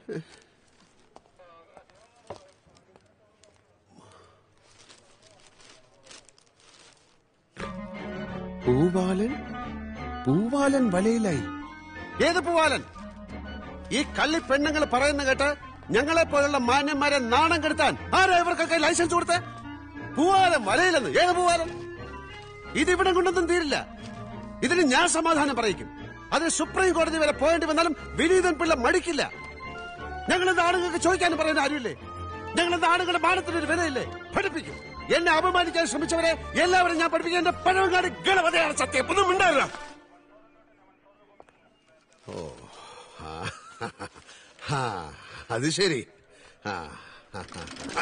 പൂവാലൻ പൂവാലൻ വലയിലായി ഏത് പൂവാലൻ ഈ കള്ളി പെണ്ണുങ്ങൾ പറയുന്ന കേട്ട് ഞങ്ങളെ പോലുള്ള മാന്യന്മാരെ നാണം കെടുത്താൻ ആരാ ഇവർക്കൊക്കെ ലൈസൻസ് കൊടുത്തേ പൂവാലൻ വലയിലെന്ന് ഏത് പൂവാലൻ ഇതിവിടെ കൊണ്ടൊന്നും തീരില്ല ഇതിന് ഞാൻ സമാധാനം പറയിക്കും അതിന് സുപ്രീം കോടതി വരെ പോയേണ്ടി വന്നാലും വിനീതൻ പിള്ള മടിക്കില്ല ഞങ്ങളെന്ത് ആണുങ്ങൾക്ക് ചോദിക്കാനും പറയാൻ ആരുമില്ലേ ഞങ്ങളെന്ത് ആണുങ്ങളുടെ മാനത്തിനൊരു വിലയില്ലേ പഠിപ്പിക്കും എന്നെ അപമാനിക്കാൻ ശ്രമിച്ചവരെ എല്ലാവരും ഞാൻ പഠിപ്പിക്കാൻ എന്റെ പഴവങ്ങാടി ഗണപതയാണ് സത്യം ഒന്നും ഉണ്ടാവില്ല ഓ ആ, ആ, അത് ശരി ആ, ആ, ആ.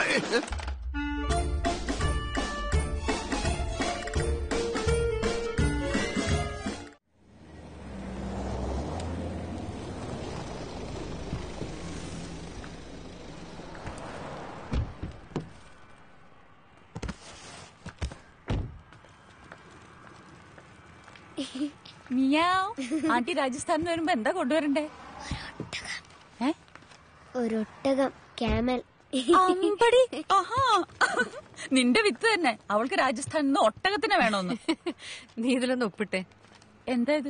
മിയാവ്. ആന്റി രാജസ്ഥാനിൽ വരുമ്പോ എന്താ കൊണ്ടുവരണ്ടേ ഒരൊട്ടകം ക്യാമൽ അമ്പടി ആഹാ നിന്റെ വിത്ത് തന്നെ അവൾക്ക് രാജസ്ഥാനിൽ നിന്ന് ഒട്ടകത്തിനെ വേണോന്ന് നീ ഇതിലൊന്ന് ഒപ്പിട്ടെ എന്താ ഇത്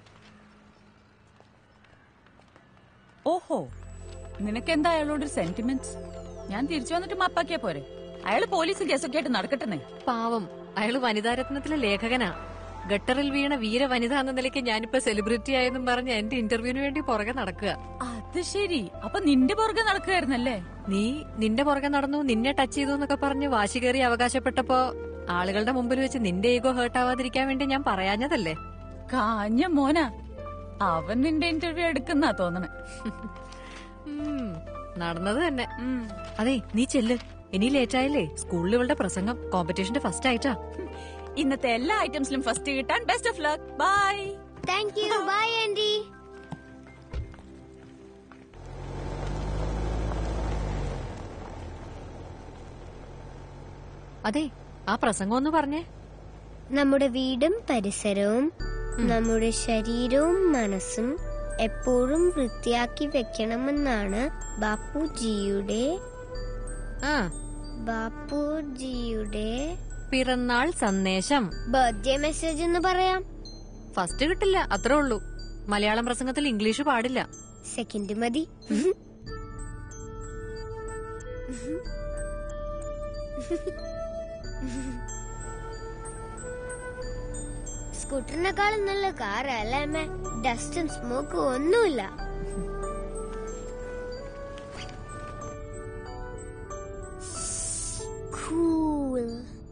ഓഹോ നിനക്കെന്താ അയാളോട് സെന്റിമെന്റ്സ് ഞാൻ തിരിച്ചു വന്നിട്ട് മാപ്പാക്കിയാ പോരെ അയാള് പോലീസ് കേസൊക്കെ ആയിട്ട് നടക്കട്ടെ പാവം അയാള് വനിതാരത്നത്തിലെ ലേഖകനാ ഗട്ടറിൽ വീണ വീര വനിത എന്ന നിലയ്ക്ക് ഞാനിപ്പോ സെലിബ്രിറ്റി ആയെന്നും പറഞ്ഞ് എന്റെ ഇന്റർവ്യൂവിന് വേണ്ടി പുറകെ നടക്കുക അത് ശരി അപ്പൊ നിന്റെ പുറകെ നടക്കുകയായിരുന്നല്ലേ നീ നിന്റെ പുറകെ നടന്നു നിന്നെ ടച്ച് ചെയ്തു എന്നൊക്കെ പറഞ്ഞ് വാശി കയറി അവകാശപ്പെട്ടപ്പോ ആളുകളുടെ മുമ്പിൽ വെച്ച് നിന്റെ ഈഗോ ഹേർട്ട് ആവാതിരിക്കാൻ വേണ്ടി ഞാൻ പറയാഞ്ഞതല്ലേ കാഞ്ഞ മോന അവൻ നിന്റെ ഇന്റർവ്യൂ എടുക്കുന്നാ തോന്നണേ ഉം, നടന്നത് തന്നെ അതെ നീ ചെല്ല് ഇനി ലേറ്റ് ആയില്ലേ സ്കൂളിൽ ഇവളുടെ പ്രസംഗം കോമ്പറ്റീഷന്റെ ഫസ്റ്റ് ആയിട്ടാ ഇന്നത്തെ എല്ലാ ഐറ്റംസിലും ഫസ്റ്റ് കിട്ടാൻ best of luck bye thank you bye aunty അതെ ആ പ്രസംഗം ഒന്ന് പറഞ്ഞേ നമ്മുടെ വീടും പരിസരവും നമ്മുടെ ശരീരവും മനസ്സും എപ്പോഴും വൃത്തിയാക്കി വെക്കണമെന്നാണ് ബാപ്പുജിയുടെ ആ ബാപ്പുജിയുടെ പിറന്നാൾ സന്ദേശം ബർത്ത്ഡേ മെസ്സേജ് എന്ന് പറയാം ഫസ്റ്റ് കിട്ടില്ല അത്രേ ഉള്ളൂ മലയാളം പ്രസംഗത്തിൽ ഇംഗ്ലീഷ് പാടില്ല സെക്കൻഡ് മതി സ്കൂട്ടറിനെക്കാളും നല്ല കാർ അല്ലേ അമ്മ ഡസ്റ്റും സ്മോക്കും ഒന്നുമില്ല കൂൾ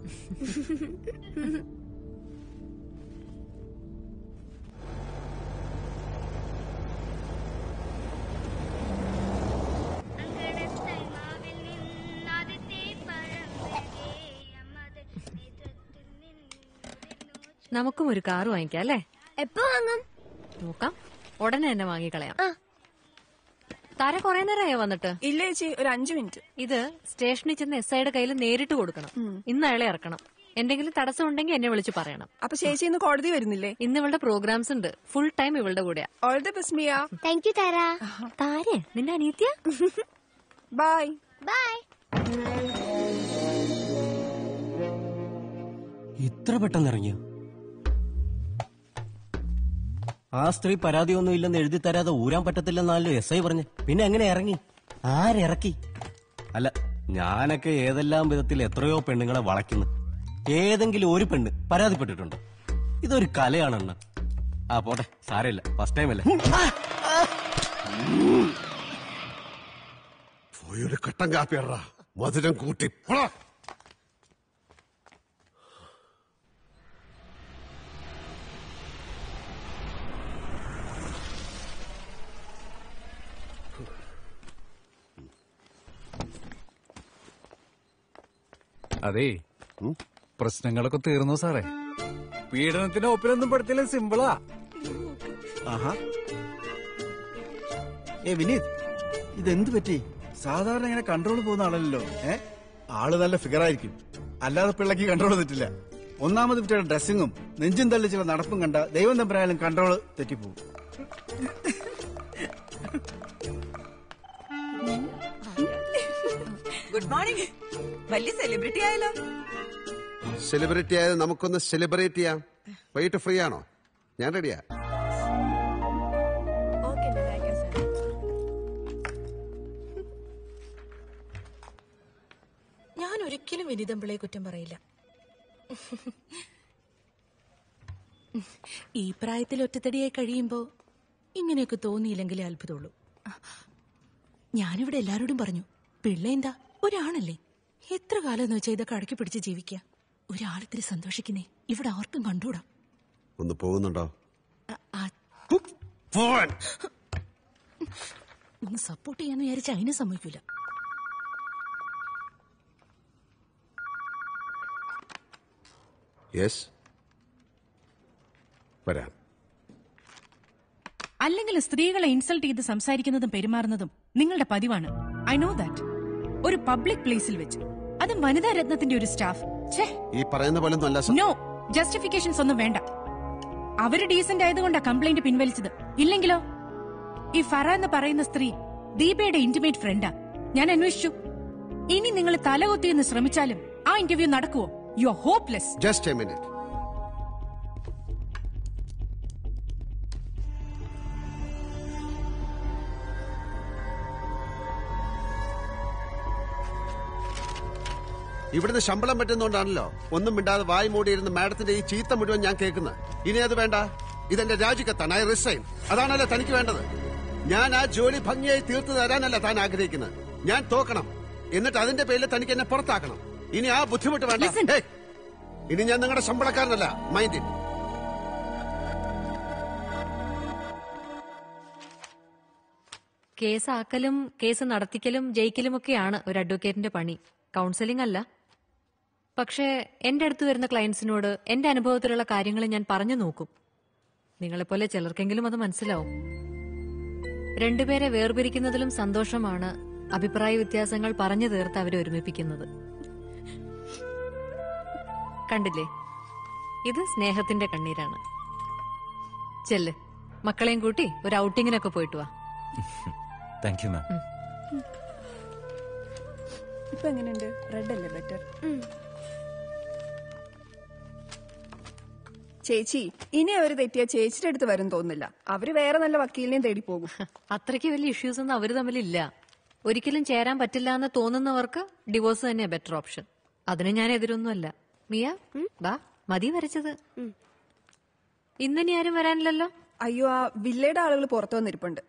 നമുക്കും ഒരു കാർ വാങ്ങിക്കാം അല്ലേ എപ്പോ വാങ്ങും നോക്കാം ഉടനെ തന്നെ വാങ്ങിക്കളയാം താര കൊറേ നേരമായോ വന്നിട്ട് ഇല്ല ചേച്ചി ഒരു അഞ്ചു മിനിറ്റ് ഇത് സ്റ്റേഷനിൽ ചെന്ന് എസ് ഐയുടെ കയ്യിൽ നേരിട്ട് കൊടുക്കണം ഇന്ന് അയാളെ ഇറക്കണം എന്തെങ്കിലും തടസ്സം ഉണ്ടെങ്കിൽ എന്നെ വിളിച്ച് പറയണം അപ്പൊ ചേച്ചി ഇന്ന് കോടതി വരുന്നില്ലേ ഇന്ന് ഇവളുടെ പ്രോഗ്രാംസ് ഉണ്ട് ഫുൾ ടൈം ഇവളുടെ കൂടെയാ all the best Mia thank you Tara താരേ നിന്റെ അനിയത്തിയ ബൈ ബൈ ഇത്ര പെട്ടെന്ന് ഇറങ്ങിയോ ആ സ്ത്രീ പരാതിയൊന്നും ഇല്ലെന്ന് എഴുതി തരാതെ ഊരാൻ പറ്റത്തില്ലെന്നാണല്ലോ എസ് ഐ പറഞ്ഞു പിന്നെ എങ്ങനെ ഇറങ്ങി ആരിറക്കി അല്ല ഞാനൊക്കെ ഏതെല്ലാം വിധത്തിൽ എത്രയോ പെണ്ണുങ്ങളെ വളയ്ക്കുന്നു ഏതെങ്കിലും ഒരു പെണ്ണ് പരാതിപ്പെട്ടിട്ടുണ്ടോ ഇതൊരു കലയാണെന്ന് ആ പോട്ടെ സാരമില്ല ഫസ്റ്റ് ടൈം അല്ലേ പോയൊരു കട്ടൻ കാപ്പി ഇടറാ മധുരം കൂട്ടി പോടാ. അതെ പ്രശ്നങ്ങളൊക്കെ തീർന്നു സാറേ പീഡനത്തിന് ഒപ്പിലൊന്നും പെടുത്തില്ല സിമ്പിളാ ആഹാ ഏ വിനീത് ഇതെന്ത് പറ്റി സാധാരണ ഇങ്ങനെ കൺട്രോൾ പോകുന്ന ആളല്ലോ ഏ ആള് നല്ല ഫിഗർ ആയിരിക്കും അല്ലാതെ പിള്ളക്ക് കൺട്രോൾ തെറ്റില്ല ഒന്നാമത് വിറ്റയുടെ ഡ്രസ്സിങ്ങും നെഞ്ചും തള്ളി ചില നടപ്പും കണ്ട ദൈവം തമ്പരായാലും കൺട്രോൾ തെറ്റിപ്പോവും ഗുഡ് മോർണിംഗ് വലിയ സെലിബ്രിറ്റി ആയല്ലോ സെലിബ്രിറ്റി ആയത് നമുക്കൊന്ന് സെലിബ്രേറ്റ് ചെയ്യാം വൈകിട്ട് ഫ്രീ ആണോ ഞാൻ റെഡിയാ ഞാൻ ഒരിക്കലും വിനീതമ്പിളയെ കുറ്റം പറയില്ല ഈ പ്രായത്തിൽ ഒറ്റത്തടിയായി കഴിയുമ്പോ ഇങ്ങനെയൊക്കെ തോന്നിയില്ലെങ്കിലേ അത്ഭുതമുള്ളൂ ഞാനിവിടെ എല്ലാരോടും പറഞ്ഞു പിള്ള എന്താ ഒരാണല്ലേ എത്ര കാലം എന്ന് വെച്ചാൽ ഇതൊക്കെ അടക്കി പിടിച്ച് ജീവിക്കുക ഒരാളിത്തിരി സന്തോഷിക്കുന്നേ ഇവിടെ ആർക്കും കണ്ടുകൂടാ ഒന്ന് പോകുന്നുണ്ടോ ആ, പോവാൻ ഒന്ന് സപ്പോർട്ട് ചെയ്യാന്ന് വിചാരിച്ച അതിനെ സമ്മതിക്കൂല യെസ് വരാം അല്ലെങ്കിൽ സ്ത്രീകളെ ഇൻസൾട്ട് ചെയ്ത് സംസാരിക്കുന്നതും പെരുമാറുന്നതും നിങ്ങളുടെ പതിവാണ് ഐ നോ ദാറ്റ് ഒരു പബ്ലിക് പ്ലേസിൽ വെച്ച് അതും വനിതാ രത്നത്തിന്റെ ഒരു സ്റ്റാഫ് ഛേ ഈ പറയുന്ന പോലെ ഒന്നും അല്ല സർ. നോ ജസ്റ്റിഫിക്കേഷൻസ് ഒന്നും വേണ്ട അവര് ഡീസന്റ് ആയതുകൊണ്ടാ കംപ്ലൈന്റ് പിൻവലിച്ചത് ഇല്ലെങ്കിലോ ഈ ഫറ എന്ന് പറയുന്ന സ്ത്രീ ദീപയുടെ ഇന്റിമേറ്റ് ഫ്രണ്ടാ ഞാൻ അന്വേഷിച്ചു ഇനി നിങ്ങൾ തലകുത്തിയെന്ന് ശ്രമിച്ചാലും ആ ഇന്റർവ്യൂ നടക്കുവോ you are hopeless just a minute ഇവിടുന്ന് ശമ്പളം പറ്റുന്നോണ്ടാണല്ലോ ഒന്നും മിണ്ടാതെ വായി മൂടിയിരുന്ന മാഡത്തിന്റെ ഈ ചീത്ത മുഴുവൻ ഞാൻ കേൾക്കുന്നത് ഇനി അത് വേണ്ട ഇതെന്റെ രാജിക്കത്താണ് ഐ റിസൈൻ അതാണല്ലോ തനിക്ക് വേണ്ടത് ഞാൻ ആ ജോലി ഭംഗിയായി തീർത്തു തരാനല്ല താൻ ആഗ്രഹിക്കുന്നത് ഞാൻ തോക്കണം എന്നിട്ട് അതിന്റെ പേരിൽ തനിക്ക് എന്നെ പുറത്താക്കണം ഇനി ആ ബുദ്ധിമുട്ട് വേണ്ട ഹേയ്, ഇനി ഞാൻ നിങ്ങളുടെ ശമ്പളക്കാരനല്ല മൈൻഡ് ഇറ്റ് കേസ് ആക്കലും കേസ് നടത്തിക്കലും ജയിക്കലുമൊക്കെയാണ് ഒരു അഡ്വക്കേറ്റിന്റെ പണി കൗൺസിലിംഗ് അല്ല പക്ഷേ എന്റെ അടുത്ത് വരുന്ന ക്ലയൻസിനോട് എന്റെ അനുഭവത്തിലുള്ള കാര്യങ്ങൾ ഞാൻ പറഞ്ഞു നോക്കും നിങ്ങളെപ്പോലെ ചിലർക്കെങ്കിലും അത് മനസ്സിലാവും രണ്ടുപേരെ വേർപിരിക്കുന്നതിലും സന്തോഷമാണ് അഭിപ്രായ വ്യത്യാസങ്ങൾ പറഞ്ഞു തീർത്ത് അവരെ ഒരുമിപ്പിക്കുന്നത് കണ്ടില്ലേ ഇത് സ്നേഹത്തിന്റെ കണ്ണീരാണ് ചെല്ല് മക്കളെയും കൂട്ടി ഒരു ഔട്ടിങ്ങിനൊക്കെ പോയിട്ട് വാ താങ്ക് യു മാം ഇപ്പൊ എങ്ങനെയുണ്ട് റെഡ് അല്ലേ ബെറ്റർ ചേച്ചി ഇനി അവര് തെറ്റിയ ചേച്ചിയുടെ അടുത്ത് വരും തോന്നുന്നില്ല അവര് വേറെ നല്ല വക്കീലിനെയും തേടി പോകും അത്രയ്ക്ക് വലിയ ഇഷ്യൂസ് ഒന്നും അവര് തമ്മിലില്ല ഒരിക്കലും ചേരാൻ പറ്റില്ല എന്ന് തോന്നുന്നവർക്ക് ഡിവോഴ്സ് തന്നെ ബെറ്റർ ഓപ്ഷൻ അതിന് ഞാൻ എതിരൊന്നുമല്ല മിയ ബാ മതി വരച്ചത് ഇന്നിനി ആരും വരാനില്ലല്ലോ അയ്യോ ആ വില്ലയുടെ ആളുകൾ പുറത്തു വന്നിരിപ്പുണ്ട്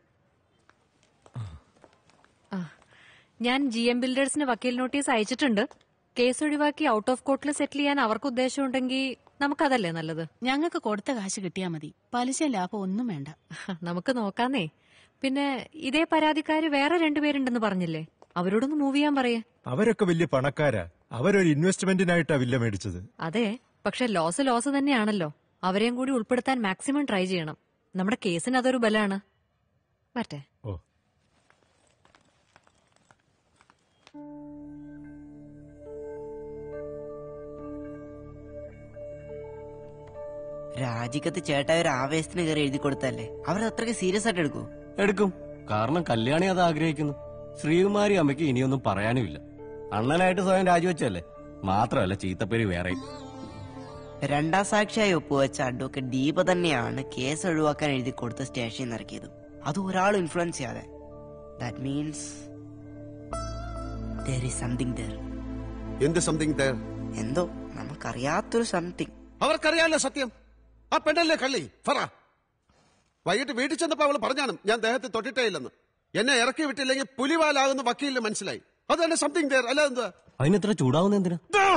ഞാൻ ജി എം ബിൽഡേഴ്സിന് വക്കീൽ നോട്ടീസ് അയച്ചിട്ടുണ്ട് കേസ് ഒഴിവാക്കി ഔട്ട് ഓഫ് കോർട്ടിൽ സെറ്റിൽ ചെയ്യാൻ അവർക്ക് ഉദ്ദേശമുണ്ടെങ്കിൽ നമുക്കതല്ലേ നല്ലത് ഞങ്ങൾക്ക് കൊടുത്ത കാശ് കിട്ടിയാ മതി പലിശ ലാഭം ഒന്നും വേണ്ട നമുക്ക് നോക്കാന്നേ പിന്നെ ഇതേ പരാതിക്കാര് വേറെ രണ്ടുപേരുണ്ടെന്ന് പറഞ്ഞില്ലേ അവരോടൊന്ന് മൂവ് ചെയ്യാൻ പറയേ അവരൊക്കെ വലിയ പണക്കാരാ അവരൊരു ഇൻവെസ്റ്റ്മെന്റിനായിട്ടാ വില്ല മേടിച്ചത് അതെ പക്ഷെ ലോസ് ലോസ് തന്നെയാണല്ലോ അവരെയും കൂടി ഉൾപ്പെടുത്താൻ മാക്സിമം ട്രൈ ചെയ്യണം നമ്മുടെ കേസിന് അതൊരു ബലാണ് വരട്ടെ രാജിക്കത്ത് ചേട്ടാ ഒരു ആവേശത്തിന് കയറി എഴുതി കൊടുത്തല്ലേ അവർ അത്രയ്ക്ക് സീരിയസ് ആയിട്ട് എടുക്കൂ എടുക്കും കാരണം കല്യാണി അത് ആഗ്രഹിക്കുന്നു ശ്രീകുമാരി അമ്മയ്ക്ക് ഇനിയൊന്നും പറയാനുമില്ല അണ്ണനായിട്ട് സ്വയം രാജിവെച്ചല്ലേ മാത്രമല്ല ചീത്തപ്പേര് വേറെയും രണ്ടാം സാക്ഷിയായി ഒപ്പുവെച്ച അഡ്വക്കേറ്റ് ദീപ തന്നെയാണ് കേസ് ഒഴിവാക്കാൻ എഴുതി കൊടുത്ത് സ്റ്റേഷനിൽ നിന്ന് ഇറക്കിയത് അത് ഒരാൾ ഇൻഫ്ലുവൻസ് ചെയ്യാതെ that means there is something there എന്ത് സംതിങ് ദർ എന്തോ നമുക്കറിയാത്തൊരു സംതിങ് അവർക്കറിയാലോ സത്യം ആ പെണ്ണല്ലേ കള്ളി ഫറ വൈകിട്ട് വീട്ടിൽ ചെന്നപ്പോ അവള് പറഞ്ഞാണ് ഞാൻ ദേഹത്തെ തൊട്ടിട്ടേ ഇല്ലെന്ന് എന്നെ ഇറക്കി വിട്ടില്ലെങ്കിൽ പുലിവാലാകുന്ന വക്കീലിന് മനസ്സിലായി അത് തന്നെ സംതിങ് ദർ അല്ല എന്താ അതിനെത്ര ചൂടാവുന്ന എന്തിനാ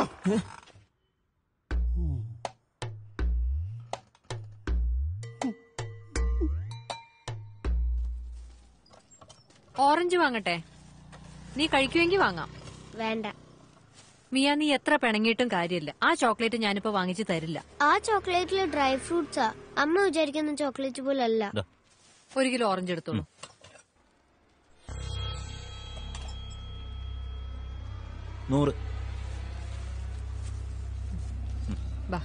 ഓറഞ്ച് വാങ്ങട്ടെ നീ കഴിക്കുമെങ്കിൽ വാങ്ങാം വേണ്ട മിയ നീ എത്ര പിണങ്ങിയിട്ടും കാര്യമില്ല ആ ചോക്ലേറ്റ് ഞാനിപ്പോ വാങ്ങിച്ചു തരില്ല ആ ചോക്ലേറ്റില് ഡ്രൈ ഫ്രൂട്ട്സാ അമ്മ വിചാരിക്കുന്ന ചോക്ലേറ്റ് പോലല്ല ഒരു കിലോ ഓറഞ്ച് എടുത്തോളൂ നൂറ് ബാ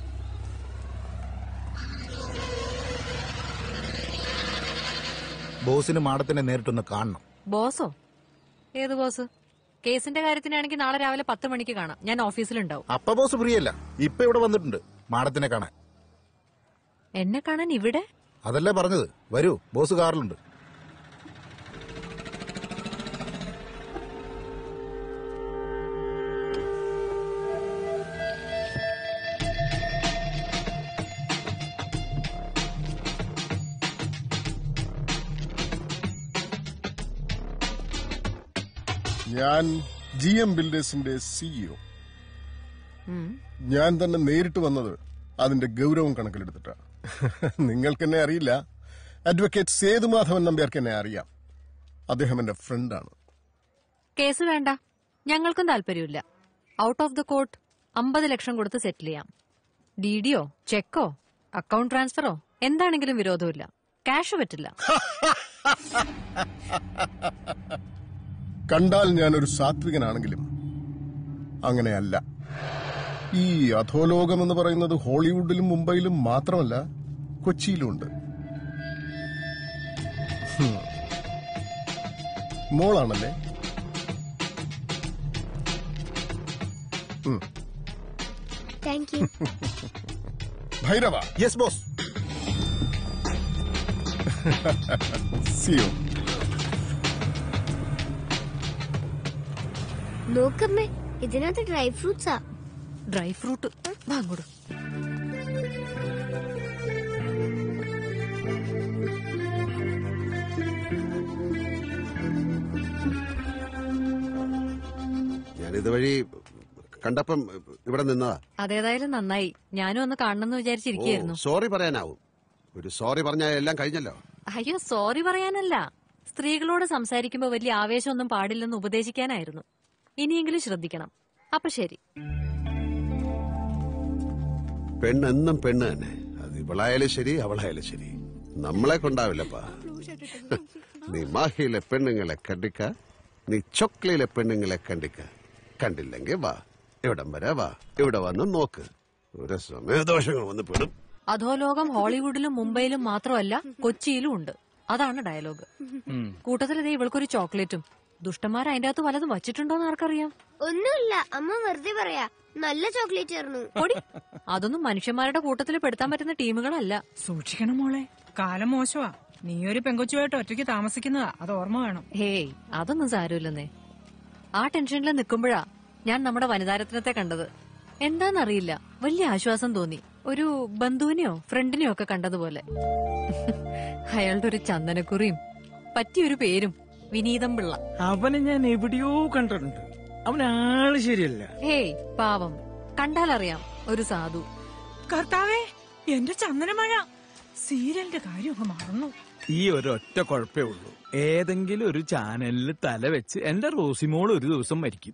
ബോസിന് മാഡത്തിനെ നേരിട്ടൊന്ന് കാണണം ബോസോ ഏത് ബോസ് കേസിന്റെ കാര്യത്തിനാണെങ്കിൽ നാളെ രാവിലെ പത്ത് മണിക്ക് കാണാം ഞാൻ ഓഫീസിലുണ്ടാവും അപ്പ ബോസ് ഫ്രീ അല്ല ഇപ്പൊ ഇവിടെ വന്നിട്ടുണ്ട് മാഡത്തിനെ കാണാൻ എന്നെ കാണാൻ ഇവിടെ അതല്ലേ പറഞ്ഞത് വരൂ ബോസ് കാറിലുണ്ട് ഞാൻ ജി എം ബിൽഡേഴ്സിന്റെ സിഇഒ ഞാൻ തന്നെ നേരിട്ട് വന്നത് അതിന്റെ ഗൗരവം കണക്കിലെടുത്തിട്ടാണ് നിങ്ങൾക്ക് എന്നെ അറിയില്ല അഡ്വക്കേറ്റ് സേതുമാധവൻ നമ്പ്യാർക്ക് എന്നെ അറിയാം അദ്ദേഹം എന്റെ ഫ്രണ്ടാണ് കേസ് വേണ്ട ഞങ്ങൾക്കും താല്പര്യമില്ല ഔട്ട് ഓഫ് ദ കോർട്ട് അമ്പത് ലക്ഷം കൊടുത്ത് സെറ്റിൽ ചെയ്യാം ഡി ഡിയോ ചെക്കോ അക്കൗണ്ട് ട്രാൻസ്ഫറോ എന്താണെങ്കിലും വിരോധമില്ല ക്യാഷ് പറ്റില്ല കണ്ടാൽ ഞാനൊരു സാത്വികനാണെങ്കിലും അങ്ങനെയല്ല ഈ അധോലോകം എന്ന് പറയുന്നത് ഹോളിവുഡിലും മുംബൈയിലും മാത്രമല്ല കൊച്ചിയിലുമുണ്ട് ഹും. മോളാണല്ലേ thank you Bhairava yes boss സിയോ നോക്കമ്മേ ഇതിനകത്ത് ഡ്രൈ ഫ്രൂട്ട്സാ ഡ്രൈ ഫ്രൂട്ട് വാങ്ങൂടും ഞാൻ ഇതുവഴി കണ്ടപ്പം ഇവിടെ നിന്നതാ അതേതായാലും നന്നായി ഞാനും ഒന്ന് കാണണമെന്ന് വിചാരിച്ചിരിക്കുകയായിരുന്നു സോറി പറയാനാവും ഒരു സോറി പറഞ്ഞാൽ എല്ലാം കഴിഞ്ഞല്ലോ അയ്യോ സോറി പറയാനല്ല സ്ത്രീകളോട് സംസാരിക്കുമ്പോ വലിയ ആവേശമൊന്നും പാടില്ലെന്ന് ഉപദേശിക്കാനായിരുന്നു ഇനിയെങ്കിലും ശ്രദ്ധിക്കണം അപ്പൊ ശരി പെണ്ണെന്നും പെണ്ണ് തന്നെ അത് ഇവളായാലും ശരി അവളായാലും ശരി നമ്മളെ കൊണ്ടാവില്ലപ്പാ നീ മാഹിയിലെ പെണ്ണുങ്ങളെ കണ്ടിക്ക നീ ചൊക്ലയിലെ പെണ്ണുങ്ങളെ കണ്ടിക്ക കണ്ടില്ലെങ്കിൽ വാ ഇവിടം വരെ വാ ഇവിടെ വന്ന് നോക്ക് ഒരു സമയദോഷങ്ങൾ വന്ന് പെടും അധോലോകം ഹോളിവുഡിലും മുംബൈയിലും മാത്രമല്ല കൊച്ചിയിലും ഉണ്ട് അതാണ് ഡയലോഗ് കൂട്ടത്തിൽ ഇതേ ഇവൾക്കൊരു ചോക്ലേറ്റും ദുഷ്ടന്മാർ അതിന്റെ അകത്ത് വല്ലതും വച്ചിട്ടുണ്ടോന്ന് ആർക്കറിയാം ഒന്നുമില്ല അമ്മ വെറുതെ പറയാ നല്ല ചോക്ലേറ്റ് ആയിരുന്നു പൊടി അതൊന്നും മനുഷ്യന്മാരുടെ കൂട്ടത്തിൽ പെടുത്താൻ പറ്റുന്ന ടീമുകളല്ല സൂക്ഷിക്കണം മോളെ കാലം മോശമാ നീ ഒരു പെങ്കൊച്ചുമായിട്ട് ഒറ്റയ്ക്ക് താമസിക്കുന്നതാ അത് ഓർമ്മ വേണം ഹേയ് അതൊന്നും സാരമില്ലെന്നേ ആ ടെൻഷനിൽ നിൽക്കുമ്പോഴാ ഞാൻ നമ്മുടെ വനിതാരത്നത്തെ കണ്ടത് എന്താന്നറിയില്ല വലിയ ആശ്വാസം തോന്നി ഒരു ബന്ധുവിനെയോ ഫ്രണ്ടിനെയോ ഒക്കെ കണ്ടതുപോലെ അയാളുടെ ഒരു ചന്ദനക്കുറിയും പറ്റിയൊരു പേരും വിനീതം പിള്ള അവനെ ഞാൻ എവിടെയോ കണ്ടിട്ടുണ്ട് അവൻ ആള് ശരിയല്ല ഹേയ് പാവം കണ്ടാലറിയാം ഒരു സാധു കർത്താവേ എന്റെ ചന്ദനമഴ സീരിയലിന്റെ കാര്യമൊക്കെ മറന്നു ഈ ഒരൊറ്റ കുഴപ്പേ ഉള്ളൂ ഏതെങ്കിലും ഒരു ചാനലിൽ തല വെച്ച് എന്റെ റോസിമോൾ ഒരു ദിവസം മരിക്കും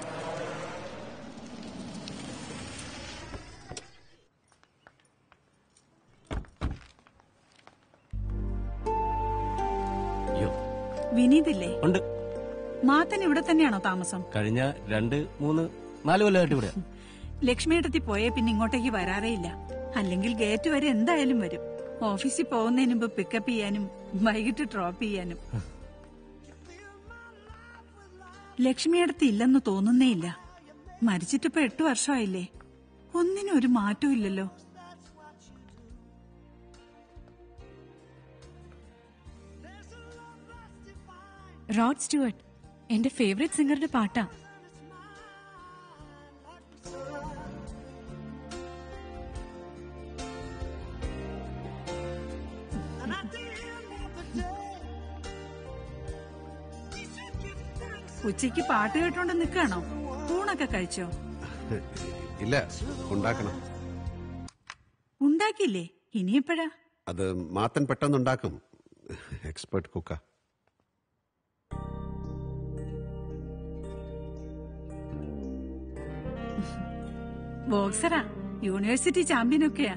വിനീതില്ലേ ഉണ്ട് മാത്തൻ ഇവിടെ തന്നെയാണോ താമസം കഴിഞ്ഞ രണ്ട് മൂന്ന് നാല് കൊല്ലമായിട്ട് ഇവിടെ ലക്ഷ്മിയിടത്തി പോയേ പിന്നെ ഇങ്ങോട്ടേക്ക് വരാറേ ഇല്ല അല്ലെങ്കിൽ ഗേറ്റ് വരെ എന്തായാലും വരും ഓഫീസിൽ പോകുന്നതിന് മുമ്പ് പിക്കപ്പ് ചെയ്യാനും വൈകിട്ട് ഡ്രോപ്പ് ചെയ്യാനും ലക്ഷ്മിയടുത്ത് ഇല്ലെന്ന് തോന്നുന്നേ ഇല്ല മരിച്ചിട്ടിപ്പോ എട്ടു വർഷമായില്ലേ ഒന്നിനും ഒരു മാറ്റവും ഇല്ലല്ലോ റോഡ് സ്റ്റുവർട്ട് എന്റെ ഫേവറേറ്റ് സിംഗറുടെ പാട്ടാ ഉച്ചയ്ക്ക് പാട്ട് കേട്ടോണ്ട് നിൽക്കാണോ ഊണൊക്കെ കഴിച്ചോ ഇല്ല ഉണ്ടാക്കണം ഉണ്ടാക്കിയില്ലേ ഇനിയെപ്പോഴാ അത് മാത്തൻ പെട്ടെന്നുണ്ടാക്കും എക്സ്പേർട്ട് കുക്ക ബോക്സറാ യൂണിവേഴ്സിറ്റി ചാമ്പ്യനൊക്കെയാ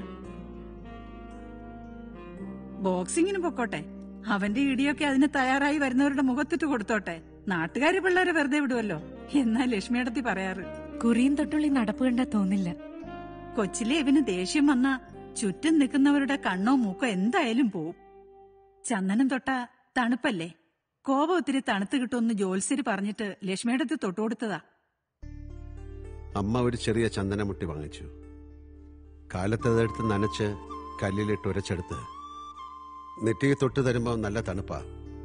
ബോക്സിങ്ങിന് പൊക്കോട്ടെ അവന്റെ ഇടിയൊക്കെ അതിന് തയ്യാറായി വരുന്നവരുടെ മുഖത്തിട്ട് കൊടുത്തോട്ടെ നാട്ടുകാര് പിള്ളേരെ വെറുതെ വിടുവല്ലോ എന്നാ ലക്ഷ്മിയടത്തി പറയാറ് കുറിയും തൊട്ടുള്ളി നടപ്പ് കണ്ടാ തോന്നില്ല കൊച്ചിലെ ഇവന് ദേഷ്യം വന്ന ചുറ്റും നിൽക്കുന്നവരുടെ കണ്ണോ മൂക്കോ എന്തായാലും പോവും ചന്ദനം തൊട്ട തണുപ്പല്ലേ കോപം ഒത്തിരി തണുത്ത് കിട്ടുമെന്ന് ജോത്സ്യര് പറഞ്ഞിട്ട് ലക്ഷ്മിയടത്തി തൊട്ടുകൊടുത്തതാ അമ്മ ഒരു ചെറിയ ചന്ദനമുട്ടി വാങ്ങിച്ചു കാലത്തതെടുത്ത് നനച്ച് കല്ലിലിട്ട് ഉരച്ചെടുത്ത് നെറ്റിയെ തൊട്ട് തരുമ്പോൾ നല്ല തണുപ്പാ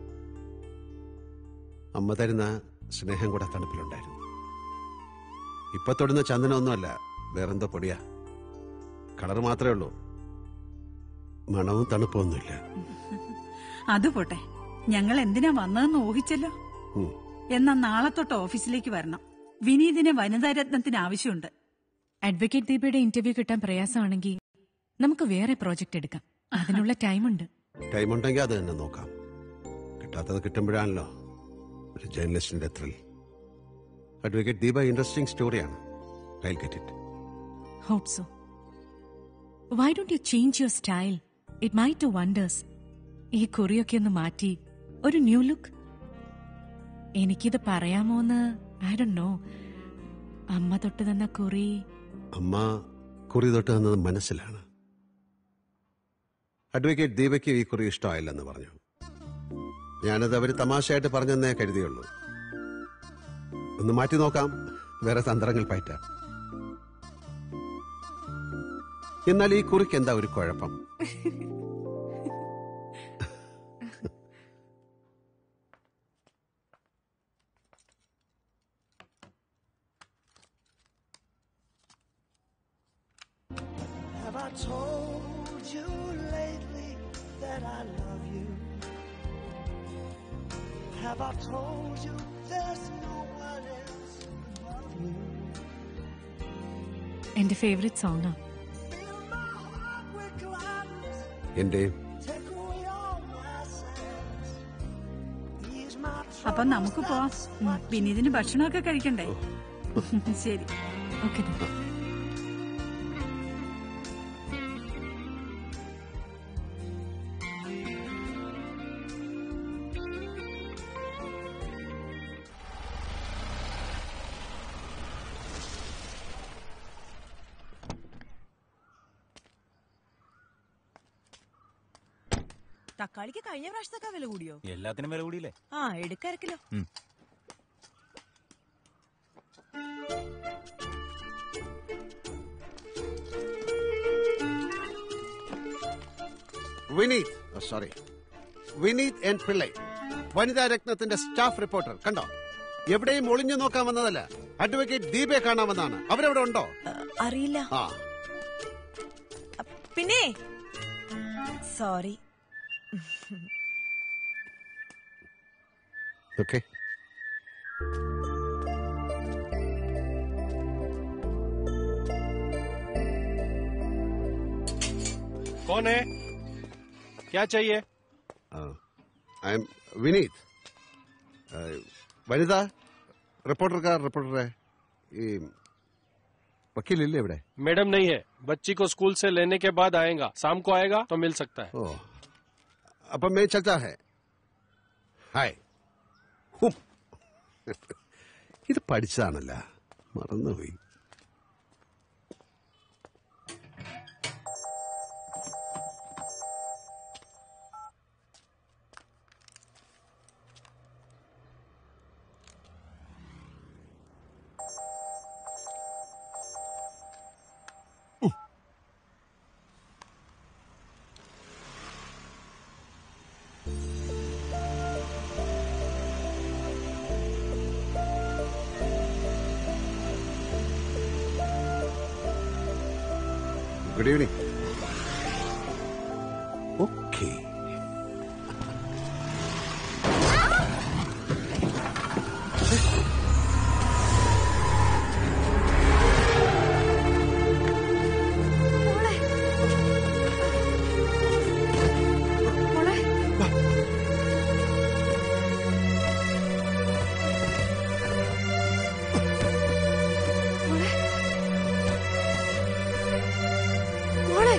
അമ്മ തരുന്ന സ്നേഹം കൂടെ തണുപ്പിലുണ്ടായിരുന്നു ഇപ്പൊ തൊടുന്ന ചന്ദനമൊന്നുമല്ല വേറെന്തോ പൊടിയാ കളർ മാത്രമേ ഉള്ളൂ മണവും തണുപ്പൊന്നുമില്ല അത് പോട്ടെ ഞങ്ങൾ എന്തിനാ വന്നതെന്ന് ഊഹിച്ചല്ലോ ഉം. എന്നാ നാളെ തൊട്ട് ഓഫീസിലേക്ക് വരണം വിനീതിനെ വനിതാരത്നത്തിന് ആവശ്യമുണ്ട് അഡ്വക്കേറ്റ് ദീപയുടെ ഇന്റർവ്യൂ കിട്ടാൻ പ്രയാസമാണെങ്കിൽ നമുക്ക് വേറെ പ്രോജക്റ്റ് എടുക്കാം അതിനുള്ള ടൈമുണ്ട് ടൈം ഉണ്ടെങ്കിൽ അത് തന്നെ നോക്കാം കിട്ടാത്തത് കിട്ടുമ്പോഴാണല്ലോ ഒരു ജേർണലിസ്റ്റിന്റെ ത്രിൽ അഡ്വക്കേറ്റ് ദീപ ഇൻട്രസ്റ്റിംഗ് സ്റ്റോറിയാണ് I get it hope so why don't you change your style it may do wonders ഈ കുറിയൊക്കെ ഒന്ന് മാറ്റി ഒരു ന്യൂ ലുക്ക് എനിക്കിത് പറയാമോന്ന് ഐ ഡോ നോ അമ്മ തൊട്ട് തന്ന കുറി അമ്മ കുറി തൊട്ട് തന്നത് മനസ്സിലാണ് അഡ്വക്കേറ്റ് ദീപയ്ക്ക് ഈ കുറി ഇഷ്ടമായില്ലെന്ന് പറഞ്ഞു ഞാനത് അവര് തമാശയായിട്ട് പറഞ്ഞെന്നേ കരുതിയുള്ളൂ ഒന്ന് മാറ്റി നോക്കാം വേറെ തന്ത്രങ്ങൾ പയറ്റാം എന്നാൽ ഈ കുറിക്ക് എന്താ ഒരു കുഴപ്പം Have I told you lately that I love you? Have I told you there's no one else above you? എന്റെ ഫേവറേറ്റ് സോങ്ങാ With gladness, എന്റെ take away all my sadness. Ease my അപ്പൊ നമുക്ക് പോവാം ഉം, വിനീതിന് ഭക്ഷണമൊക്കെ കഴിക്കണ്ടേ ശരി ഓക്കെ തക്കാളിക്ക് കഴിഞ്ഞ പ്രാവശ്യത്തൊക്കെ വില കൂടിയോ എല്ലാത്തിനും വില കൂടിയില്ലേ ആ എടുക്കരക്കിലോ വിനീത് സോറി വിനീത് എൻ പിള്ളൈ വനിതാ രത്നത്തിന്റെ സ്റ്റാഫ് റിപ്പോർട്ടർ കണ്ടോ എവിടെയും ഒളിഞ്ഞു നോക്കാൻ വന്നതല്ല അഡ്വക്കേറ്റ് ദീപയെ കാണാമെന്നാണ് അവരവിടെ ഉണ്ടോ അറിയില്ല ആ പിന്നെ സോറി ഓക്കെ कौन है क्या चाहिए ഐ എം വിനീത് വനിത റിപ്പോർട്ടർക്കാർ റിപ്പോർട്ടറെ ഈ വക്കീലില്ലേ ഇവിടെ मैडम नहीं है बच्ची को स्कूल से लेने के बाद आएगा शाम को आएगा तो मिल सकता है ഓ അപ്പം മേ ചലത്താ ഹെ ഹായ് ഹും. ഇത് പഠിച്ചതാണല്ല മറന്നുപോയി ഗുഡ് ഈവനിങ് ഓക്കെ മോളെ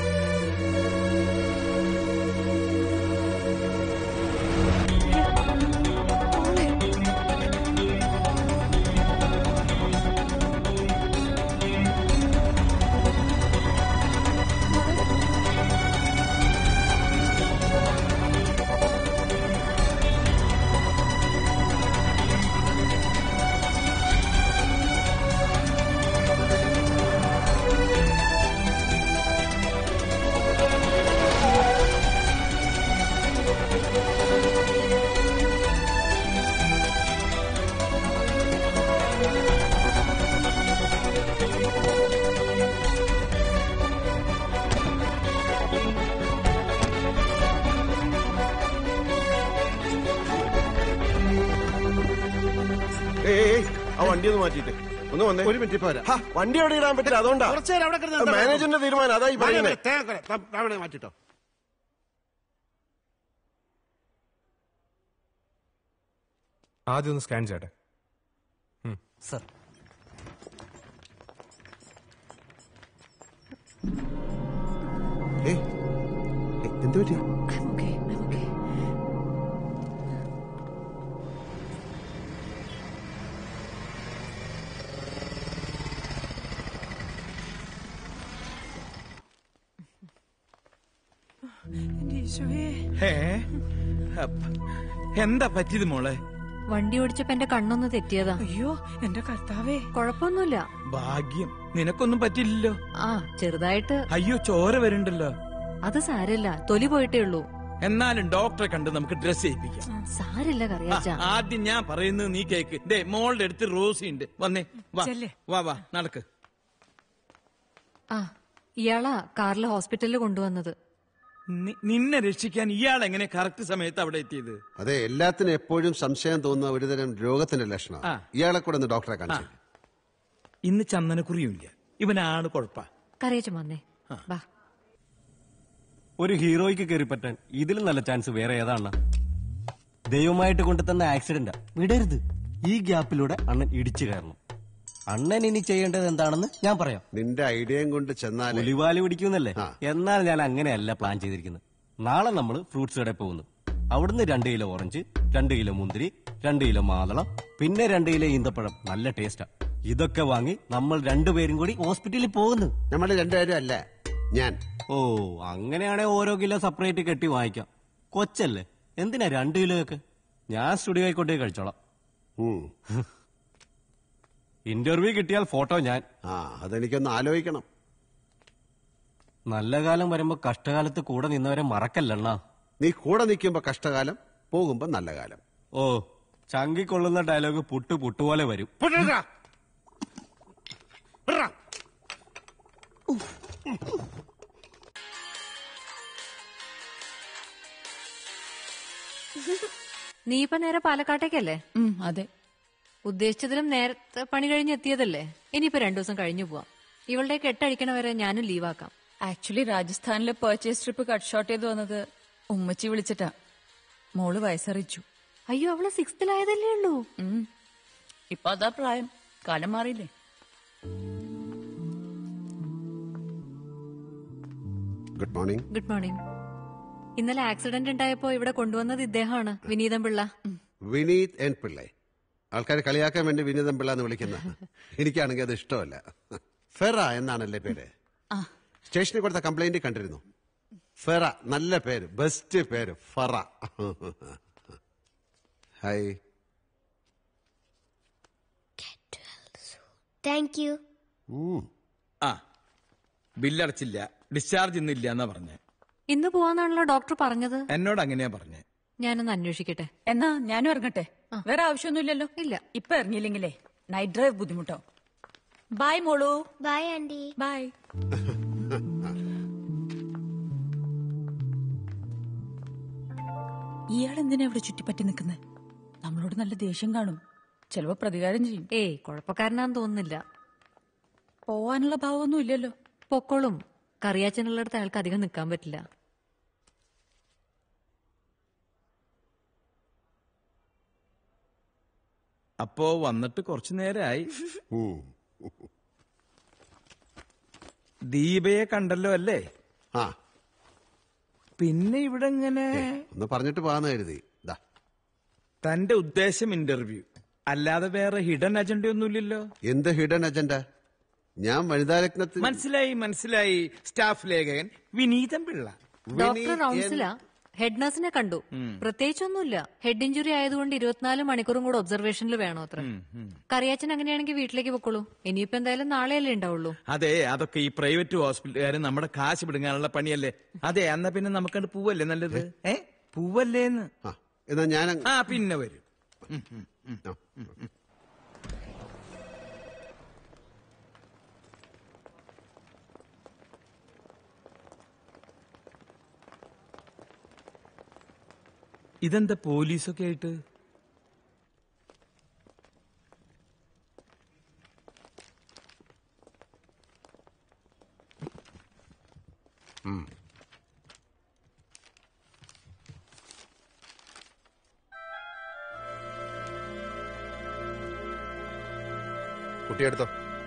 ഏയ് ആ വണ്ടി ഒന്ന് മാറ്റിയിട്ട് ഒന്ന് വന്നേ ഒരു മിനിറ്റ് പോരാ ഹാ, വണ്ടി അവിടെ ഇടാൻ പറ്റില്ല അതുകൊണ്ടാ കുറച്ച് നേരം അവിടെ കിടന്ന് എന്താ മാനേജറിന്റെ തീരുമാനം അതാ ഈ പറയുന്നത് അവിടെ മാറ്റിട്ടോ ആദ്യം ഒന്ന് സ്കാൻ ചെയ്യട്ടെ സർ ഏയ് ഏയ്, എന്ത് പറ്റി എന്റെ ഈശോയെ ഹേ അപ്പ, എന്താ പറ്റിയത് മോളെ വണ്ടി ഓടിച്ചപ്പോ എന്റെ കണ്ണൊന്ന് തെറ്റിയതാ അയ്യോ എന്റെ കർത്താവേ കുഴപ്പമൊന്നുമില്ല ഭാഗ്യം നിനക്കൊന്നും പറ്റില്ലല്ലോ ആ ചെറുതായിട്ട് അയ്യോ ചോര വരുന്നുണ്ടല്ലോ അത് സാരല്ല തൊലി പോയിട്ടേ ഉള്ളൂ എന്നാലും ഡോക്ടറെ കണ്ട് നമുക്ക് ഡ്രസ് ചെയ്യിപ്പിക്കാം സാരില്ല ആ, കറിയാച്ച ആദ്യം ഞാൻ പറയുന്നത് നീ കേക്ക് ദേ മോളുടെ അടുത്ത് റോസി ഉണ്ട് വന്നേ വാ ചെല്ല്. വാ വാ നടക്ക് ആ ഇയാളാ കാറിൽ ഹോസ്പിറ്റലിൽ കൊണ്ടുവന്നത് നി- നിന്നെ രക്ഷിക്കാൻ ഇയാൾ എങ്ങനെ കറക്റ്റ് സമയത്ത് അവിടെ എത്തിയത് അതെ എല്ലാത്തിനും എപ്പോഴും സംശയം തോന്നുന്ന ഒരുതരം രോഗത്തിന്റെ ലക്ഷണം ആ. ഇയാളെ കൂടെ ഒന്ന് ഡോക്ടറെ കാണിച്ചു ഇന്ന് ചന്ദനക്കുറിയുമില്ല ഇവനാണ് കുഴപ്പ കറിയാച്ച വന്നേ ബാ ഒരു ഹീറോയ്ക്ക് കയറി പറ്റാൻ ഇതിലും നല്ല ചാൻസ് വേറെ ഏതാണ് ദൈവമായിട്ട് കൊണ്ടുതന്ന ആക്സിഡന്റാ വിടരുത് ഈ ഗ്യാപ്പിലൂടെ അണ്ണൻ ഇടിച്ചു കയറണം അണ്ണൻ ഇനി ചെയ്യേണ്ടത് എന്താണെന്ന് ഞാൻ പറയാം നിന്റെ ഐഡിയയും കൊണ്ട് ചെന്നാൽ പുലിവാലി പിടിക്കുന്നല്ലേ എന്നാൽ ഞാൻ അങ്ങനെയല്ല പ്ലാൻ ചെയ്തിരിക്കുന്നത് നാളെ നമ്മൾ ഫ്രൂട്ട്സ് കടയിൽ പോകുന്നു അവിടുന്ന് രണ്ട് കിലോ ഓറഞ്ച് രണ്ട് കിലോ മുന്തിരി രണ്ട് കിലോ മാതളം പിന്നെ രണ്ട് കിലോ ഈന്തപ്പഴം നല്ല ടേസ്റ്റാ ഇതൊക്കെ വാങ്ങി നമ്മൾ രണ്ടുപേരും കൂടി ഹോസ്പിറ്റലിൽ പോകുന്നു നമ്മൾ രണ്ടുപേരും അല്ല ഞാൻ ഓ അങ്ങനെയാണെ ഓരോ കിലോ സെപ്പറേറ്റ് കെട്ടി വാങ്ങിക്കാം കൊച്ചല്ലേ എന്തിനാ രണ്ട് കിലോ ഒക്കെ ഞാൻ സ്റ്റുഡിയോയിൽ കൊണ്ടേ കഴിച്ചോളാം ഇന്റർവ്യൂ കിട്ടിയാൽ ഫോട്ടോ ഞാൻ ആ അതെനിക്കൊന്ന് ആലോചിക്കണം നല്ല കാലം വരുമ്പോ കഷ്ടകാലത്ത് കൂടെ നിന്നവരെ മറക്കല്ലണ്ണാ നീ കൂടെ നിൽക്കുമ്പോ കഷ്ടകാലം പോകുമ്പോ നല്ല കാലം ഓ ചങ്കിക്കൊള്ളുന്ന ഡയലോഗ് പുട്ട് പുട്ടുപോലെ വരും നീ ഇപ്പൊ നേരെ പാലക്കാട്ടേക്കല്ലേ അതെ ഉദ്ദേശിച്ചതിലും നേരത്തെ പണി കഴിഞ്ഞ് എത്തിയതല്ലേ ഇനിയിപ്പോ രണ്ടു ദിവസം കഴിഞ്ഞു പോവാം ഇവളുടെ കെട്ടഴിക്കണ വരെ ഞാനും ലീവാക്കാം ആക്ച്വലി രാജസ്ഥാനിലെ പർച്ചേസ് ട്രിപ്പ് കട്ട് ഷോട്ട് ചെയ്ത് വന്നത് ഉമ്മച്ചി വിളിച്ചിട്ടാ മോള് വയസ്സറിയിച്ചു അയ്യോ അവള് സിക്സ്ത്തിലായതല്ലേ ഉള്ളൂ ഇപ്പൊ അതാ പ്രായം കാലം മാറിയില്ലേ ഗുഡ് മോർണിംഗ് ഗുഡ് മോർണിംഗ് ഇന്നലെ ആക്സിഡന്റ് ഉണ്ടായപ്പോ ഇവിടെ കൊണ്ടുവന്നത് ഇദ്ദേഹമാണ് വിനീതം പിള്ള വിനീത് എൻ പിള്ളെ ആൾക്കാർ കളിയാക്കാൻ വേണ്ടി വിനീതൻ പിള്ള എന്ന് വിളിക്കുന്ന എനിക്കാണെങ്കിൽ അത് ഇഷ്ടമല്ല ഫെറ എന്നാണല്ലേ പേര് സ്റ്റേഷനിൽ കൊടുത്ത കംപ്ലൈന്റ് കണ്ടിരുന്നു ഫെറ നല്ല പേര് ബെസ്റ്റ് പേര് ഫറ ഹായ് താങ്ക് യു ആ ബില്ലടച്ചില്ല ഡിസ്ചാർജ് ഇന്നില്ല എന്നാ പറഞ്ഞേ ഇന്ന് പോവാന്നാണല്ലോ ഡോക്ടർ പറഞ്ഞത് എന്നോട് അങ്ങനെയാ പറഞ്ഞേ ഞാനൊന്ന് അന്വേഷിക്കട്ടെ എന്നാ ഞാനും ഇറങ്ങട്ടെ വേറെ ആവശ്യമൊന്നുമില്ലല്ലോ ഇല്ല ഇപ്പൊ ഇറങ്ങിയില്ലെങ്കിലേ നൈറ്റ് ഡ്രൈവ് ബുദ്ധിമുട്ടോ ബൈ മോളു ബൈ ആന്റി ബൈ ഇയാൾ എന്തിനാ ഇവിടെ ചുറ്റിപ്പറ്റി നിൽക്കുന്നത് നമ്മളോട് നല്ല ദേഷ്യം കാണും ചിലപ്പോ പ്രതികാരം ചെയ്യും ഏയ് കുഴപ്പക്കാരനാന്ന് തോന്നുന്നില്ല പോവാനുള്ള ഭാവമൊന്നും ഇല്ലല്ലോ പൊക്കോളും കറിയാച്ചനുള്ളിടത്ത് അയാൾക്ക് അധികം നിൽക്കാൻ പറ്റില്ല അപ്പോ വന്നിട്ട് കുറച്ചു നേരമായി ദീപയെ കണ്ടല്ലോ അല്ലേ ആ പിന്നെ ഇവിടെ ഇങ്ങനെ ഒന്ന് പറഞ്ഞിട്ട് പോകാന്ന് കരുതി ദാ തന്റെ ഉദ്ദേശം ഇന്റർവ്യൂ അല്ലാതെ വേറെ ഹിഡൻ അജണ്ട ഒന്നുമില്ലല്ലോ എന്ത് ഹിഡൻ അജണ്ട ഞാൻ വനിതാരത്നത്തിൽ മനസ്സിലായി മനസ്സിലായി സ്റ്റാഫ് ലേഖകൻ വിനീതൻ പിള്ള ഡോക്ടർ റൗൺസിലാ ഹെഡ് നഴ്സിനെ കണ്ടു പ്രത്യേകിച്ചൊന്നുമില്ല ഹെഡ് ഇഞ്ചുറി ആയതുകൊണ്ട് ഇരുപത്തിനാല് മണിക്കൂറും കൂടെ ഒബ്സർവേഷനിൽ വേണോ അത്ര കറിയാച്ചൻ അങ്ങനെയാണെങ്കിൽ വീട്ടിലേക്ക് പൊക്കോളൂ ഇനിയിപ്പോ എന്തായാലും നാളെയല്ലേ ഉണ്ടാവുള്ളൂ അതെ അതൊക്കെ ഈ പ്രൈവറ്റ് ഹോസ്പിറ്റലുകാര് നമ്മുടെ കാശ് പിടുങ്ങാനുള്ള പണിയല്ലേ അതെ എന്നാ പിന്നെ നമുക്കത് പൂവല്ലേ നല്ലത് ഏ പൂവല്ലേന്ന് എന്നാ ഞാൻ ആ പിന്നെ വരും ഉം, ഉം, ഉം. ഇതെന്താ പോലീസൊക്കെ ആയിട്ട് കുട്ടിയെടുത്തോ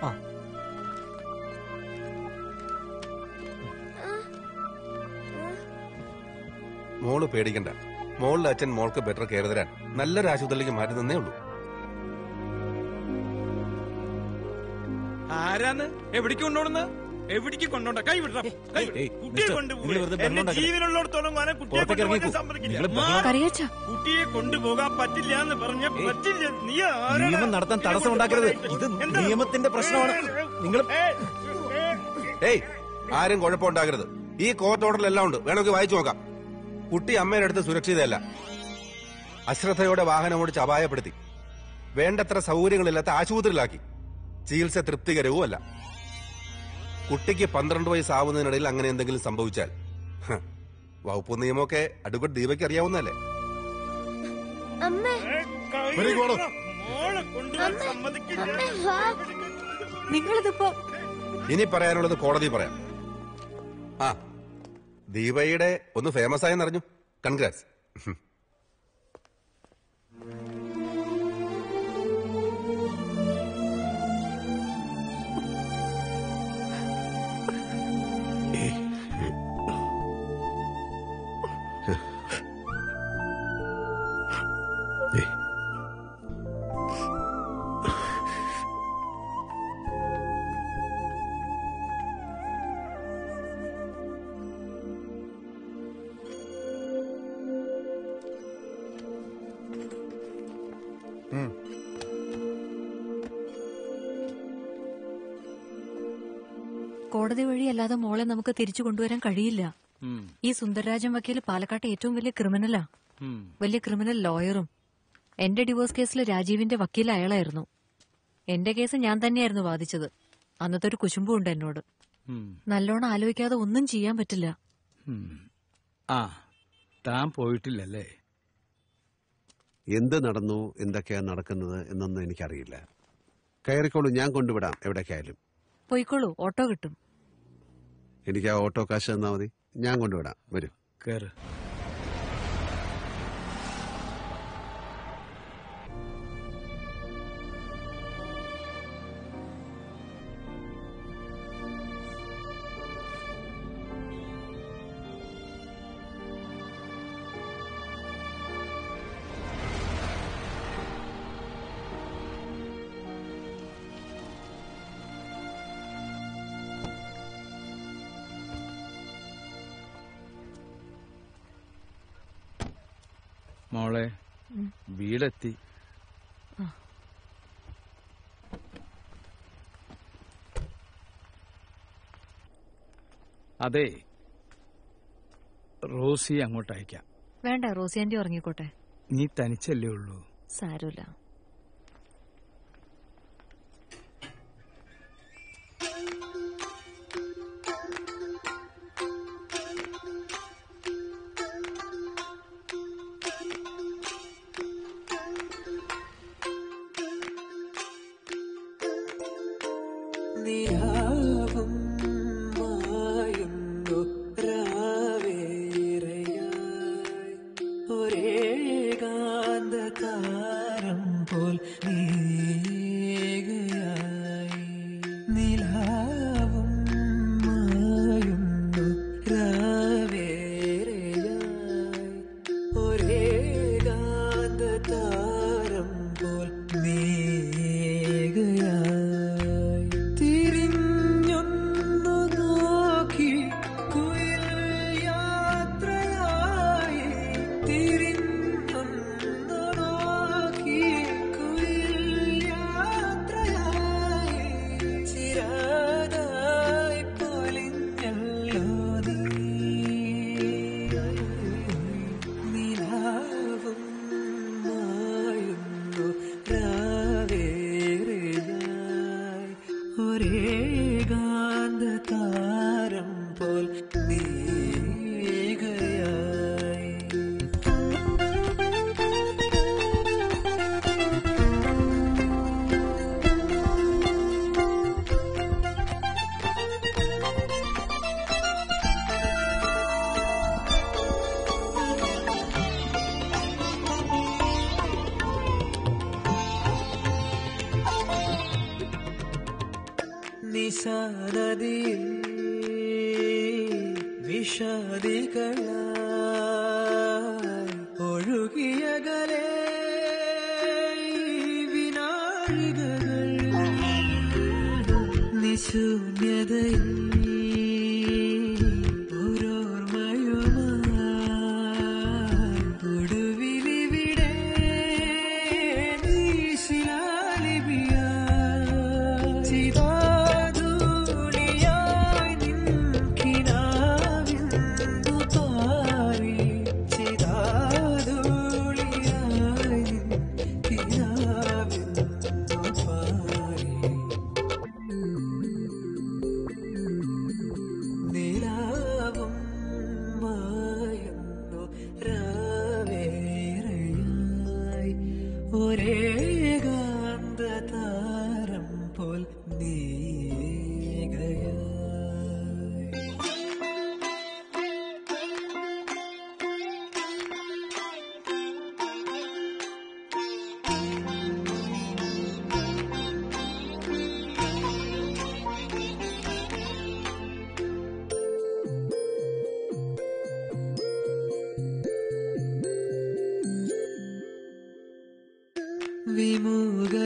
മോള് പേടിക്കണ്ട മോളുടെ അച്ഛൻ മോൾക്ക് ബെറ്റർ കെയർ തരാൻ നല്ലൊരു ആശുപത്രിയിലേക്ക് മാറ്റി തന്നേ ഉള്ളൂ ആരാന്ന് എവിടേക്ക് കൊണ്ടുപോണെന്ന് എവിടേക്ക് കൊണ്ടോണ്ട കൈ വിടണം കൈ വിട്. ഏയ്, കുട്ടിയെ മിസ്റ്റർ, കൊണ്ടുപോകും നിങ്ങൾ വെറുതെ എന്റെ ബഹളം ജീവനുള്ളിടത്തോളം കാലം കുട്ടിയെ പുറത്തേക്ക് കൊണ്ടുപോകാൻ ഇറങ്ങിക്കോ. സമ്മതിക്കില്ല നിങ്ങൾ മാ, ബഹളം- കറിയാച്ച കുട്ടിയെ കൊണ്ടുപോകാൻ പറ്റില്ല എന്ന് പറഞ്ഞ പറ്റില്ല നീ ആരാടാ? നിയമം നടത്താൻ കുട്ടിയെ തടസ്സം ഉണ്ടാക്കരുത് ഇത് എന്താ? നിയമത്തിന്റെ പ്രശ്നമാണ് നിങ്ങൾ ഏയ് ആരും കുഴപ്പമുണ്ടാകരുത് ഈ കോർട്ട് ഓർഡറിലെല്ലാം ഉണ്ട് വേണമെങ്കിൽ വായിച്ചു നോക്കാം കുട്ടി അമ്മയുടെ അടുത്ത് സുരക്ഷിതയല്ല അശ്രദ്ധയോടെ വാഹനം ഓടിച്ച് അപായപ്പെടുത്തി വേണ്ടത്ര സൗകര്യങ്ങളില്ലാത്ത ആശുപത്രിയിലാക്കി ചികിത്സ തൃപ്തികരവുമല്ല കുട്ടിക്ക് പന്ത്രണ്ട് വയസ്സാവുന്നതിനിടയിൽ അങ്ങനെ എന്തെങ്കിലും സംഭവിച്ചാൽ ഹ്, വകുപ്പ് നിയമമൊക്കെ അഡ്വക്കേറ്റ് ദീപയ്ക്ക് അറിയാവുന്നതല്ലേ അമ്മേ വെരി ഗുഡ് മോളെ കൊണ്ടുപോകാൻ സമ്മതിക്കില്ല അമ്മേ വാ നിങ്ങളിതിപ്പോ ഇനി പറയാനുള്ളത് കോടതി പറയാം ആ ദീപയുടെ ഒന്ന് ഫേമസ് ആയെന്ന് അറിഞ്ഞു കൺഗ്രാറ്റ്സ് കോടതി വഴി അല്ലാതെ മോളെ നമുക്ക് തിരിച്ചു കൊണ്ടുവരാൻ കഴിയില്ല ഈ സുന്ദരരാജൻ വക്കീൽ പാലക്കാട്ടെ ഏറ്റവും വലിയ ക്രിമിനലാ വലിയ ക്രിമിനൽ ലോയറും എന്റെ ഡിവോഴ്സ് കേസിൽ രാജീവിന്റെ വക്കീൽ അയാളായിരുന്നു എന്റെ കേസ് ഞാൻ തന്നെയായിരുന്നു വാദിച്ചത് അന്നത്തെ ഒരു കുശുമ്പും ഉണ്ട് എന്നോട് നല്ലോണം ആലോചിക്കാതെ ഒന്നും ചെയ്യാൻ പറ്റില്ല ആ താൻ പോയിട്ടില്ലല്ലേ എന്ത് നടന്നു എന്തൊക്കെയാ നടക്കുന്നത് എന്നൊന്നും എനിക്കറിയില്ല കയറിക്കോളൂ ഞാൻ കൊണ്ടുവിടാം എവിടേക്കായാലും പോയിക്കോളൂ ഓട്ടോ കിട്ടും എനിക്ക് ആ ഓട്ടോ കാശ് തന്നാ മതി ഞാൻ കൊണ്ടുവിടാം വരൂ കേറ് മോളെ ഉം. വീടെത്തി ആ. അതെ റോസി അങ്ങോട്ട് അയക്കാം വേണ്ട റോസി ആന്റി ഉറങ്ങിക്കോട്ടെ നീ തനിച്ചല്ലേ ഉള്ളൂ സാരമില്ല നിലാവും മായുന്നു രാവേറെയായി ഒരേകാന്തകാരം പോൽ നീകയായി നിലാവും മായുന്നു രാവേറെയായി ഒരേകാന്തതാരം പോൽ നീകയായി തിരിഞ്ഞൊന്നു നോക്കി കുയിൽ യാത്രയായി തിരിഞ്ഞൊന്നു നോക്കി കുയിൽ യാത്രയായി ചിരാതായി പൊലിഞ്ഞല്ലോ നീ നിലാവും മായുന്നു രാവേറെയായി ഒരേകാന്ത താരം പോൽ നീകയായി നിശാനദിയിൽ വിഷാദികളായി ഒഴുകിയകലെ വിനാഴികകൾ നിശൂന്യതയിൽ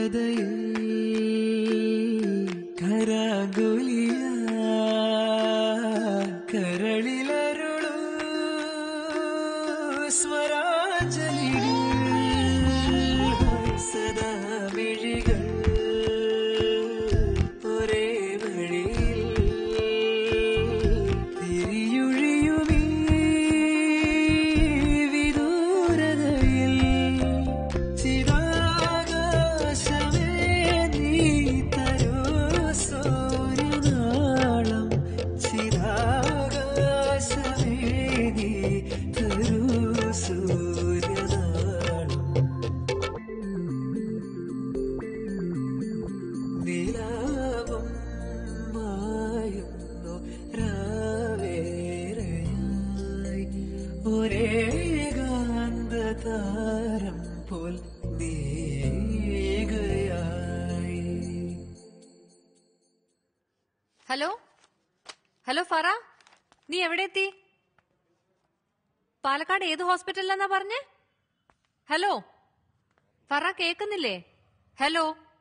ഹൃദയിൽ കരാഗുലിയ കരളിലരുളു സ്വരാജലികൾ സദാ മിഴികൾ ഒരേ വഴിയിൽ തിരിയൊഴിയുമീ വിദൂരതയിൽ ചിരാകാശമേ നീ തരൂ സൂര്യനാളം ചിരാകാശമേ നീ തരൂ സൂര്യനാളം നിലാവും മായുന്നു രാവേറെയായി ഒരേ ഗാന്ധതാരം പോൽ നീകയായി ഹലോ ഹലോ ഫറ നീ എവിടെ എത്തി പാലക്കാട് ഏത് ഹോസ്പിറ്റലിലെന്നാ പറഞ്ഞേ ഹലോ ഫറ കേക്കുന്നില്ലേ ഹലോ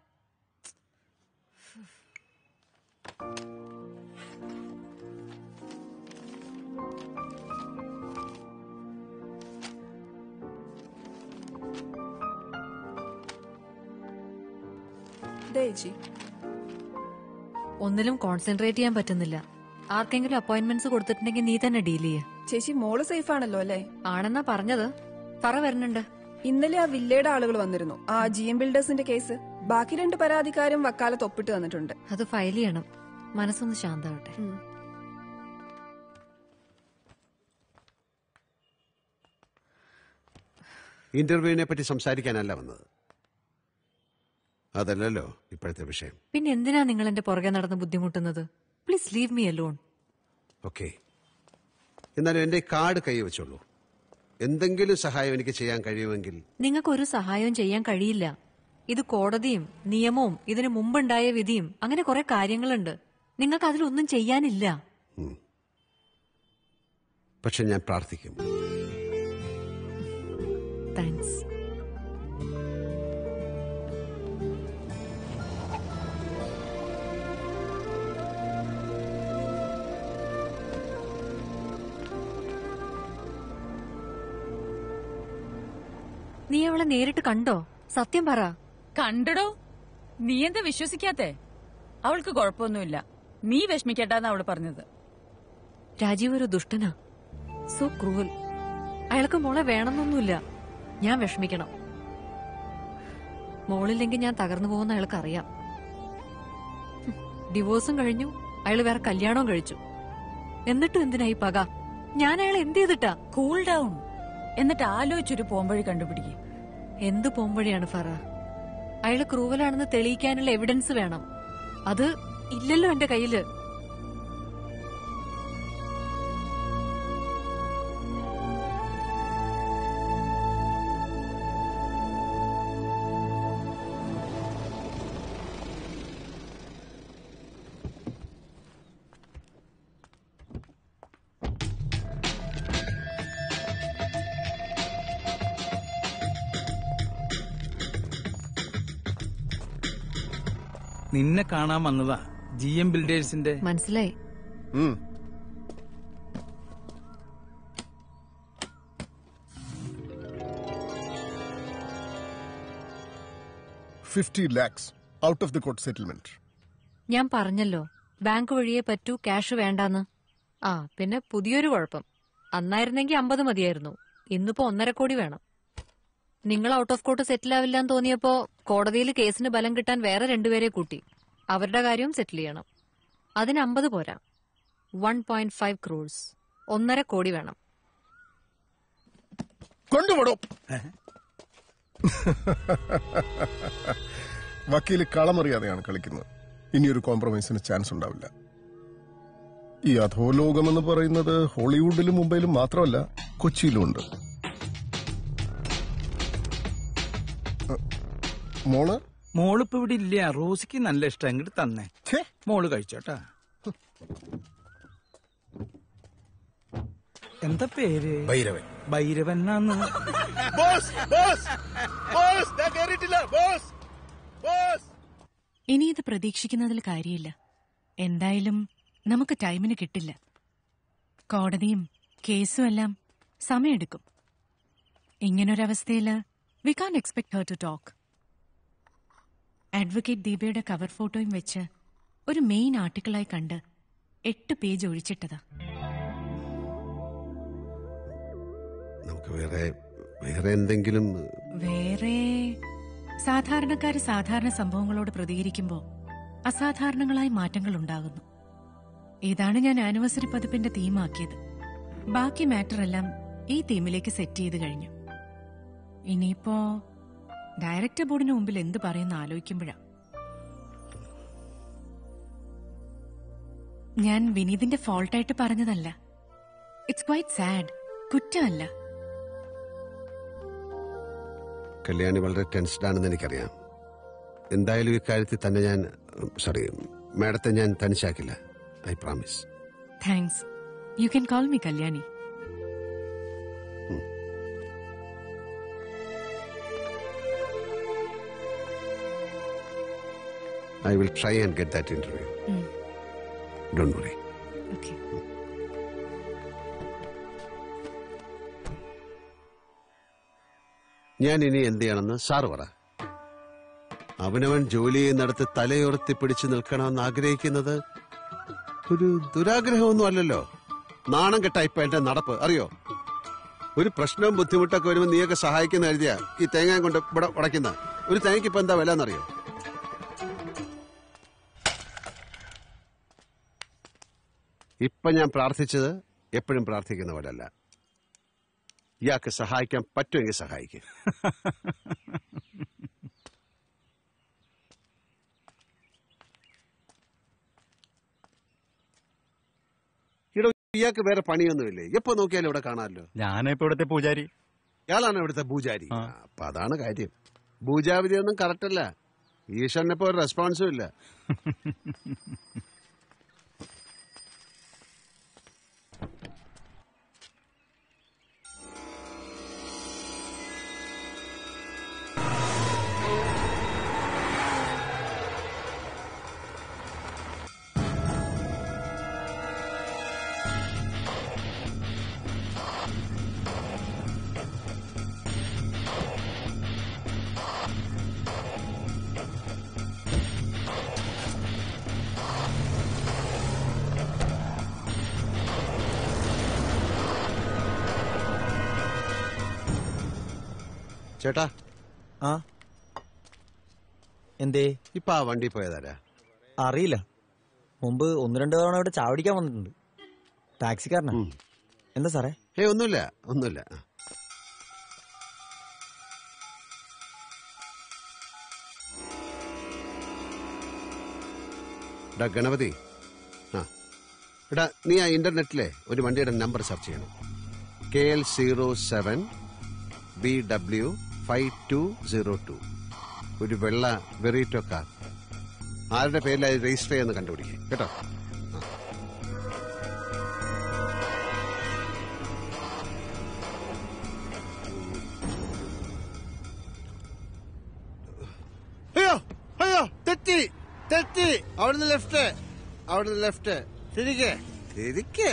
ദേജി ഒന്നിലും കോൺസെൻട്രേറ്റ് ചെയ്യാൻ പറ്റുന്നില്ല ആർക്കെങ്കിലും അപ്പോയിന്റ്മെന്റ്സ് കൊടുത്തിട്ടുണ്ടെങ്കിൽ നീ തന്നെ ഡീൽ ചെയ്യ ചേച്ചി മോള് സേഫ് ആണല്ലോ അല്ലേ ആണെന്നാ പറഞ്ഞത് ഫറ വരുന്നുണ്ട് ഇന്നലെ ആ വില്ലയുടെ ആളുകൾ വന്നിരുന്നു ആ ജി എം ബിൽഡേഴ്സിന്റെ കേസ് ബാക്കി രണ്ട് പരാതിക്കാരും വക്കാലത്ത് ഒപ്പിട്ട് തന്നിട്ടുണ്ട് അത് ഫയൽ ചെയ്യണം മനസ്സൊന്ന് ശാന്താവട്ടെ ഇന്റർവ്യൂവിനെ പറ്റി സംസാരിക്കാനല്ല വന്നത് അതല്ലല്ലോ ഇപ്പോഴത്തെ വിഷയം പിന്നെ എന്തിനാ നിങ്ങൾ എന്റെ പുറകെ നടന്ന് ബുദ്ധിമുട്ടുന്നത് please leave me alone okay എന്നാലും എന്റെ കാർഡ് കൈ വെച്ചോളൂ എന്തെങ്കിലും സഹായം എനിക്ക് ചെയ്യാൻ കഴിയുമെങ്കിൽ നിങ്ങൾക്ക് ഒരു സഹായവും ചെയ്യാൻ കഴിയില്ല ഇത് കോടതിയും നിയമവും ഇതിനു മുമ്പുണ്ടായ വിധിയും അങ്ങനെ കുറെ കാര്യങ്ങളുണ്ട് നിങ്ങൾക്ക് അതിലൊന്നും ചെയ്യാനില്ല പക്ഷെ ഞാൻ പ്രാർത്ഥിക്കും താങ്ക്സ് നീ അവളെ നേരിട്ട് കണ്ടോ സത്യം പറ കണ്ടടോ നീ എന്താ വിശ്വസിക്കാത്തെ അവൾക്ക് കുഴപ്പമൊന്നുമില്ല നീ വിഷമിക്കണ്ടെന്ന് അവള് പറഞ്ഞത് രാജീവ് ഒരു ദുഷ്ടനാ സോ ക്രൂവൽ അയാൾക്ക് മോളെ വേണമെന്നൊന്നുമില്ല ഞാൻ വിഷമിക്കണം മോളില്ലെങ്കിൽ ഞാൻ തകർന്നു പോകുന്ന അയാൾക്ക് അറിയാം ഹും, ഡിവോഴ്സും കഴിഞ്ഞു അയാൾ വേറെ കല്യാണവും കഴിച്ചു എന്നിട്ടും എന്തിനാ ഈ പക ഞാൻ അയാൾ എന്ത് ചെയ്തിട്ടാ കൂൾ ഡൗൺ എന്നിട്ട് ആലോചിച്ചൊരു പോംവഴി കണ്ടുപിടിക്കും എന്ത് പോംവഴിയാണ് ഫറ അയാള് ക്രൂവലാണെന്ന് തെളിയിക്കാനുള്ള എവിഡൻസ് വേണം അത് ഇല്ലല്ലോ എന്റെ കയ്യില് നിന്നെ കാണാൻ വന്നതാ ജി എം ബിൽഡേഴ്സിന്റെ മനസ്സിലായി fifty lakhs out of the court settlement ഞാൻ പറഞ്ഞല്ലോ ബാങ്ക് വഴിയേ പറ്റൂ ക്യാഷ് വേണ്ടാന്ന് ആ പിന്നെ പുതിയൊരു കുഴപ്പം അന്നായിരുന്നെങ്കിൽ അമ്പത് മതിയായിരുന്നു ഇന്നിപ്പോ ഒന്നര കോടി വേണം നിങ്ങൾ ഔട്ട് ഓഫ് കോർട്ട് സെറ്റിൽ ആവില്ലാന്ന് തോന്നിയപ്പോ കോടതിയിൽ കേസിന് ബലം കിട്ടാൻ വേറെ രണ്ടുപേരെ കൂട്ടി അവരുടെ കാര്യവും സെറ്റിൽ ചെയ്യണം അതിന് അമ്പത് പോരാ വൺ പോയിന്റ് ഫൈവ് ക്രോഡ്സ് ഒന്നര കോടി വേണം കൊണ്ടുപോടും വക്കീല് കളമറിയാതെയാണ് കളിക്കുന്നത് ഇനിയൊരു കോംപ്രമൈസിന് ചാൻസ് ഉണ്ടാവില്ല ഈ അധോലോകം എന്ന് പറയുന്നത് ഹോളിവുഡിലും മുംബൈയിലും മാത്രമല്ല കൊച്ചിയിലും ഉണ്ട് അ, മോള് മോളിപ്പോ ഇവിടെ ഇല്ല റോസിക്ക് നല്ല ഇഷ്ടം ഇങ്ങോട്ട് തന്നെ മോള് കഴിച്ചോട്ടാ എന്താ പേര് ഭൈരവൻ ഭൈരവൻ എന്നാന്ന് ബോസ് ബോസ് ബോസ് ഞാൻ കേറിയിട്ടില്ല ബോസ് ഇനി ഇത് പ്രതീക്ഷിക്കുന്നതിൽ കാര്യമില്ല എന്തായാലും നമുക്ക് ടൈമിന് കിട്ടില്ല കോടതിയും കേസും എല്ലാം സമയമെടുക്കും ഇങ്ങനൊരവസ്ഥയിൽ we can't expect her to talk advocate ദീപയുടെ കവർ ഫോട്ടോയും വെച്ച് ഒരു മെയിൻ ആർട്ടിക്കിളായി കണ്ട് എട്ട് പേജ് ഒഴിച്ചിട്ടതാ നമുക്ക് വേറെ വേറെ എന്തെങ്കിലും വേറെ സാധാരണക്കാര് സാധാരണ സംഭവങ്ങളോട് പ്രതികരിക്കുമ്പോൾ അസാധാരണങ്ങളായ മാറ്റങ്ങൾ ഉണ്ടാകുന്നു ഇതാണ് ഞാൻ ആനിവേഴ്സറി പതിപ്പിന്റെ തീമാക്കിയത് ബാക്കി മാറ്റർ എല്ലാം ഈ തീമിലേക്ക് സെറ്റ് ചെയ്ത് കഴിഞ്ഞു ഇനിയിപ്പോ ഡയറക്ടർ ബോർഡിന് മുമ്പിൽ എന്ത് പറയുന്ന ആലോചിക്കുമ്പോഴാ ഞാൻ വിനീതിന്റെ ഫോൾട്ടായിട്ട് പറഞ്ഞതല്ല ഇറ്റ്സ് ക്വൈറ്റ് സാഡ് കുറ്റമല്ല കല്യാണി വളരെ ടെൻസ്ഡ് ആണെന്ന് എനിക്കറിയാം എന്തായാലും ഇക്കാര്യത്തിൽ തന്നെ ഞാൻ സോറി മാഡത്തെ ഞാൻ തനിച്ചാക്കില്ല I promise thanks you can call me Kalyani I will try and get that interview ഉം. ഡോണ്ട് വറി ഓക്കെ ഞാൻ ഇനി എന്ത് ചെയ്യണമെന്ന് സാറ് പറ അവനവൻ ജോലി ചെയ്യുന്നിടത്ത് തലയുയർത്തി പിടിച്ചു നിൽക്കണമെന്ന് ആഗ്രഹിക്കുന്നത് ഒരു ദുരാഗ്രഹമൊന്നും അല്ലല്ലോ നാണം കെട്ട ഇപ്പൊ എന്റെ നടപ്പ് അറിയോ ഒരു പ്രശ്നവും ബുദ്ധിമുട്ടൊക്കെ വരുമ്പോൾ നീയൊക്കെ സഹായിക്കുന്ന എഴുതിയ ഈ തേങ്ങ കൊണ്ട് ഇവിടെ ഉടയ്ക്കുന്ന ഒരു തേങ്ങയ്ക്ക് ഇപ്പൊ എന്താ വില എന്നറിയോ ഇപ്പൊ ഞാൻ പ്രാർത്ഥിച്ചത് എപ്പോഴും പ്രാർത്ഥിക്കുന്ന പോലല്ല ഇയാൾക്ക് സഹായിക്കാൻ പറ്റുമെങ്കിൽ സഹായിക്കും ഇവിടെ ഇയാൾക്ക് വേറെ പണിയൊന്നുമില്ലേ എപ്പോ നോക്കിയാലും ഇവിടെ കാണാമല്ലോ ഞാനിപ്പോ ഇവിടുത്തെ പൂജാരി ഇയാളാണ് ഇവിടുത്തെ പൂജാരി ആ, അപ്പൊ അതാണ് കാര്യം പൂജാവിധി ഒന്നും കറക്റ്റ് അല്ല ഈശ്വരനിപ്പോ ഒരു റെസ്പോൺസും ഇല്ല ചേട്ടാ ആ എന്തേ ഇപ്പൊ ആ വണ്ടി പോയതാരാ അറിയില്ല മുമ്പ് ഒന്ന് രണ്ട് തവണ ഇവിടെ ചാവടിക്കാൻ വന്നിട്ടുണ്ട് ടാക്സിക്കാരനാ എന്താ സാറേ ഏ ഒന്നുമില്ല ഒന്നുമില്ല എടാ ഗണപതി ആ എടാ നീ ആ ഇന്റർനെറ്റിലെ ഒരു വണ്ടിയുടെ നമ്പർ സെർച്ച് ചെയ്യണം K L zero seven B W five two zero two ഒരു വെള്ള വെറീറ്റോ കാർ ആരുടെ പേരിലായി രജിസ്റ്റർ ചെയ്യുന്ന കണ്ടുപിടിക്കുക കേട്ടോ അയ്യോ അയ്യോ തെറ്റി തെറ്റി അവിടുന്ന് ലെഫ്റ്റ് അവിടുന്ന് ലെഫ്റ്റ് തിരികെ തിരികെ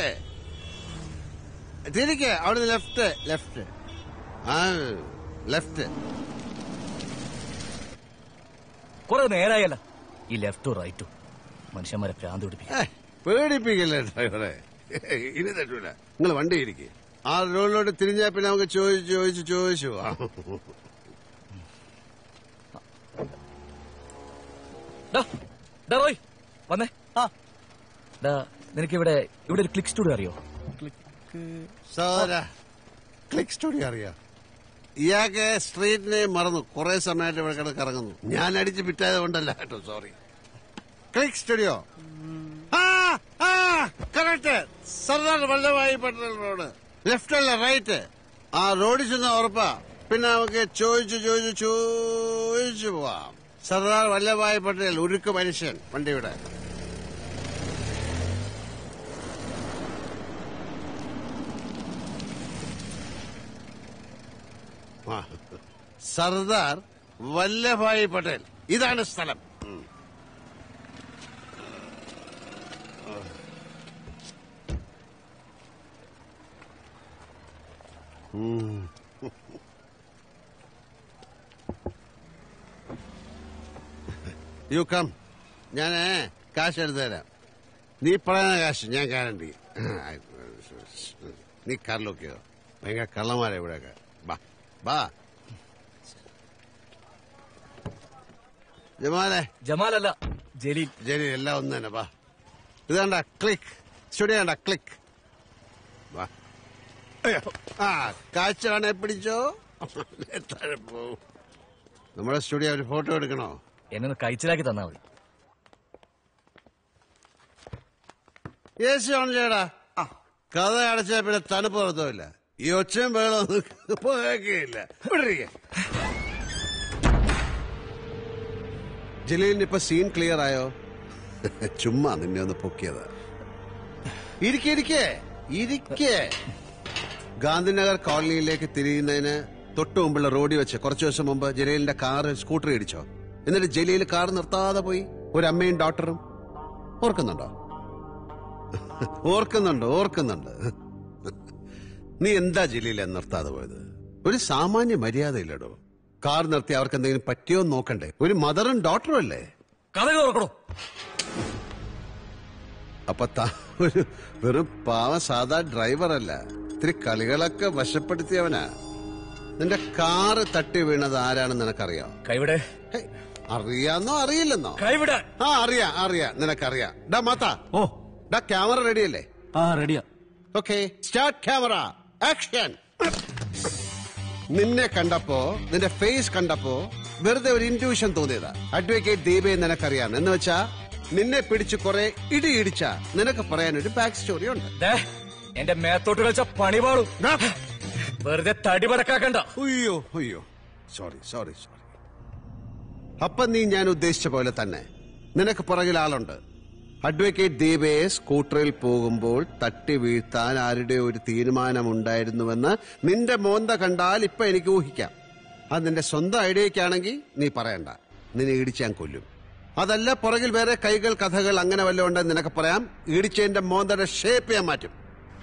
തിരികെ അവിടുന്ന് ലെഫ്റ്റ് ലെഫ്റ്റ് ആ ലെഫ്റ്റ് കുറെ നേരായല്ല ഈ ലെഫ്റ്റോ റൈറ്റോ മനുഷ്യന്മാരെ ഭ്രാന്ത് പിടിപ്പിക്കും ഏ, പേടിപ്പിക്കല്ലേ ഡ്രൈവറെ ഇനി തട്ടൂല നിങ്ങൾ വണ്ടി ഇരിക്കുക ആ റോഡിലോട്ട് തിരിഞ്ഞാ പിന്നെ നമുക്ക് ചോദിച്ചു ചോദിച്ചു ചോദിച്ചു ആ. ഡാ റോയ് വന്നേ ആ ഡാ നിനക്ക് ഇവിടെ ഇവിടെ ഒരു ക്ലിക്ക് സ്റ്റുഡിയോ അറിയോ സോദരാ ക്ലിക്ക് സ്റ്റുഡിയോ അറിയാം ഇയാൾക്ക് സ്ട്രീറ്റിനെ മറന്നു കുറെ സമയമായിട്ട് ഇവിടെ കിടന്ന് കറങ്ങുന്നു ഞാൻ അടിച്ച് പിറ്റായത് കൊണ്ടല്ല കേട്ടോ സോറി ക്ലിക്ക് സ്റ്റുഡിയോ ആ ആ correct Sardar Vallabhbhai Patel road left അല്ല റൈറ്റ് ആ റോഡിൽ ചെന്ന് ഉറപ്പാ പിന്നെ നമുക്ക് ചോദിച്ചു ചോദിച്ചു ചോദിച്ചു പോവാം സർദാർ വല്ലഭായി പട്ടേൽ ഉരുക്ക് മനുഷ്യൻ വണ്ടിയുടെ ആ. സർദാർ വല്ലഭായി പട്ടേൽ ഇതാണ് സ്ഥലം ഉം. ഉം. യു കം ഞാൻ കാശ് എടുത്തു തരാം നീ പറയുന്ന കാശ് ഞാൻ ഗ്യാരണ്ടി നീ കാറിലൊക്കെയോ ഭയങ്കര കള്ളന്മാരെ ഇവിടെയൊക്കെ ബാ ബാ ജമാലെ ജമാലല്ല ജലീൽ ജലീൽ എല്ലാം ഒന്ന് തന്നെ ബാ ഇത് കണ്ട ക്ലിക്ക് സ്റ്റുഡിയോ കണ്ട ക്ലിക്ക് വാ അയ്യോ. ആ കാഴ്ച വേണേ പിടിച്ചോ താഴെ പോവും നമ്മുടെ സ്റ്റുഡിയോ ഒരു ഫോട്ടോ എടുക്കണോ എന്നെ ഒന്ന് കഴിച്ചിലാക്കി തന്നാ മതി എ സി ഓൺ ചെയ്യടാ കഥ അടച്ച പിന്നെ തണുപ്പ് പുറത്തുമില്ല ഈ ഒച്ചയും വേളൊന്നും കേൾക്കുകയില്ല വിടിരിക്കെ ജലീലിന് ഇപ്പൊ സീൻ ക്ലിയർ ആയോ ചുമ്മാ നിന്നെ ഒന്ന് പൊക്കിയത് ഇരിക്കെ ഇരിക്കേ ഇരിക്കേ ഗാന്ധിനഗർ കോളനിയിലേക്ക് തിരിയുന്നതിന് തൊട്ടു മുമ്പുള്ള റോഡിൽ വെച്ച് കുറച്ചു ദിവസം മുമ്പ് ജലീലിന്റെ കാർ സ്കൂട്ടർ ഇടിച്ചോ എന്നിട്ട് ജലീൽ കാർ നിർത്താതെ പോയി ഒരു അമ്മയും ഡോക്ടറും ഓർക്കുന്നുണ്ടോ ഓർക്കുന്നുണ്ട് ഓർക്കുന്നുണ്ട് നീ എന്താ ജലീലെ നിർത്താതെ പോയത് ഒരു സാമാന്യ മര്യാദയില്ലടോ കാർ നിർത്തി അവർക്ക് എന്തെങ്കിലും പറ്റിയോ എന്ന് നോക്കണ്ടേ ഒരു മദറും ഡോക്ടറും അല്ലേ കഥ ഓർക്കണോ അപ്പൊ താ ഒരു വെറും പാവ സാധാ ഡ്രൈവർ അല്ല ഇത്തിരി കളികളൊക്കെ വശപ്പെടുത്തിയവനാ നിന്റെ കാറ് തട്ടി വീണത് ആരാണെന്ന് നിനക്കറിയാം കൈവിടെ അറിയാന്നോ അറിയില്ലെന്നോ കൈവിടെ ആ അറിയാം അറിയാം നിനക്കറിയാം ഡാ മാത്ത ഓ ഡാ ക്യാമറ റെഡിയല്ലേ ആ റെഡിയാ ഓക്കെ സ്റ്റാർട്ട് ക്യാമറ ആക്ഷൻ നിന്നെ കണ്ടപ്പോ നിന്റെ ഫേസ് കണ്ടപ്പോ വെറുതെ ഒരു ഇൻറ്റ്യൂഷൻ തോന്നിയതാ അഡ്വക്കേറ്റ് ദീപയെ നിനക്കറിയാം എന്ന് വെച്ചാ നിന്നെ പിടിച്ച് കുറെ ഇടി ഇടിച്ച നിനക്ക് പറയാൻ ഒരു ബാക്ക് സ്റ്റോറി ഉണ്ട് ദേ, എന്റെ മേത്തോട്ട് കളിച്ച പണി പാടും വെറുതെ തടി പടക്കാക്കണ്ട അയ്യോ അയ്യോ സോറി സോറി സോറി അപ്പൊ നീ ഞാൻ ഉദ്ദേശിച്ച പോലെ തന്നെ നിനക്ക് പുറകിൽ ആളുണ്ട് അഡ്വക്കേറ്റ് ദീപയെ സ്കൂട്ടറിൽ പോകുമ്പോൾ തട്ടി വീഴ്ത്താൻ ആരുടെ ഒരു തീരുമാനമുണ്ടായിരുന്നുവെന്ന് നിന്റെ മോന്ത കണ്ടാൽ ഇപ്പൊ എനിക്ക് ഊഹിക്കാം അത് നിന്റെ സ്വന്തം ഐഡിയക്കാണെങ്കിൽ നീ പറയണ്ട നിന്നെ ഇടിച്ച് ഞാൻ കൊല്ലും അതല്ല പുറകിൽ വേറെ കൈകൾ കഥകൾ അങ്ങനെ വല്ലതും ഉണ്ടെന്ന് നിനക്ക് പറയാം ഇടിച്ചതിന്റെ മോന്തയുടെ ഷേപ്പ് ഞാൻ മാറ്റും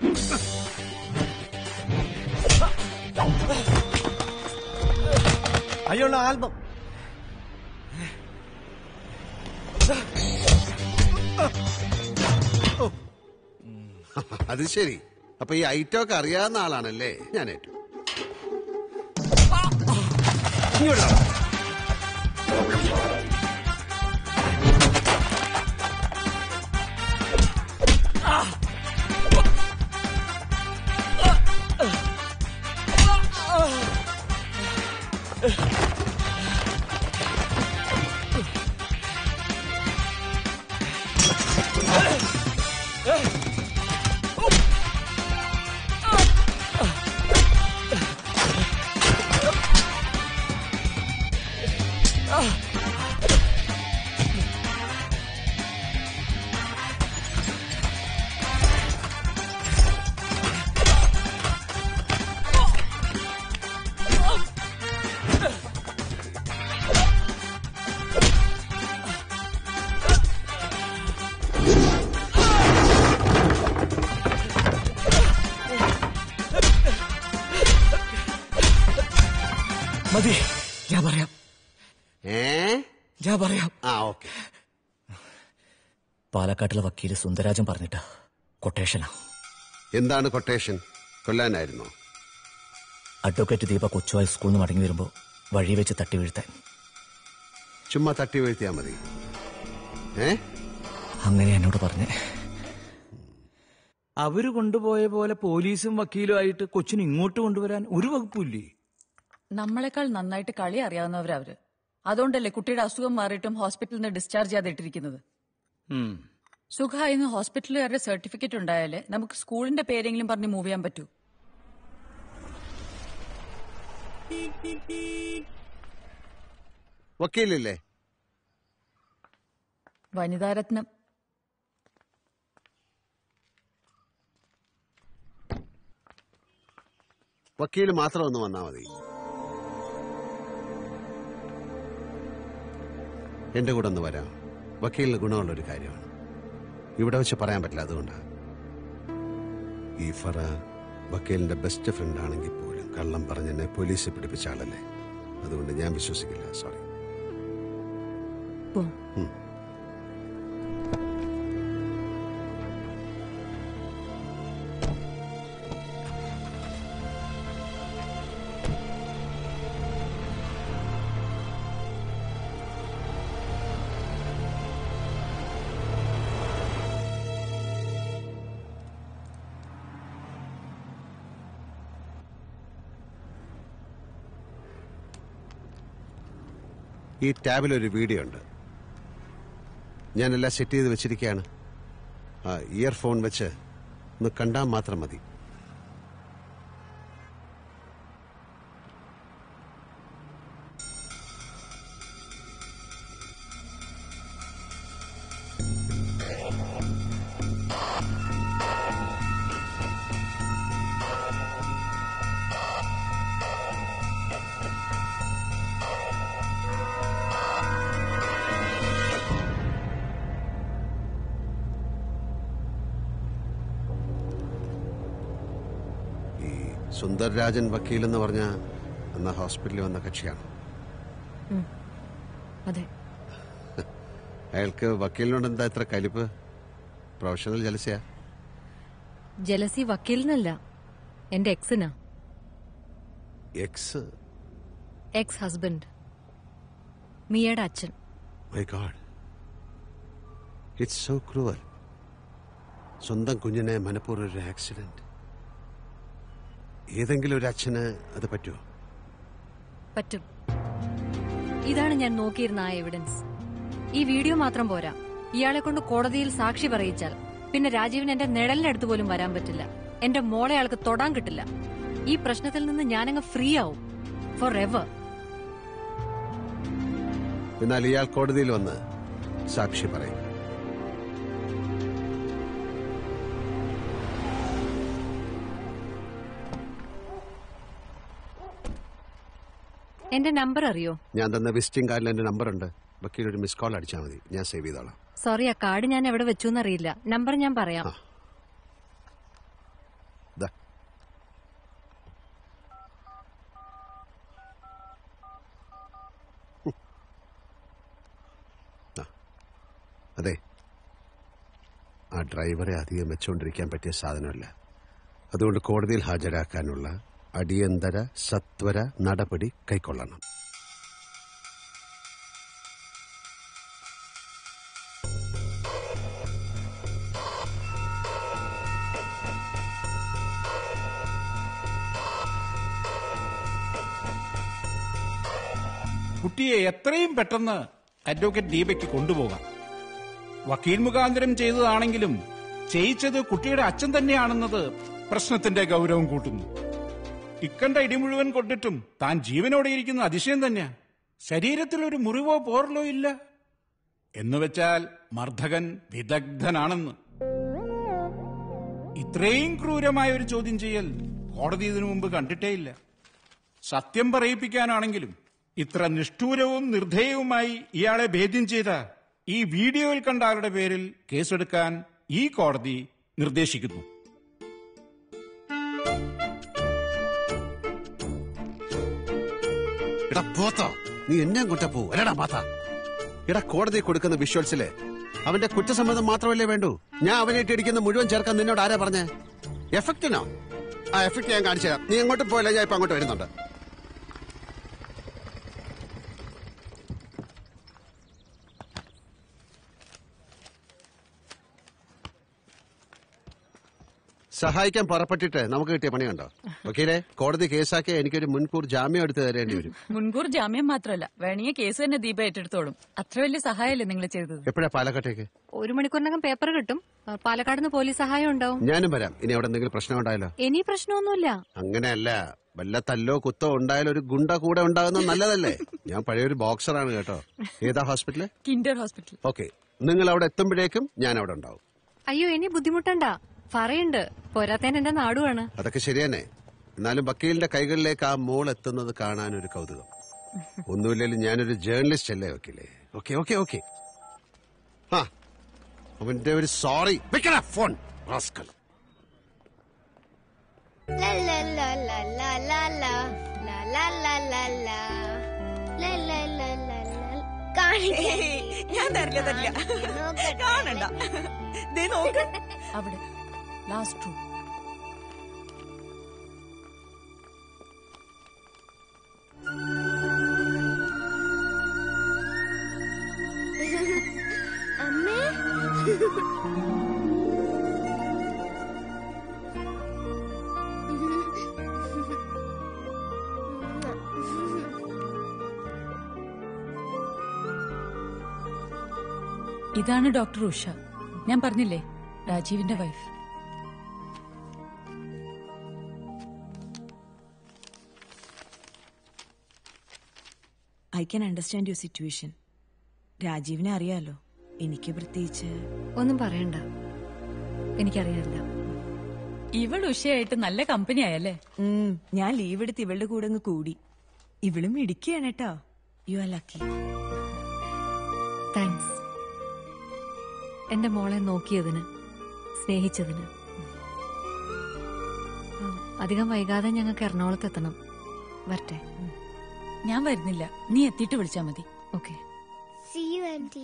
അയ്യുള്ള ആൽബം അത് ശരി അപ്പൊ ഈ ഐറ്റം ഒക്കെ അറിയാവുന്ന ആളാണല്ലേ ഞാൻ ഏറ്റു ഇങ്ങോട്ട് വാ. മതി ഞാൻ പറയാം ഏ ഞാൻ പറയാം ആ ഓക്കെ പാലക്കാട്ടിലെ വക്കീല് സുന്ദരാജൻ പറഞ്ഞിട്ടാ കൊട്ടേഷനാ എന്താണ് കൊട്ടേഷൻ കൊല്ലാനായിരുന്നോ അഡ്വക്കേറ്റ് ദീപ കൊച്ചുവായി സ്കൂളിൽ നിന്ന് മടങ്ങി വരുമ്പോ വഴി വെച്ച് തട്ടി വീഴ്ത്താൻ ചുമ്മാ തട്ടി വീഴ്ത്തിയാ മതി ഏ അങ്ങനെ എന്നോട് പറഞ്ഞേ അവര് കൊണ്ടുപോയ പോലെ പോലീസും വക്കീലും ആയിട്ട് കൊച്ചിന് ഇങ്ങോട്ട് കൊണ്ടുവരാൻ ഒരു വകുപ്പില്ലേ നമ്മളെക്കാൾ നന്നായിട്ട് കളി അറിയാവുന്നവരാ അവര് അതുകൊണ്ടല്ലേ കുട്ടിയുടെ അസുഖം മാറിയിട്ടും ഹോസ്പിറ്റലിൽ നിന്ന് ഡിസ്ചാർജ് ചെയ്യാതെ ഇട്ടിരിക്കുന്നത് സുഖമായിന്ന് ഹോസ്പിറ്റലുകാരുടെ സർട്ടിഫിക്കറ്റ് ഉണ്ടായാലേ നമുക്ക് സ്കൂളിന്റെ പേരെങ്കിലും പറഞ്ഞ് മൂവ് ചെയ്യാൻ പറ്റൂ വക്കീലില്ലേ വനിതാരത്നം വക്കീല് മാത്രം ഒന്ന് വന്നാ മതി എന്റെ കൂടെ ഒന്ന് വരാം വക്കീലിന് ഗുണമുള്ള ഒരു കാര്യമാണ് ഇവിടെ വെച്ച് പറയാൻ പറ്റില്ല അതുകൊണ്ടാണ് ഈ ഫറ വക്കീലിന്റെ ബെസ്റ്റ് ഫ്രണ്ട് ആണെങ്കിൽ പോലും കള്ളം പറഞ്ഞ് എന്നെ പോലീസ് പിടിപ്പിച്ച ആളല്ലേ അതുകൊണ്ട് ഞാൻ വിശ്വസിക്കില്ല സോറി പോ ഈ ടാബിൽ ഒരു വീഡിയോ ഉണ്ട് ഞാനെല്ലാം സെറ്റ് ചെയ്ത് വെച്ചിരിക്കുകയാണ് ആ ഇയർഫോൺ വെച്ച് ഒന്ന് കണ്ടാൽ മാത്രം മതി ഈ സുന്ദർരാജൻ വക്കീൽ എന്ന് പറഞ്ഞ അന്ന് ഹോസ്പിറ്റലിൽ വന്ന കക്ഷിയാണ് ഉം. അതെ അയാൾക്ക് വക്കീലിനോട് എന്താ ഇത്ര കലിപ്പ് പ്രൊഫഷണൽ ജലസയാ ജലസി വക്കീലിനല്ല എന്റെ എക്സിനാ എക്സ് എക്സ് ഹസ്ബൻഡ് മിയയുടെ അച്ഛൻ my god it's so cruel സ്വന്തം കുഞ്ഞിനെ മനഃപൂർവ്വം ഒരു ആക്സിഡന്റ് ഏതെങ്കിലും ഒരു അച്ഛന് അത് പറ്റുമോ പറ്റും ഇതാണ് ഞാൻ നോക്കിയിരുന്ന ആ എവിഡൻസ് ഈ വീഡിയോ മാത്രം പോരാ ഇയാളെ കൊണ്ട് കോടതിയിൽ സാക്ഷി പറയിച്ചാൽ പിന്നെ രാജീവിന് എന്റെ നിഴലിനടുത്ത് പോലും വരാൻ പറ്റില്ല എന്റെ മോളെ അയാൾക്ക് തൊടാൻ കിട്ടില്ല ഈ പ്രശ്നത്തിൽ നിന്ന് ഞാനങ്ങ് ഫ്രീ ആവും ഫോർ എവർ എന്നാൽ ഇയാൾ കോടതിയിൽ വന്ന് സാക്ഷി പറയും എന്റെ നമ്പർ അറിയോ ഞാൻ തന്ന വിസിറ്റിംഗ് കാർഡിൽ എന്റെ നമ്പർ ഉണ്ട് വക്കീൽ ഒരു മിസ് കോൾ അടിച്ചാൽ മതി ഞാൻ സേവ് ചെയ്തോളാം സോറി ആ കാർഡ് ഞാൻ എവിടെ വെച്ചു എന്നറിയില്ല നമ്പർ ഞാൻ പറയാം ദാ. ഹും. ആ. അതെ ആ ഡ്രൈവറെ അധികം വെച്ചുകൊണ്ടിരിക്കാൻ പറ്റിയ സാധനമല്ല അതുകൊണ്ട് കോടതിയിൽ ഹാജരാക്കാനുള്ള അടിയന്തര സത്വര നടപടി കൈക്കൊള്ളണം കുട്ടിയെ എത്രയും പെട്ടെന്ന് അഡ്വക്കേറ്റ് ദീപയ്ക്ക് കൊണ്ടുപോകാം വക്കീൽ മുഖാന്തരം ചെയ്തതാണെങ്കിലും ചെയ്യിച്ചത് കുട്ടിയുടെ അച്ഛൻ തന്നെയാണെന്നത് പ്രശ്നത്തിന്റെ ഗൗരവം കൂട്ടുന്നു ഇക്കണ്ട ഇടി മുഴുവൻ കൊണ്ടിട്ടും താൻ ജീവനോടെ ഇരിക്കുന്ന അതിശയം തന്നെയാ ശരീരത്തിൽ ഒരു മുറിവോ പോറലോ ഇല്ല എന്നുവെച്ചാൽ മർദ്ദകൻ വിദഗ്ധനാണെന്ന് ഇത്രയും ക്രൂരമായ ഒരു ചോദ്യം ചെയ്യൽ കോടതി ഇതിനു മുമ്പ് കണ്ടിട്ടേയില്ല സത്യം പറയിപ്പിക്കാനാണെങ്കിലും ഇത്ര നിഷ്ഠൂരവും നിർദ്ധേയവുമായി ഇയാളെ ഭേദ്യം ചെയ്ത ഈ വീഡിയോയിൽ കണ്ട ആളുടെ പേരിൽ കേസെടുക്കാൻ ഈ കോടതി നിർദ്ദേശിക്കുന്നു എടാ പോത്തോ നീ എന്നെ കൊണ്ട പോ അല്ലടാ മാത്ത എടാ കോടതി കൊടുക്കുന്ന വിഷ്വൽസില് അവന്റെ കുറ്റസമ്മതം മാത്രമല്ലേ വേണ്ടൂ ഞാൻ അവനായിട്ട് ഇടിക്കുന്ന മുഴുവൻ ചേർക്കാൻ നിന്നോട് ആരാ പറഞ്ഞേ എഫക്റ്റിനോ ആ എഫക്റ്റ് ഞാൻ കാണിച്ചു തരാം നീ എങ്ങോട്ട് പോയല്ല ഞാൻ ഇപ്പൊ അങ്ങോട്ട് വരുന്നുണ്ട് സഹായിക്കാൻ പുറപ്പെട്ടിട്ട് നമുക്ക് കിട്ടിയ പണി കണ്ടോ വക്കീലെ കോടതി കേസാക്കി എനിക്കൊരു മുൻകൂർ ജാമ്യം എടുത്തു തരേണ്ടി വരും മുൻകൂർ ജാമ്യം മാത്രമല്ല വേണമെങ്കിൽ കേസ് തന്നെ ദീപ ഏറ്റെടുത്തോളും അത്ര വലിയ സഹായമല്ലേ നിങ്ങൾ ചെയ്തത് എപ്പോഴാ പാലക്കാട്ടേക്ക് ഒരു മണിക്കൂറിനകം പേപ്പർ കിട്ടും ആ, പാലക്കാട് നിന്ന് പോലീസ് സഹായം ഉണ്ടാവും ഞാനും വരാം ഇനി അവിടെ എന്തെങ്കിലും പ്രശ്നം ഉണ്ടായാലോ ഇനി പ്രശ്നമൊന്നുമില്ല അങ്ങനെയല്ല വല്ല തല്ലോ കുത്തോ ഉണ്ടായാലും ഒരു ഗുണ്ട കൂടെ ഉണ്ടാകുന്നത് നല്ലതല്ലേ ഞാൻ പഴയൊരു ബോക്സറാണ് കേട്ടോ ഏതാ ഹോസ്പിറ്റല് കിൻഡർ ഹോസ്പിറ്റൽ ഓക്കെ നിങ്ങൾ അവിടെ എത്തുമ്പോഴേക്കും ഞാൻ അവിടെ ഉണ്ടാവും അയ്യോ ഇനി ബുദ്ധിമുട്ടണ്ട പറയുണ്ട് പോരാത്തേൻ എന്റെ നാടുവാണ് അതൊക്കെ ശരി തന്നെ എന്നാലും വക്കീലിന്റെ കൈകളിലേക്ക് ആ മോൾ എത്തുന്നത് കാണാൻ ഒരു കൗതുകം ഒന്നുമില്ലെങ്കിലും ഞാനൊരു ജേർണലിസ്റ്റ് അല്ലേ വക്കീലേ ഓക്കെ ഓക്കെ ഓക്കെ ആ അവന്റെ ഒരു സോറി വെക്കണ phone rascal La la la la la la la la la la la la la la la la la കാണിക്കാൻ ഞാൻ തരില്ല തരില്ല കാണണ്ട ദേ നോക്ക് അവിടെ ലാസ്റ്റ് റൂം അമ്മേ ഇതാണ് ഡോക്ടർ ഉഷ ഞാൻ പറഞ്ഞില്ലേ രാജീവിന്റെ wife I can understand your situation രാജീവിനെ അറിയാലോ എനിക്ക് പ്രത്യേകിച്ച് ഒന്നും പറയണ്ട എനിക്കറിയാറില്ല ഇവൾ ഉഷയായിട്ട് നല്ല കമ്പനി ആയല്ലേ ഉം, ഞാൻ ലീവ് എടുത്ത് ഇവളുടെ കൂടെ അങ്ങ് കൂടി ഇവളും ഇടിക്കുകയാണ് കേട്ടോ യു ആർ ലക്കി താങ്ക്സ് എന്റെ മോളെ നോക്കിയതിന് സ്നേഹിച്ചതിന് ആ, അധികം വൈകാതെ ഞങ്ങൾക്ക് എറണാകുളത്ത് എത്തണം വരട്ടെ ഞാൻ വരുന്നില്ല നീ എത്തിയിട്ട് വിളിച്ചാ മതി okay See you, auntie.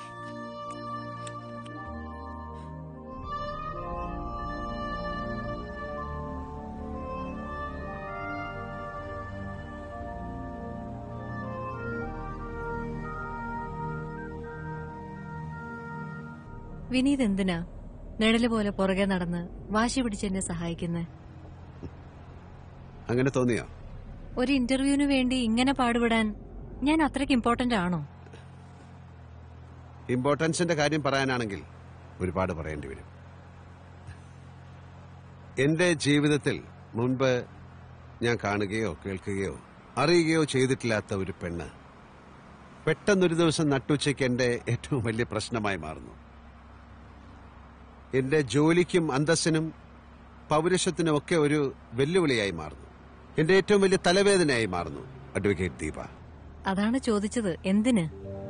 Vineeth എന്തിനാ നിഴല് പോലെ പുറകെ നടന്ന് വാശി പിടിച്ച് എന്നെ സഹായിക്കുന്നേ അങ്ങനെ തോന്നിയോ ഒരു ഇന്റർവ്യൂവിന് വേണ്ടി ഇങ്ങനെ പാടുപെടാൻ ഞാൻ അത്രയ്ക്ക് ഇമ്പോർട്ടന്റ് ആണോ ഇമ്പോർട്ടൻസിന്റെ കാര്യം പറയാനാണെങ്കിൽ ഒരുപാട് പറയേണ്ടി വരും എന്റെ ജീവിതത്തിൽ മുൻപ് ഞാൻ കാണുകയോ കേൾക്കുകയോ അറിയുകയോ ചെയ്തിട്ടില്ലാത്ത ഒരു പെണ്ണ് പെട്ടെന്നൊരു ദിവസം നട്ടുച്ചയ്ക്ക് എന്റെ ഏറ്റവും വലിയ പ്രശ്നമായി മാറുന്നു എന്റെ ജോലിക്കും അന്തസ്സിനും പൗരുഷത്തിനും ഒക്കെ ഒരു വെല്ലുവിളിയായി മാറുന്നു എന്റെ ഏറ്റവും വലിയ തലവേദനയായി മാറുന്നു അഡ്വക്കേറ്റ് ദീപ അതാണ് ചോദിച്ചത് എന്തിന്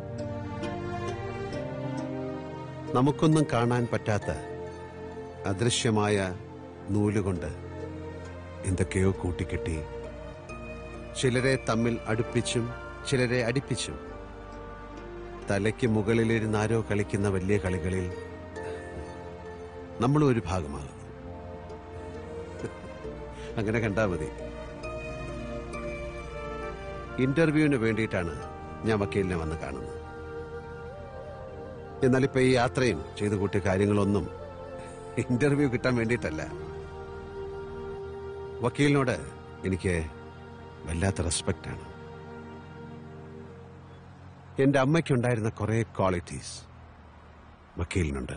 നമുക്കൊന്നും കാണാൻ പറ്റാത്ത അദൃശ്യമായ നൂലുകൊണ്ട് എന്തൊക്കെയോ കൂട്ടിക്കെട്ടി ചിലരെ തമ്മിൽ അടുപ്പിച്ചും ചിലരെ അടിപ്പിച്ചും തലയ്ക്ക് മുകളിലിരുന്ന് ആരോ കളിക്കുന്ന വലിയ കളികളിൽ നമ്മളും ഒരു ഭാഗമാകുന്നു അങ്ങനെ കണ്ടാ മതി ഇന്റർവ്യൂവിന് വേണ്ടിയിട്ടാണ് ഞാൻ വക്കീലിനെ വന്ന് കാണുന്നത് എന്നാൽ ഇപ്പൊ ഈ യാത്രയും ചെയ്തു കൂട്ടിയ കാര്യങ്ങളൊന്നും ഇന്റർവ്യൂ കിട്ടാൻ വേണ്ടിയിട്ടല്ല വക്കീലിനോട് എനിക്ക് വല്ലാത്ത റെസ്പെക്റ്റ് ആണ് എന്റെ അമ്മയ്ക്കുണ്ടായിരുന്ന കുറെ ക്വാളിറ്റീസ് വക്കീലിനുണ്ട്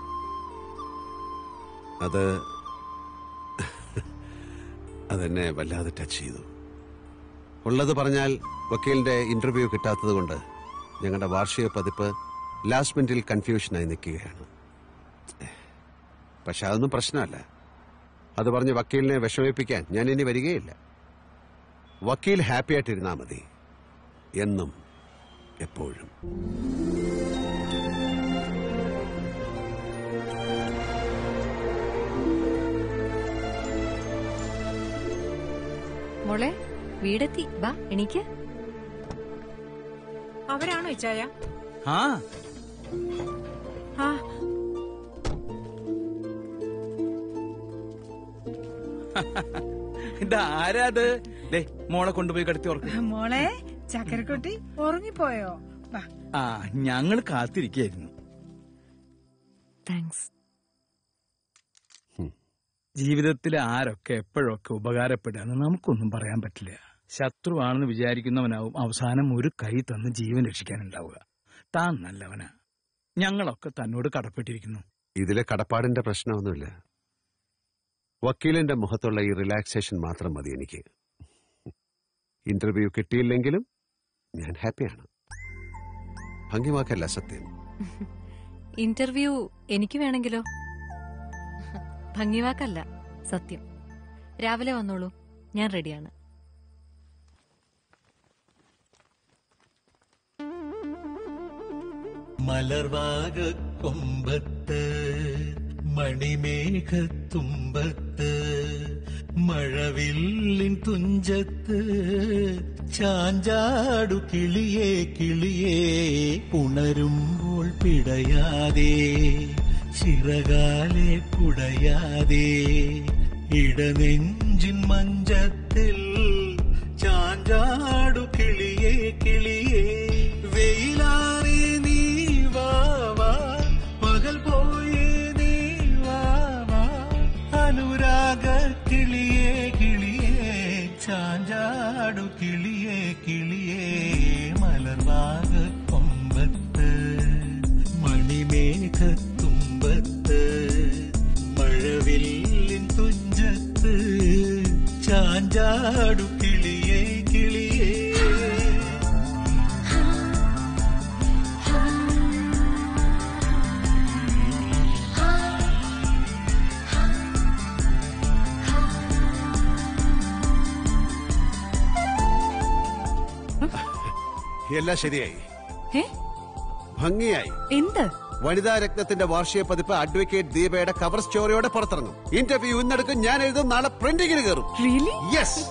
അത് അതെന്നെ വല്ലാതെ ടച്ച് ചെയ്തു ഉള്ളത് പറഞ്ഞാൽ വക്കീലിന്റെ ഇന്റർവ്യൂ കിട്ടാത്തത് കൊണ്ട് ഞങ്ങളുടെ വാർഷിക പതിപ്പ് ലാസ്റ്റ് മിനിറ്റിൽ കൺഫ്യൂഷനായി നിൽക്കുകയാണ് പക്ഷെ അതൊന്നും പ്രശ്നമല്ല അത് പറഞ്ഞ് വക്കീലിനെ വിഷമിപ്പിക്കാൻ ഞാൻ ഇനി വരികയില്ല വക്കീൽ ഹാപ്പി ആയിട്ടിരുന്നാ മതി എന്നും എപ്പോഴും മോളെ വീടെത്തി വാ എണീക്ക് അവരാണോ ഇച്ചായ ആ ആ ഇത് ആരാത് ദേ മോളെ കൊണ്ടുപോയി കടത്തി ഓർക്ക് മോളെ ചക്കരക്കുട്ടി ഉറങ്ങിപ്പോയോ വാ ആ ഞങ്ങൾ കാത്തിരിക്കായിരുന്നു താങ്ക്സ് ജീവിതത്തിൽ ആരൊക്കെ എപ്പോഴൊക്കെ ഉപകാരപ്പെടുകയെന്ന് നമുക്കൊന്നും പറയാൻ പറ്റില്ല ശത്രുവാണെന്ന് വിചാരിക്കുന്നവനാവും അവസാനം ഒരു കൈ തന്ന് ജീവൻ രക്ഷിക്കാനുണ്ടാവുക താൻ നല്ലവനാ ഞങ്ങളൊക്കെ തന്നോട് കടപ്പെട്ടിരിക്കുന്നു ഇതിലെ കടപ്പാടിന്റെ പ്രശ്നമൊന്നുമില്ല വക്കീലിന്റെ മുഖത്തുള്ള ഈ റിലാക്സേഷൻ മാത്രം മതി എനിക്ക് ഇന്റർവ്യൂ കിട്ടിയില്ലെങ്കിലും ഞാൻ ഹാപ്പിയാണ് ഭംഗിവാക്കല്ല സത്യം ഇന്റർവ്യൂ എനിക്ക് വേണമെങ്കിലോ ഭംഗിവാക്കല്ല സത്യം രാവിലെ വന്നോളൂ ഞാൻ റെഡിയാണ് മലർവാക കൊമ്പത്ത് മണിമേഘത്തുമ്പത്ത് മഴവില്ലിൻ തുഞ്ചത്ത് ചാഞ്ചാടു കിളിയേ കിളിയേ ഉണരുമ്പോൾ പിടയാതെ ചിറകാലെ കുടയാതെ ഇടനെഞ്ചിൻ മഞ്ചത്തിൽ ചാഞ്ചാടു കിളിയേ കിളിയേ വെയിലാറി നീ വാവാ പകൽ പോയി നീ വാവാ അനുരാഗ കിളിയേ കിളിയേ ചാഞ്ചാടു കിളിയേ കിളിയേ മലർവാക കൊമ്പത്ത് മണിമേഘത്തുമ്പത്ത് മഴവില്ലിൻ തുഞ്ചത്ത് ചാഞ്ചാടു കിളിയേ കിളിയേ എല്ലാം ശരിയായി ഏ? ഭംഗിയായി എന്ത് വനിതാ രത്നത്തിന്റെ വാർഷിക പതിപ്പ് അഡ്വക്കേറ്റ് ദീപയുടെ കവർ സ്റ്റോറിയോടെ പുറത്തിറങ്ങും ഇന്റർവ്യൂ ഇന്നെടുക്കും ഞാൻ എഴുതും നാളെ പ്രിന്റിങ്ങിന് കയറും യെസ്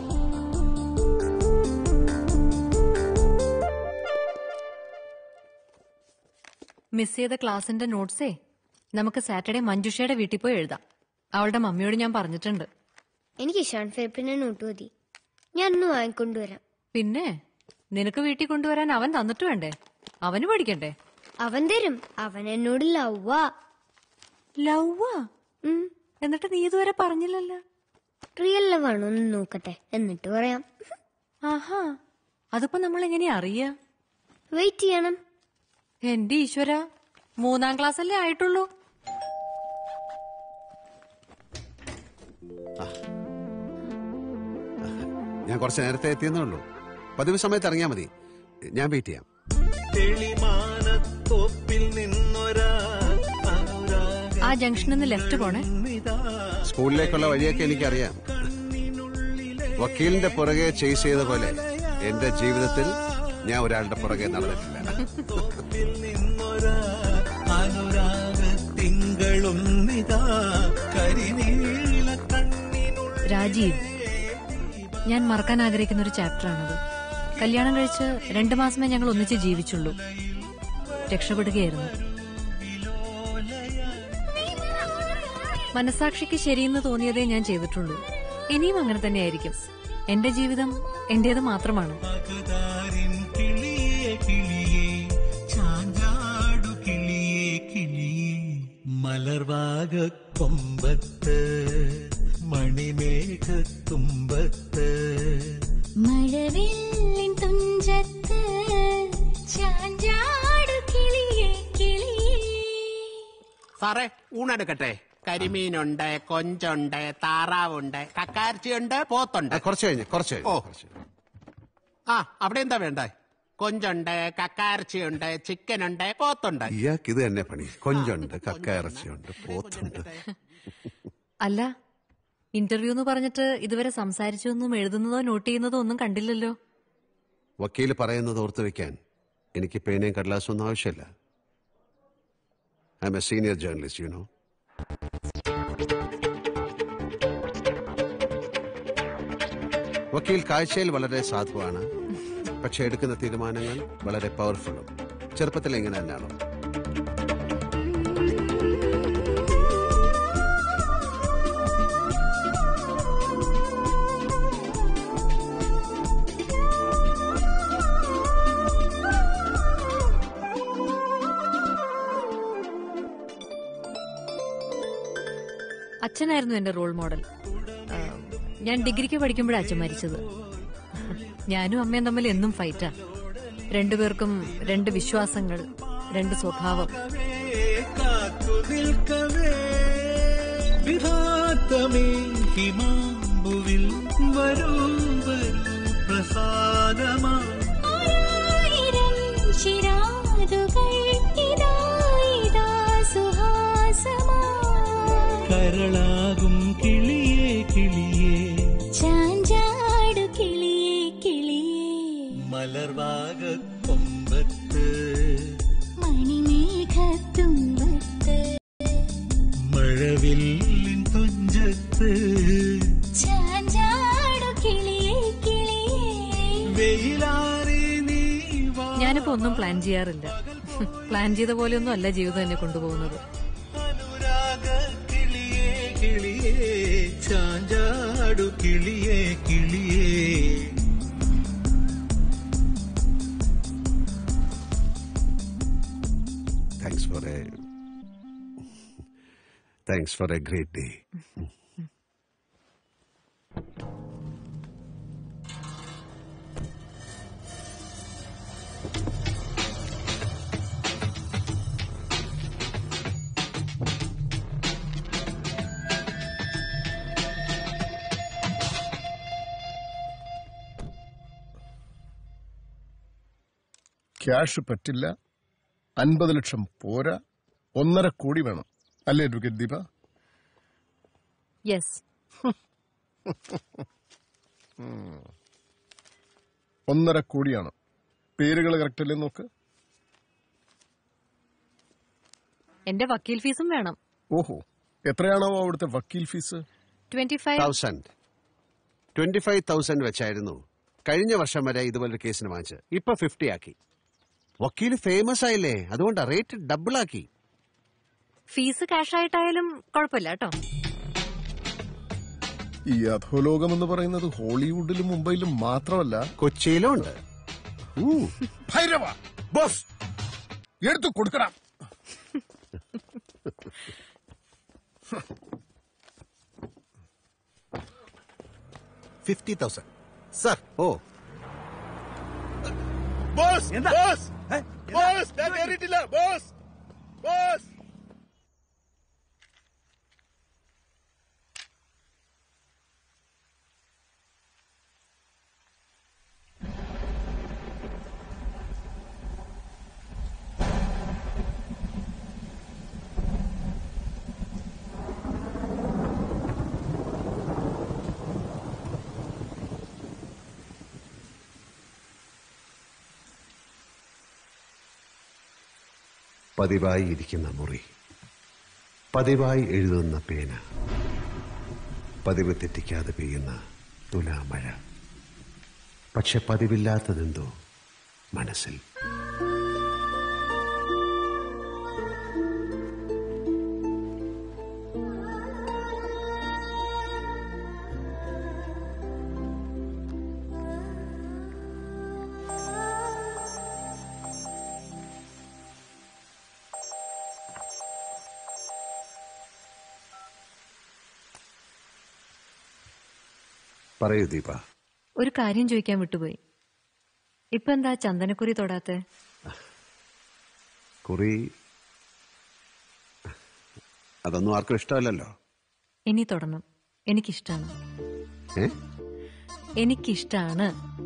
മിസ് ചെയ്ത ക്ലാസിന്റെ നോട്ട്സേ നമുക്ക് സാറ്റർഡേ മഞ്ജുഷയുടെ വീട്ടിൽ പോയി എഴുതാം അവളുടെ മമ്മിയോട് ഞാൻ പറഞ്ഞിട്ടുണ്ട് എനിക്ക് ഷാൻ ഫിലിപ്പിന്റെ നോട്ട് മതി ഞാൻ ഒന്ന് വാങ്ങിക്കൊണ്ടുവരാം പിന്നെ നിനക്ക് വീട്ടിൽ കൊണ്ടുവരാൻ അവൻ തന്നിട്ട് വേണ്ടേ അവന് പഠിക്കണ്ടേ അവൻ തരും അവൻ എന്നോട് ലവ്വാ ലവ്വാ എന്നിട്ട് നീ ഇതുവരെ പറഞ്ഞില്ലല്ലോ റിയൽ ലവ് ആണോ ഒന്ന് നോക്കട്ടെ എന്നിട്ട് പറയാം ആഹാ അതിപ്പോ നമ്മൾ എങ്ങനെയാ അറിയാ വെയിറ്റ് ചെയ്യണം എന്റെ ഈശ്വര മൂന്നാം ക്ലാസ് അല്ലേ ആയിട്ടുള്ളൂ ഞാൻ കുറച്ച് നേരത്തെ എത്തിയെന്നേ ഉള്ളൂ പതിവ് സമയത്ത് ഇറങ്ങിയാൽ മതി ഞാൻ വെയിറ്റ് ചെയ്യാം തെളിമാനത്തോപ്പിൽ നിന്നൊരാ ആ ജംഗ്ഷനിൽ നിന്ന് ലെഫ്റ്റ് പോണേ സ്കൂളിലേക്കുള്ള വഴിയൊക്കെ എനിക്കറിയാം വക്കീലിന്റെ പുറകെ ചേസ് ചെയ്ത പോലെ എന്റെ ജീവിതത്തിൽ ഞാൻ ഒരാളുടെ പുറകെ നടന്നിട്ടില്ല അനുരാഗ തിങ്കളൊന്നിതാ കരിനീല രാജീവ് ഞാൻ മറക്കാൻ ആഗ്രഹിക്കുന്ന ഒരു ചാപ്റ്ററാണത് കല്യാണം കഴിച്ച് രണ്ടു മാസമേ ഞങ്ങൾ ഒന്നിച്ച് ജീവിച്ചുള്ളൂ രക്ഷപ്പെടുകയായിരുന്നു മനസാക്ഷിക്ക് ശരിയെന്ന് തോന്നിയതേ ഞാൻ ചെയ്തിട്ടുള്ളൂ ഇനിയും അങ്ങനെ തന്നെയായിരിക്കും എന്റെ ജീവിതം എന്റേത് മാത്രമാണ് പകതാരിൻ കിളിയേ കിളിയേ ചാഞ്ചാടു കിളിയേ കിളിയേ മലർവാക കൊമ്പത്ത് മണിമേഘത്തുമ്പത്ത് മഴവില്ലിൻ തുഞ്ചത്ത് ചാഞ്ചാടു കിളിയേ കിളിയേ സാറേ ഊണെടുക്കട്ടെ കരിമീനുണ്ട് കൊഞ്ചുണ്ട് താറാവുണ്ട് കക്കാർച്ചിയുണ്ട് പോത്തുണ്ട് കുറച്ച് കഴിഞ്ഞ് കുറച്ച് കഴിഞ്ഞ് ഓ ആ അവിടെ എന്താ വേണ്ടേ കൊഞ്ചുണ്ട് കക്കാർച്ചിയുണ്ട് ചിക്കനുണ്ട് പോത്തുണ്ട് ഇയാൾക്ക് ഇത് തന്നെ പണി കൊഞ്ചുണ്ട് കക്ക ഇറച്ചിയുണ്ട് പോത്തുണ്ട് അല്ല ഇന്റർവ്യൂ എന്ന് പറഞ്ഞിട്ട് ഇതുവരെ സംസാരിച്ചൊന്നും എഴുതുന്നതോ നോട്ട് ചെയ്യുന്നതോ ഒന്നും കണ്ടില്ലല്ലോ വക്കീൽ പറയുന്നത് ഓർത്തു വെക്കാൻ എനിക്ക് പേനയും കടലാസും ഒന്നും ആവശ്യമില്ല I'm a senior journalist you know വക്കീൽ കാഴ്ചയിൽ വളരെ സാധുവാണ് പക്ഷെ എടുക്കുന്ന തീരുമാനങ്ങൾ വളരെ പവർഫുള്ളും ചെറുപ്പത്തിൽ ഇങ്ങനെ തന്നെയാണോ അച്ഛനായിരുന്നു എന്റെ റോൾ മോഡൽ ആ, ഞാൻ ഡിഗ്രിക്ക് പഠിക്കുമ്പോഴാണ് അച്ഛൻ മരിച്ചത് ഞാനും അമ്മയും തമ്മിൽ എന്നും ഫൈറ്റാ രണ്ടുപേർക്കും രണ്ട് വിശ്വാസങ്ങൾ രണ്ട് സ്വഭാവം കാത്തു നിൽക്കവേ വിധാത്തമേ ഹിമാമ്പുവിൽ വരൂ വരൂ പ്രസാദമാ ആയിരം ചിരാതുകൾ ഇതാ ഇതാ സുഹാസമാ കരളാകും കിളിയേ കിളിയേ ചാഞ്ചാടു കിളിയേ കിളിയേ മലർവാക കൊമ്പത്ത് മണി വെയിലാറി നീ വാ ഞാനിപ്പോ ഒന്നും പ്ലാൻ ചെയ്യാറില്ല പ്ലാൻ ചെയ്ത പോലെയൊന്നും അല്ല ജീവിതം എന്നെ കൊണ്ടുപോകുന്നത് അനുരാഗ കിളിയേ കിളിയേ ചാഞ്ചാടു കിളിയേ കിളിയേ Thanks for a thanks for a great day. Cash പറ്റില്ല അൻപത് ലക്ഷം പോരാ ഒന്നര കോടി വേണം അല്ലേ അഡ്വക്കേറ്റ് ദീപ യെസ് ഉം. ഒന്നര കോടിയാണ് പേരുകൾ കറക്റ്റ് അല്ലേ നോക്ക് എന്റെ വക്കീൽ ഫീസും വേണം ഓഹോ എത്രയാണോ അവിടുത്തെ വക്കീൽ fees twenty five thousand twenty five thousand വെച്ചായിരുന്നു കഴിഞ്ഞ വർഷം വരെ ഇതുപോലൊരു കേസിന് വാങ്ങിച്ച് ഇപ്പൊ ഫിഫ്റ്റി ആക്കി വക്കീല് ഫേമസ് ആയില്ലേ അതുകൊണ്ട് റേറ്റ് ഡബിൾ ആക്കി ഫീസ് ക്യാഷ് ആയിട്ടായാലും കുഴപ്പമില്ല കേട്ടോ ഈ അധോലോകം എന്ന് പറയുന്നത് ഹോളിവുഡിലും മുംബൈയിലും മാത്രമല്ല കൊച്ചിയിലും ഉണ്ട് ഭൈരവ ബോസ് എടുത്തു കൊടുക്കണം ഫിഫ്റ്റി തൗസൻഡ് സർ ഓ ബോസ് ബോസ് ബോസ് ഞാൻ കയറിയിട്ടില്ല ബോസ് ബോസ് പതിവായി ഇരിക്കുന്ന മുറി പതിവായി എഴുതുന്ന പേന പതിവ് തെറ്റിക്കാതെ പെയ്യുന്ന തുലാമഴ പക്ഷെ പതിവില്ലാത്തതെന്തോ മനസ്സിൽ പറയൂ ദീപ ഒരു കാര്യം ചോദിക്കാൻ വിട്ടുപോയി ഇപ്പൊ എന്താ ചന്ദനക്കുറി തൊടാത്തെ കുറി അതൊന്നും ആർക്കും ഇഷ്ടമല്ലല്ലോ ഇനി തൊടണം എനിക്കിഷ്ടാണ് ഏ എനിക്കിഷ്ടാണ്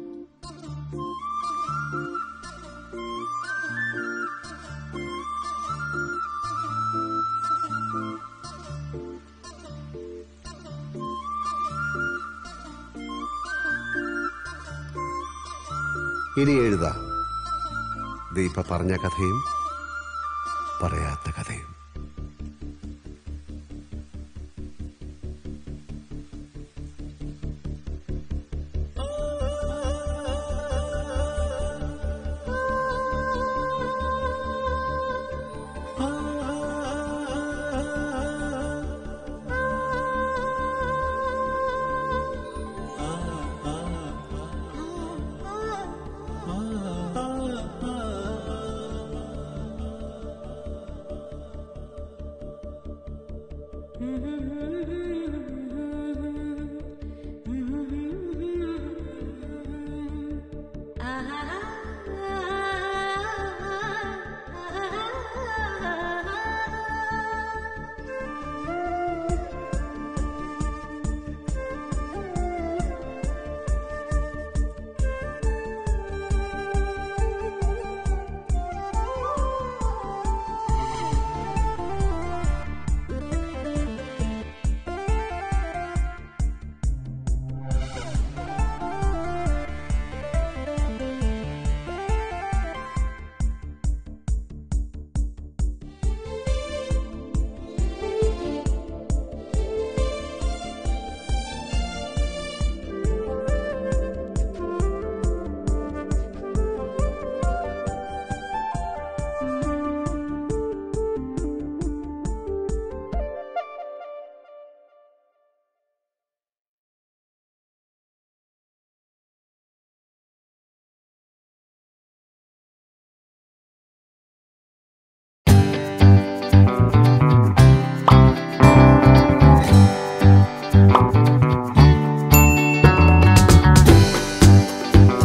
ഇനി എഴുതാം ദീപ പറഞ്ഞ കഥയും പറയാത്ത കഥയും